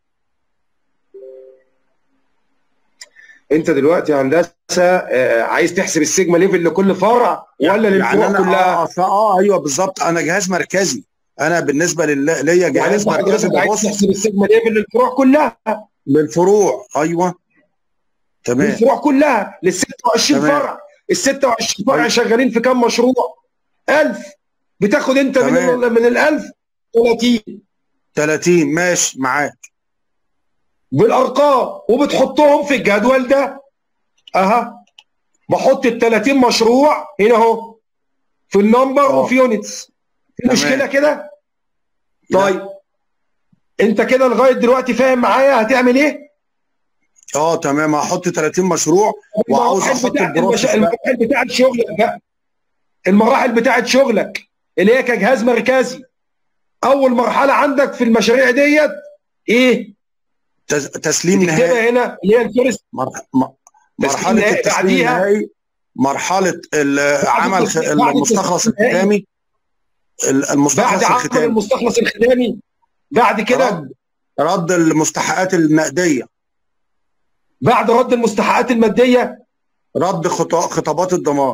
انت دلوقتي يا هندسه آه، عايز تحسب السيجما ليفل لكل فرع ولا يعني للفروع انا كلها؟ اه أصل- اه ايوه بالظبط انا جهاز مركزي انا بالنسبه لل- ليا يعني جهاز انت مركزي حضرتك عايز ببص تحسب السيجما ليفل للفروع كلها للفروع ايوه تمام الفروع كلها لل 26 تمام. فرع ال 26 فرع أيوة. شغالين في كام مشروع؟ 1000 بتاخد انت من تمام. ال من ال 1000 30 30 ماشي معاك بالارقام وبتحطهم في الجدول ده اها بحط ال 30 مشروع هنا اهو في النمبر اه. اوف يونتس في تمام. مشكله كده؟ طيب انت كده لغايه دلوقتي فاهم معايا هتعمل ايه؟ اه تمام هحط 30 مشروع وعاوز المراحل احط بتاع البروسيس المشا... بقى. المراحل بتاعت شغلك بقى المراحل بتاعت شغلك اللي هي كجهاز مركزي اول مرحله عندك في المشاريع ديت ايه تس- تسليم بتكتبها نهائي هنا اللي هي الفيرست مرح- م- مرحله نهائي. التسليم بعديها- النهائي مرحله ال- عمل خ- التسليم- بعد المستخلص التسليم النهائي. الختامي ال- بعد المستخلص عمل الختامي المستخلص الختامي بعد كده رد رد المستحقات النقديه بعد رد المستحقات الماديه رد خطا- خطابات الضمان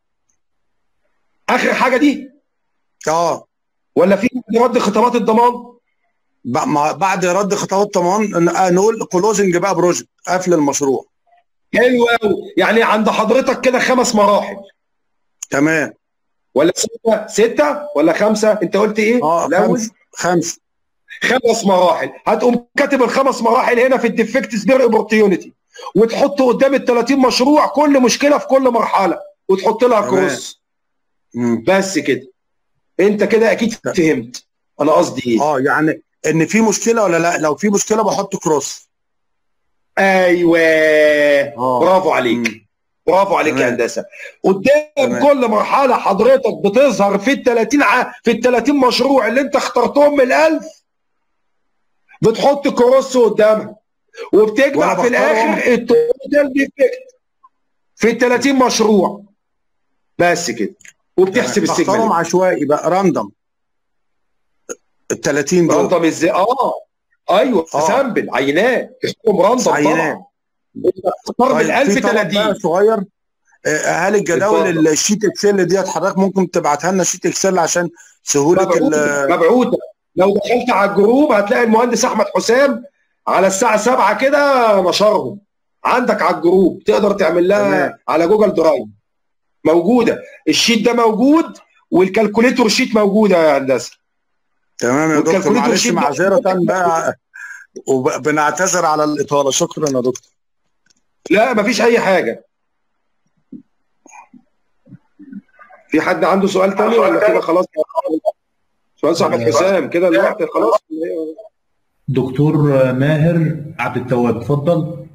اخر حاجه دي اه ولا في رد خطابات الضمان ب- مع- بعد رد خطابات الضمان ن- آه، نقول كلوزنج بقى بروجكت قفل المشروع حلو قوي يعني عند حضرتك كده خمس مراحل تمام ولا ستة ستة ولا خمسة انت قلت ايه اه الأول؟ خمس خمس خمس مراحل هتقوم كاتب الخمس مراحل هنا في الديفكت سبير اوبورتيونيتي وتحط قدام ال 30 مشروع كل مشكله في كل مرحله وتحط لها تمام. كروس بس كده انت كده اكيد فهمت انا قصدي ايه اه يعني ان في مشكله ولا لا لو في مشكله بحط كروس ايوه برافو عليك برافو عليك يا تمام. هندسه قدام تمام. كل مرحله حضرتك بتظهر في ال 30 ع... في ال 30 مشروع اللي انت اخترتهم من الألف بتحط كروس قدامها وبتجمع وأنا في بختارهم؟ الاخر التوتال ديفكت في ال 30 مشروع بس كده وبتحسب بختارهم السيجما عشوائي بقى راندم ال 30 دول راندم ازاي اه ايوه آه. سامبل عينات تحكم راندم عينات. طبعا تختار من طيب 1000 في طلب 30 بقى صغير آه، هل الجداول اتفضل. الشيت اكسل ديت حضرتك ممكن تبعتها لنا شيت اكسل عشان سهوله مبعوثة ال- مبعوثة لو دخلت على الجروب هتلاقي المهندس احمد حسام على الساعه 7 كده نشرهم عندك على الجروب تقدر تعمل لها تمام. على جوجل درايف موجوده الشيت ده موجود والكالكوليتور شيت موجوده يا هندسه تمام يا دكتور والكالكوليتور معلش شيت ده معذره بقى وبنعتذر على الاطاله شكرا يا دكتور لا مفيش اي حاجه في حد عنده سؤال تاني ولا كده خلاص سؤال احمد حسام كده الوقت خلاص دكتور ماهر عبد التواب اتفضل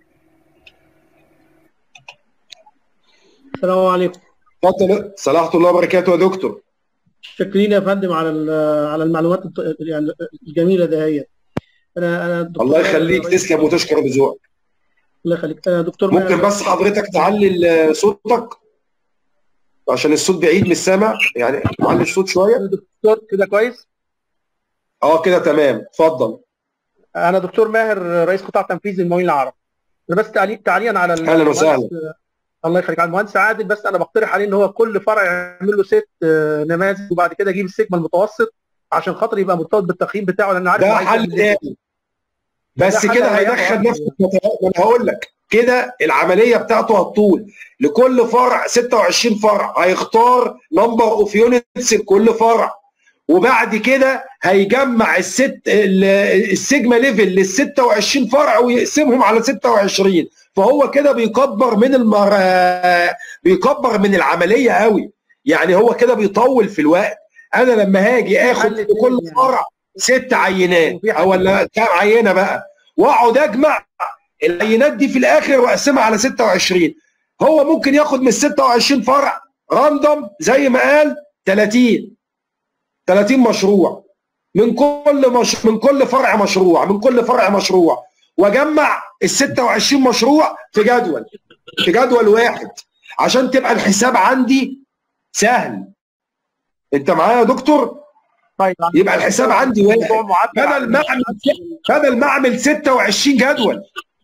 السلام عليكم اتفضل صلاح الله وبركاته يا دكتور شاكرين يا فندم على ال- على المعلومات الط- يعني الجميله دهيت انا انا دكتور الله ماهر يخليك رئيس- تسلم وتشكر بذوقك الله يخليك انا دكتور ممكن ماهر بس حضرتك تعلي ال- صوتك عشان الصوت بعيد مش سامع يعني علي الصوت شويه دكتور كده كويس اه كده تمام اتفضل انا دكتور ماهر رئيس قطاع تنفيذي المعين العرب انا بس تعليق تعليقا على أهلاً المهندس- وسهلاً. الله يخليك على المهندس عادل بس انا بقترح عليه ان هو كل فرع يعمل له ست آه، نماذج وبعد كده يجيب السيجما المتوسط عشان خاطر يبقى مرتبط بالتقييم بتاعه لان عارف ده هو عايز حل يعمل إيه. تاني بس ده حل كده هياخد هيدخل وقت. نفسه في متاهات ما انا هقول لك كده العمليه بتاعته هتطول لكل فرع 26 فرع هيختار نمبر اوف يونتس لكل فرع وبعد كده هيجمع الست ال- السيجما ليفل لل 26 فرع ويقسمهم على 26 فهو كده بيكبر من المر... بيكبر من العمليه قوي يعني هو كده بيطول في الوقت انا لما هاجي اخد في كل فرع ست عينات او ولا كام عينه بقى واقعد اجمع العينات دي في الاخر واقسمها على 26 هو ممكن ياخد من ال 26 فرع راندوم زي ما قال 30 30 مشروع من كل مش... من كل فرع مشروع من كل فرع مشروع واجمع ال 26 مشروع في جدول في جدول واحد عشان تبقى الحساب عندي سهل انت معايا يا دكتور طيب يبقى الحساب عندي واحد بدل ما اعمل بدل ما اعمل 26 جدول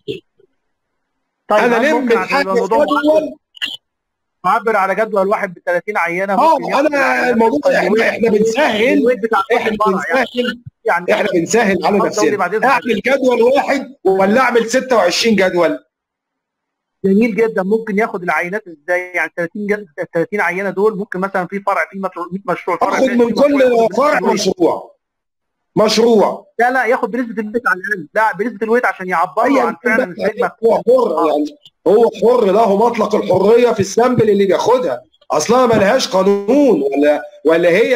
طيب انا هل لم ممكن عشان الحاجه يبقى الموضوع جدول معبر على جدول واحد ب 30 عينه اه ممكن ياخد انا العينات الموضوع طيب احنا الويت- احنا بنسهل الويت بتاع كل احنا فرع يعني بنسهل يعني احنا بنسهل على خط دوري بعد نفسنا إذنك. اعمل جدول واحد ولا اعمل 26 جدول جميل جدا ممكن ياخد العينات ازاي يعني 30 جد... 30 عينه دول ممكن مثلا في فرع فيه مشروع 100 مشروع فرع اخد فيه من 20 كل مشروع، ياخد فرع بنسبة الويت. مشروع مشروع لا لا ياخد بنسبه الويت على الاقل لا بنسبه الويت عشان يعبروا ايا عن كان فعلا بقى الخدمه هو حر يعني هو حر له مطلق الحريه في السامبل اللي بياخدها اصلها ملهاش قانون ولا ولا هي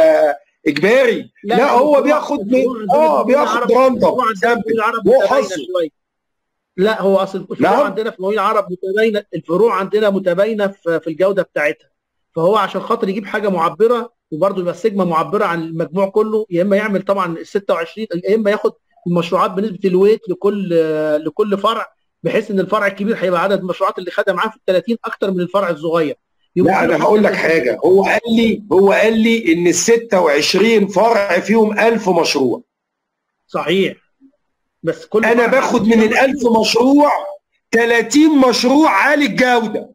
اجباري لا, لا هو الفروع- بياخد من الفروع عندنا اه في بياخد العرب- راندوم الفروع عندنا في سامبل العرب هو متباينة حظه شوية. لا هو اصل الفروع نعم. عندنا في المواعيد العرب متباينه الفروع عندنا متباينه في في الجوده بتاعتها فهو عشان خاطر يجيب حاجه معبره وبرضه يبقى السيجما معبره عن المجموع كله يا اما يعمل طبعا ال 26 يا اما ياخد المشروعات بنسبه الويت لكل لكل فرع بحيث ان الفرع الكبير هيبقى عدد المشروعات اللي خدها معاه في ال 30 اكتر من الفرع الصغير لا انا هقول لك حاجه هو قال لي هو قال لي ان ال 26 فرع فيهم 1000 مشروع صحيح بس كل انا فرع باخد من ال 1000 مشروع 30 مشروع عالي الجوده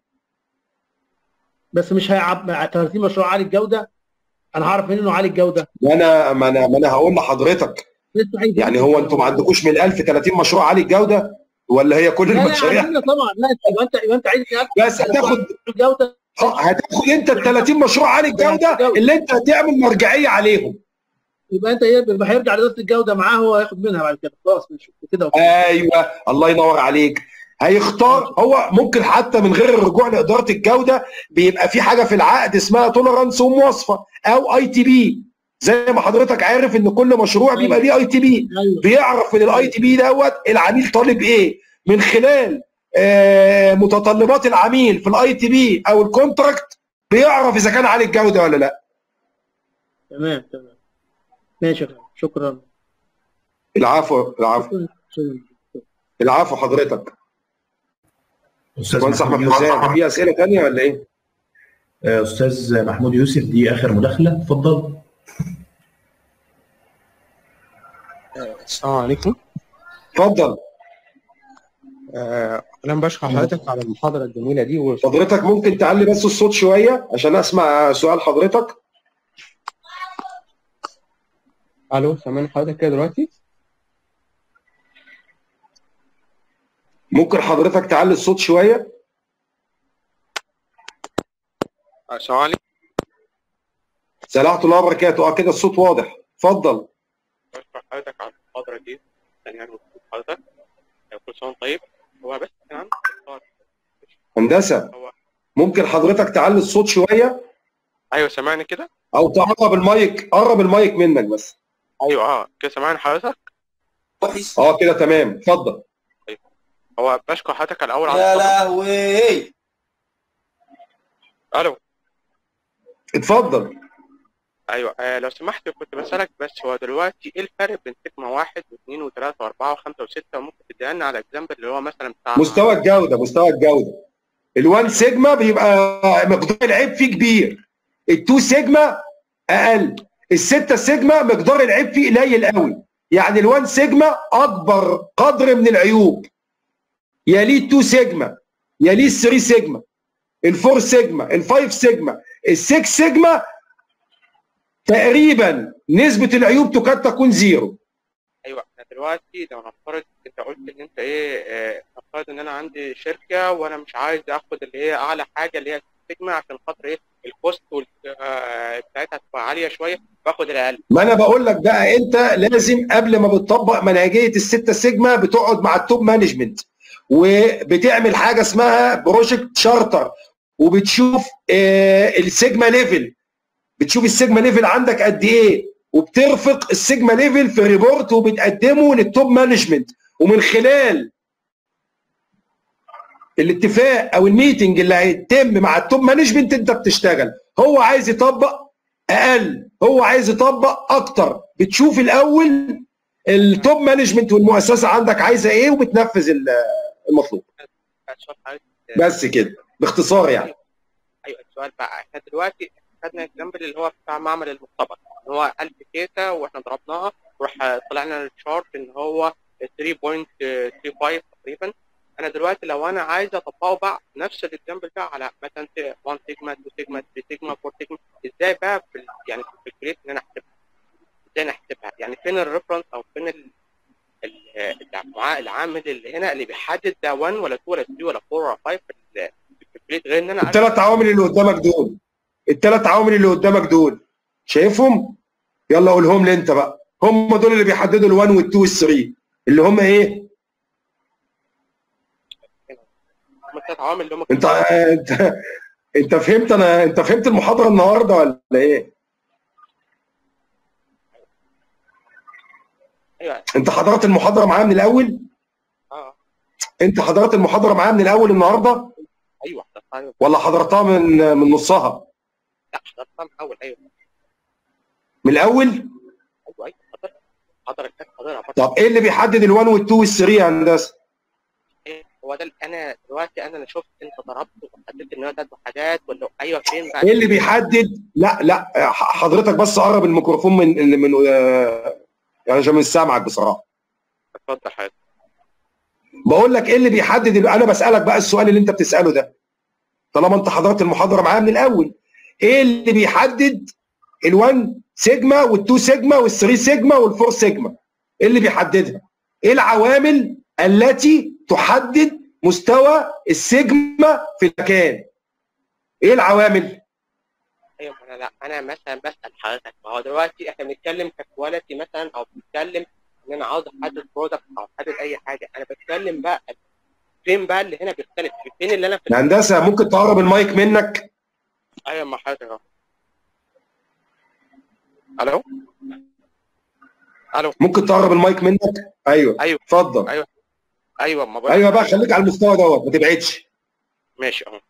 بس مش هيعب 30 مشروع عالي الجوده انا هعرف منين انه عالي الجوده ما انا ما انا ما انا هقول لحضرتك يعني هو انتوا ما عندكوش من ال 1000 30 مشروع عالي الجوده ولا هي كل لا لا المشاريع عندنا طبعا لا يبقى انت يبقى انت عايز بس هتاخد الجوده آه، هتاخد انت ال 30 مشروع عالي الجوده اللي انت هتعمل مرجعيه عليهم يبقى انت ايه يبقى هيرجع لاداره الجوده معاه هو هياخد منها بعد كده خلاص مش كده وكده. ايوه الله ينور عليك هيختار هو ممكن حتى من غير الرجوع لاداره الجوده بيبقى في حاجه في العقد اسمها تولرانس ومواصفه او اي تي بي زي ما حضرتك عارف ان كل مشروع بيبقى ليه اي تي بي بيعرف من الاي تي بي دوت العميل طالب ايه من خلال آه، متطلبات العميل في الاي تي بي او الكونتراكت بيعرف اذا كان عالي الجوده ولا لا تمام تمام ماشي يا فندم. شكرا العفو العفو العفو حضرتك استاذ مهندس احمد محمود حسام يوسف. في اسئله ثانيه ولا ايه؟ آه، استاذ محمود يوسف دي اخر مداخله اتفضل السلام عليكم اتفضل آه، انا بشكر حضرتك على المحاضره الجميله دي و... حضرتك ممكن تعلي بس الصوت شويه عشان اسمع سؤال حضرتك الو سامعني حضرتك كده دلوقتي ممكن حضرتك تعلي الصوت شويه آه، السلام عليكم سلامة الله وبركاته اه كده الصوت واضح اتفضل بشكر حضرتك على المحاضره دي ثاني يعني وجود حضرتك آه، كل سنه وأنت طيب هو بس كان عندي استفسار. هندسه ممكن حضرتك تعلي الصوت شويه ايوه سامعني كده او تقرب المايك قرب المايك منك بس ايوه اه كده سامعني حضرتك اه كده تمام اتفضل هو بشكر حضرتك الاول على يا المحاضرة. الو اتفضل ايوه آه لو سمحت كنت بسالك بس هو دلوقتي ايه الفرق بين سيجما واحد واثنين وثلاثه واربعه وخمسه وسته وممكن تديها لنا على اكزامبل اللي هو مثلا بتاع مستوى الجوده مستوى الجوده الوان سيجما بيبقى مقدار العيب فيه كبير التو سيجما اقل الستة سيجما مقدار العيب فيه قليل قوي يعني الوان سيجما اكبر قدر من العيوب يليه التو سيجما يليه الثري سيجما الفور سيجما الفايف سيجما السكس سيجما تقريبا نسبة العيوب تكاد تكون زيرو ايوه انا دلوقتي لو نفترض انت قلت ان انت ايه آه، نفترض ان انا عندي شركه وانا مش عايز اخد اللي هي اعلى حاجه اللي هي سيجما عشان خاطر ايه الكوست وال- آه، بتاعتها تبقى عاليه شويه باخد الاقل ما انا بقول لك بقى انت لازم قبل ما بتطبق منهجيه الستة سيجما بتقعد مع التوب مانجمنت وبتعمل حاجه اسمها بروجكت شارتر وبتشوف آه السيجما ليفل بتشوف السيجما ليفل عندك قد ايه وبترفق السيجما ليفل في ريبورت وبتقدمه للتوب مانجمنت ومن خلال الاتفاق او الميتنج اللي هيتم مع التوب مانجمنت انت بتشتغل هو عايز يطبق اقل هو عايز يطبق اكتر بتشوف الاول التوب مانجمنت والمؤسسه عندك عايزه ايه وبتنفذ ال- المطلوب السؤال حضرتك بس كده باختصار يعني ايوه السؤال بقى احنا دلوقتي خدنا اكزامبل اللي هو بتاع معمل المختبر ان هو 1000 كيسه واحنا ضربناها وراح طلع لنا الشارت ان هو 3.35 تقريبا انا دلوقتي لو انا عايز اطبقه بقى نفس الاكزامبل ده على مثلا 1 سيجما 2 سيجما 3 سيجما 4 سيجما ازاي بقى في ال- يعني في الكالكوليت ان انا احسبها ازاي نحسبها يعني فين الريفرنس او فين ال ال- الع- العامل اللي هنا اللي بيحدد ده 1 ولا 2 ولا 3 ولا 4 ولا 5 في ال- في الكالكوليت غير ان انا الثلاث عوامل اللي قدامك دول الثلاث عوامل اللي قدامك دول شايفهم يلا قولهم لي انت بقى هم دول اللي بيحددوا ال1 وال2 وال3 اللي هم ايه هم الثلاث عوامل اللي هم انت انت انت فهمت انا انت فهمت المحاضره النهارده ولا ايه ايوه انت حضرت المحاضره معايا من الاول اه انت حضرت المحاضره معايا من الاول النهارده ايوه حضرتها ايوه ولا حضرتها من من نصها لا حضرتها من اول ايوه من الاول ايوه ايوه حضرتك حضرتك حضرتك برضه طب ايه اللي بيحدد ال1 وال2 وال3 يا هندسه هو ده اللي انا دلوقتي انا اللي شفت انت ضربت وحددت ان هو ده حاجات ولا ايوه فين بقى ايه اللي بيحدد لا لا ح- حضرتك بس قرب الميكروفون من من آه، يعني عشان مش سامعك بصراحه اتفضل حضرتك بقول لك ايه اللي بيحدد ال- انا بسالك بقى السؤال اللي انت بتساله ده طالما انت حضرت المحاضره معايا من الاول ايه اللي بيحدد ال1 سيجما وال2 سيجما وال3 سيجما وال4 سيجما ايه اللي بيحددها ايه العوامل التي تحدد مستوى السيجما في المكان ايه العوامل ايوه ما انا لا انا مثلا بسال حضرتك ما هو دلوقتي احنا بنتكلم ككواليتي مثلا او بنتكلم ان انا عاوز احدد برودكت او احدد اي حاجه انا بتكلم بقى فين بقى اللي هنا بيختلف فين اللي انا في الهندسه ممكن تقرب المايك منك ايوه ما حضرتك اهو الو الو ممكن تقرب المايك منك ايوه ايوه اتفضل ايوه ايوه ما بقول ايوه بقى خليك على المستوى دوت ما تبعدش ماشي اهو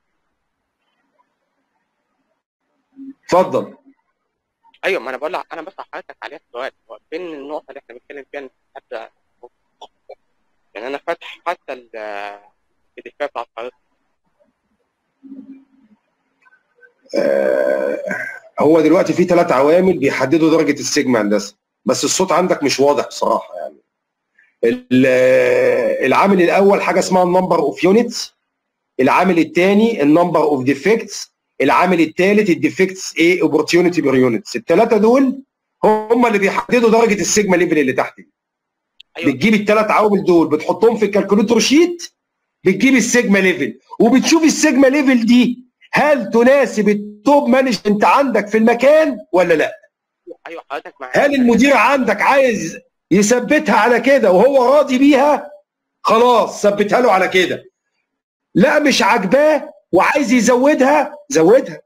اتفضل ايوه ما انا بقول لك انا بس حضرتك عليها سؤال هو فين النقطه اللي احنا بنتكلم فيها إن ابدا يعني انا فاتح حتى ال الدفاع بتاع حضرتك آه هو دلوقتي في ثلاث عوامل بيحددوا درجه السيجما هندسه بس الصوت عندك مش واضح بصراحه يعني ال- العامل الاول حاجه اسمها النمبر اوف يونتس العامل الثاني النمبر اوف ديفكتس العامل الثالث الديفكتس ايه اوبورتيونيتي بير يونتس الثلاثه دول هم اللي بيحددوا درجه السيجما ليفل اللي تحت دي بتجيب الثلاث عوامل دول بتحطهم في الكالكوليتور شيت بتجيب السيجما ليفل وبتشوف السيجما ليفل دي هل تناسب التوب مانجمنت عندك في المكان ولا لا ايوه حضرتك معايا هل المدير عندك عايز يثبتها على كده وهو راضي بيها خلاص ثبتها له على كده لا مش عاجباه وعايز يزودها زودها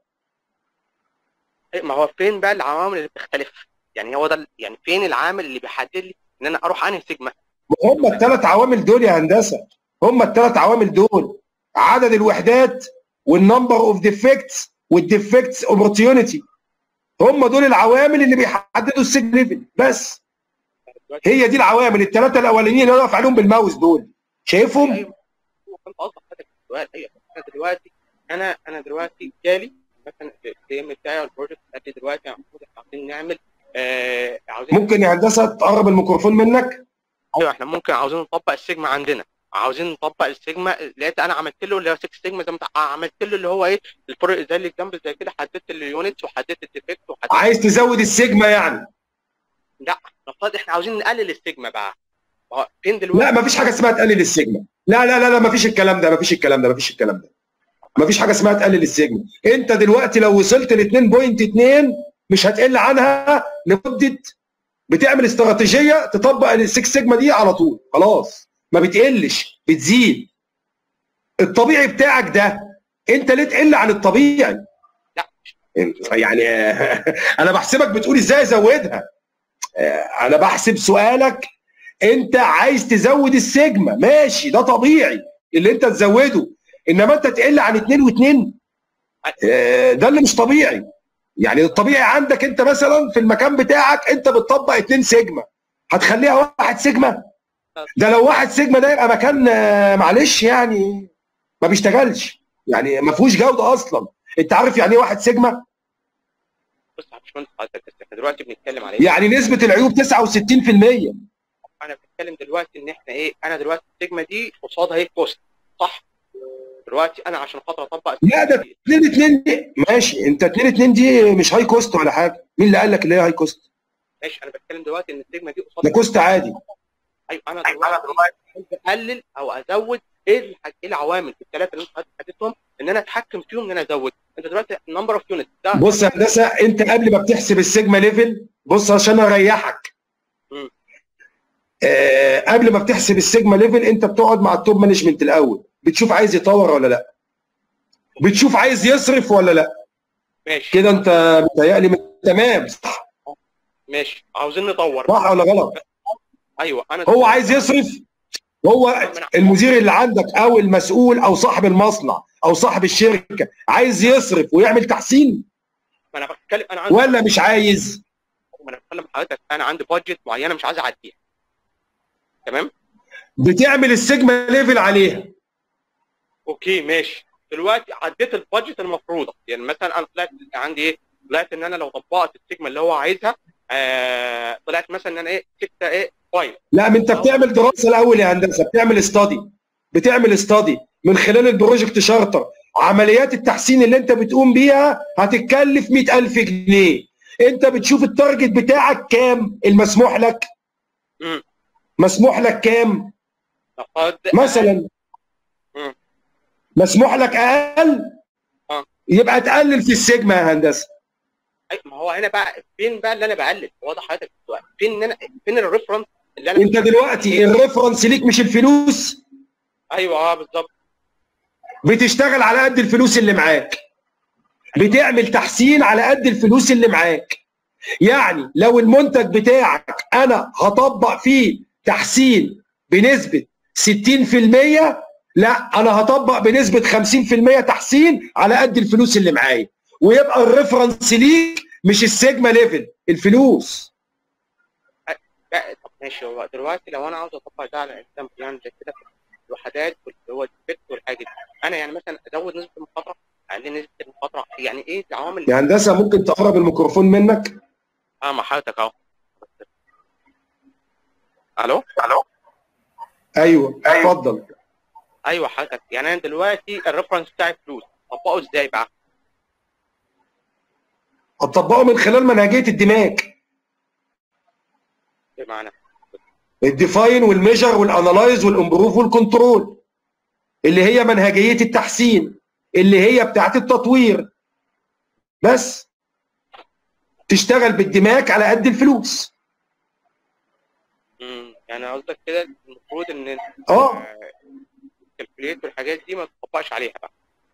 إيه، ما هو فين بقى العوامل اللي بتختلف يعني هو ده ال- يعني فين العامل اللي بيحدد لي ان انا اروح انهي سيجما هم الثلاث عوامل دول يا هندسه هم الثلاث عوامل دول عدد الوحدات والنمبر اوف ديفكتس والديفكتس اوبورتيونيتي هم دول العوامل اللي بيحددوا السيجما ليفل بس هي دي العوامل الثلاثه الاولانيين اللي انا واقف عليهم بالماوس دول شايفهم هو كنت قصدي حضرتك السؤال ايوه انا دلوقتي انا انا دلوقتي جالي مثلا التي ام بتاعي والبروجكت قال لي دلوقتي المفروض احنا عاوزين نعمل آه عاوزين ممكن يا هندسه تقرب الميكروفون منك ايوه احنا ممكن عاوزين نطبق السيجما عندنا عاوزين نطبق السيجما لقيت انا عملت له اللي هو 6 سيجما زي ما انت- عملت له اللي هو ايه الفرق زي اللي جنب زي كده حددت اليونتس وحددت الديفكت وحددت عايز تزود السيجما يعني لا نفترض احنا عاوزين نقلل السيجما بقى ما هو فين دلوقتي لا مفيش حاجه اسمها تقلل السيجما لا لا لا لا مفيش الكلام ده مفيش الكلام ده مفيش الكلام ده مفيش حاجه اسمها تقلل السيجما انت دلوقتي لو وصلت ل 2.2 مش هتقل عنها لمده بتعمل استراتيجيه تطبق السكس سيجما دي على طول خلاص ما بتقلش بتزيد الطبيعي بتاعك ده انت ليه تقل عن الطبيعي يعني انا بحسبك بتقول ازاي ازودها انا بحسب سؤالك انت عايز تزود السيجما ماشي ده طبيعي اللي انت تزوده انما انت تقل عن 2 و2 ده اللي مش طبيعي يعني الطبيعي عندك انت مثلا في المكان بتاعك انت بتطبق 2 سيجما هتخليها واحد سيجما ده لو واحد سيجما ده يبقى مكان آه، معلش يعني ما بيشتغلش يعني ما فيهوش جوده اصلا انت عارف يعني ايه واحد سيجما بص يا باشمهندس حضرتك بس احنا دلوقتي بنتكلم على ايه؟ يعني نسبه العيوب 69% انا بتكلم دلوقتي ان احنا ايه انا دلوقتي السيجما دي قصادها ايه كوست صح دلوقتي انا عشان خاطر اطبق لا ده 2 2 دي ماشي انت 2 2 دي مش هاي كوست ولا حاجه مين اللي قال لك اللي هي هاي كوست ماشي انا بتكلم دلوقتي ان السيجما دي ده قصادها كوست عادي ايوه انا دلوقتي عايز اقلل او ازود ايه الح- ايه العوامل في الثلاثه اللي انت حددتهم ان انا اتحكم فيهم ان انا ازود انت دلوقتي نمبر اوف يونت ده بص يا هندسه انت قبل ما بتحسب السيجما ليفل بص عشان اريحك مم. آه قبل ما بتحسب السيجما ليفل انت بتقعد مع التوب مانجمنت الاول بتشوف عايز يطور ولا لا بتشوف عايز يصرف ولا لا ماشي كده انت متهيألي من- تمام صح ماشي عاوزين نطور صح ولا غلط ايوه انا هو عايز يصرف هو المدير اللي عندك او المسؤول او صاحب المصنع او صاحب الشركه عايز يصرف ويعمل تحسين ما انا بتكلم انا عندي ولا مش عايز بكلم حضرتك انا عندي بادجت معينه مش عايز اعديها تمام بتعمل السيجما ليفل عليها اوكي ماشي دلوقتي عديت البادجت المفروضه يعني مثلا انا طلعت عندي ايه طلعت ان انا لو طبقت السيجما اللي هو عايزها آه طلعت مثلا ان انا ايه 6 ايه 5 لا ما انت بتعمل دراسه الاول يا هندسه بتعمل استادي بتعمل استادي من خلال البروجكت شارتر عمليات التحسين اللي انت بتقوم بيها هتتكلف 100000 جنيه انت بتشوف التارجت بتاعك كام المسموح لك مم. مسموح لك كام لقد مثلا مم. مسموح لك اقل اه يبقى تقلل في السيجما يا هندسه أي ما هو هنا بقى فين بقى اللي انا بقلل واضح حضرتك دلوقتي فين ان انا فين الريفرنس اللي انا انت دلوقتي الريفرنس ليك مش الفلوس ايوه اه بالظبط بتشتغل على قد الفلوس اللي معاك بتعمل تحسين على قد الفلوس اللي معاك يعني لو المنتج بتاعك انا هطبق فيه تحسين بنسبة 60% لا انا هطبق بنسبة 50% تحسين على قد الفلوس اللي معايا ويبقى الريفرنس ليك مش السيجما ليفل الفلوس لا طب ماشي هو دلوقتي لو انا عاوز اطبق ده على اجسام يعني زي كده الوحدات واللي هو الديفكت والحاجه دي انا يعني مثلا ازود نسبه المخاطره اقلل نسبه المخاطره يعني ايه العوامل يا هندسة ممكن تقرب الميكروفون منك اه مع حضرتك اهو الو الو ايوه اتفضل ايوه حضرتك يعني انا دلوقتي الريفرنس بتاعي فلوس اطبقه ازاي بقى؟ هتطبقه من خلال منهجية الدماغ بمعنى الديفاين والميجر والانالايز والامبروف والكنترول اللي هي منهجيه التحسين اللي هي بتاعت التطوير بس تشتغل بالدماغ على قد الفلوس امم يعني قصدك كده المفروض ان اه الكالكوليت والحاجات دي ما تطبقش عليها بقى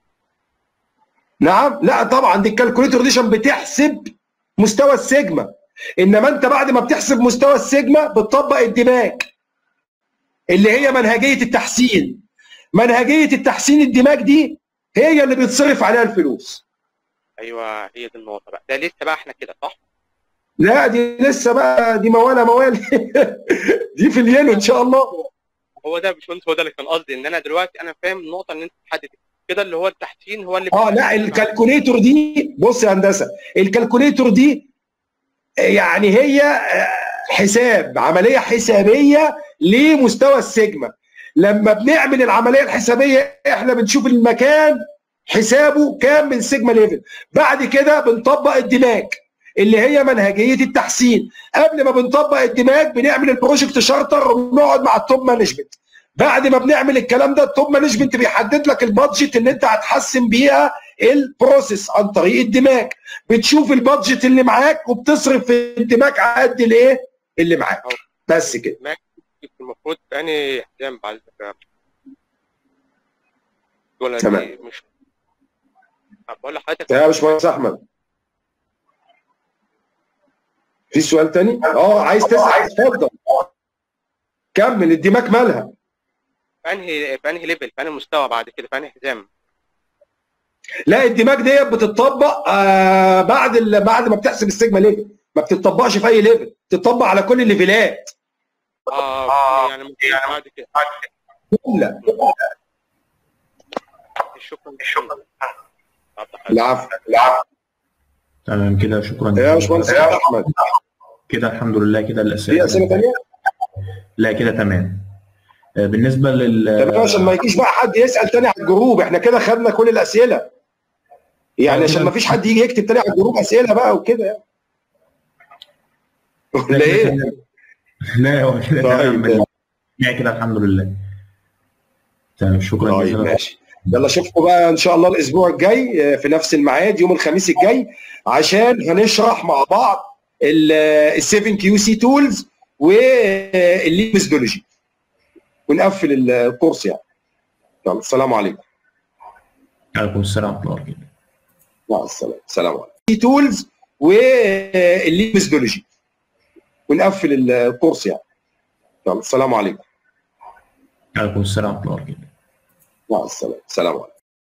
نعم لا طبعا دي الكالكوليتور دي عشان بتحسب مستوى السيجما انما انت بعد ما بتحسب مستوى السيجما بتطبق الدماغ اللي هي منهجيه التحسين منهجيه التحسين الدماغ دي هي اللي بيتصرف عليها الفلوس ايوه هي دي النقطه بقى ده لسه بقى احنا كده صح؟ لا دي لسه بقى دي موالة موال دي في اليانو ان شاء الله هو ده يا باشمهندس هو ده اللي كان قصدي ان انا دلوقتي انا فاهم النقطه ان انت تحدد كده اللي هو التحسين هو اللي اه لا الكالكوليتور دي بص يا هندسه الكالكوليتور دي يعني هي حساب عمليه حسابيه لمستوى السيجما لما بنعمل العمليه الحسابيه احنا بنشوف المكان حسابه كام من سيجما ليفل بعد كده بنطبق الدماغ اللي هي منهجيه التحسين قبل ما بنطبق الدماغ بنعمل البروجكت شارتر ونقعد مع التوب مانجمنت بعد ما بنعمل الكلام ده التوب مانجمنت بيحدد لك البادجت اللي انت هتحسن بيها البروسيس عن طريق الدماغ بتشوف البادجت اللي معاك وبتصرف في الدماغ على قد الايه اللي معاك بس كده المفروض اني احتيام بعد كده ولا تمام. دي مش بقول لحضرتك يا باشمهندس احمد في سؤال تاني اه عايز تسال اتفضل كمل الدماغ مالها في انهي في انهي ليفل في انهي مستوى بعد كده في انهي حزام لا الدماغ ديت بتطبق آه بعد ال... بعد ما بتحسب السيجما ليفل ما بتطبقش في اي ليفل بتطبق على كل الليفلات اه يعني ممكن بعد كده لا شكرا شكرا العفو العفو تمام كده شكرا يا باشمهندس احمد كده الحمد لله كده الاسئله في اسئله ثانيه؟ لا كده تمام آه، بالنسبه لل تمام عشان ما يجيش بقى حد يسال تاني على الجروب احنا كده خدنا كل الاسئله يعني عشان ما فيش حد يجي يكتب تاني على الجروب اسئله بقى وكده يعني ولا ايه؟ لا هو كده طيب. تمام يعني كده الحمد لله تمام شكرا طيب جزيلا ماشي يلا اشوفكم بقى ان شاء الله الاسبوع الجاي آه، في نفس الميعاد يوم الخميس الجاي عشان هنشرح مع بعض ال7 كيو سي تولز والليد ميثودولوجي ونقفل الكورس يعني يلا السلام عليكم عليكم السلام ورحمه الله وبركاته مع السلامه السلام عليكم سي تولز والليد ميثودولوجي ونقفل الكورس يعني يلا السلام عليكم عليكم السلام ورحمه الله وبركاته مع السلامه السلام عليكم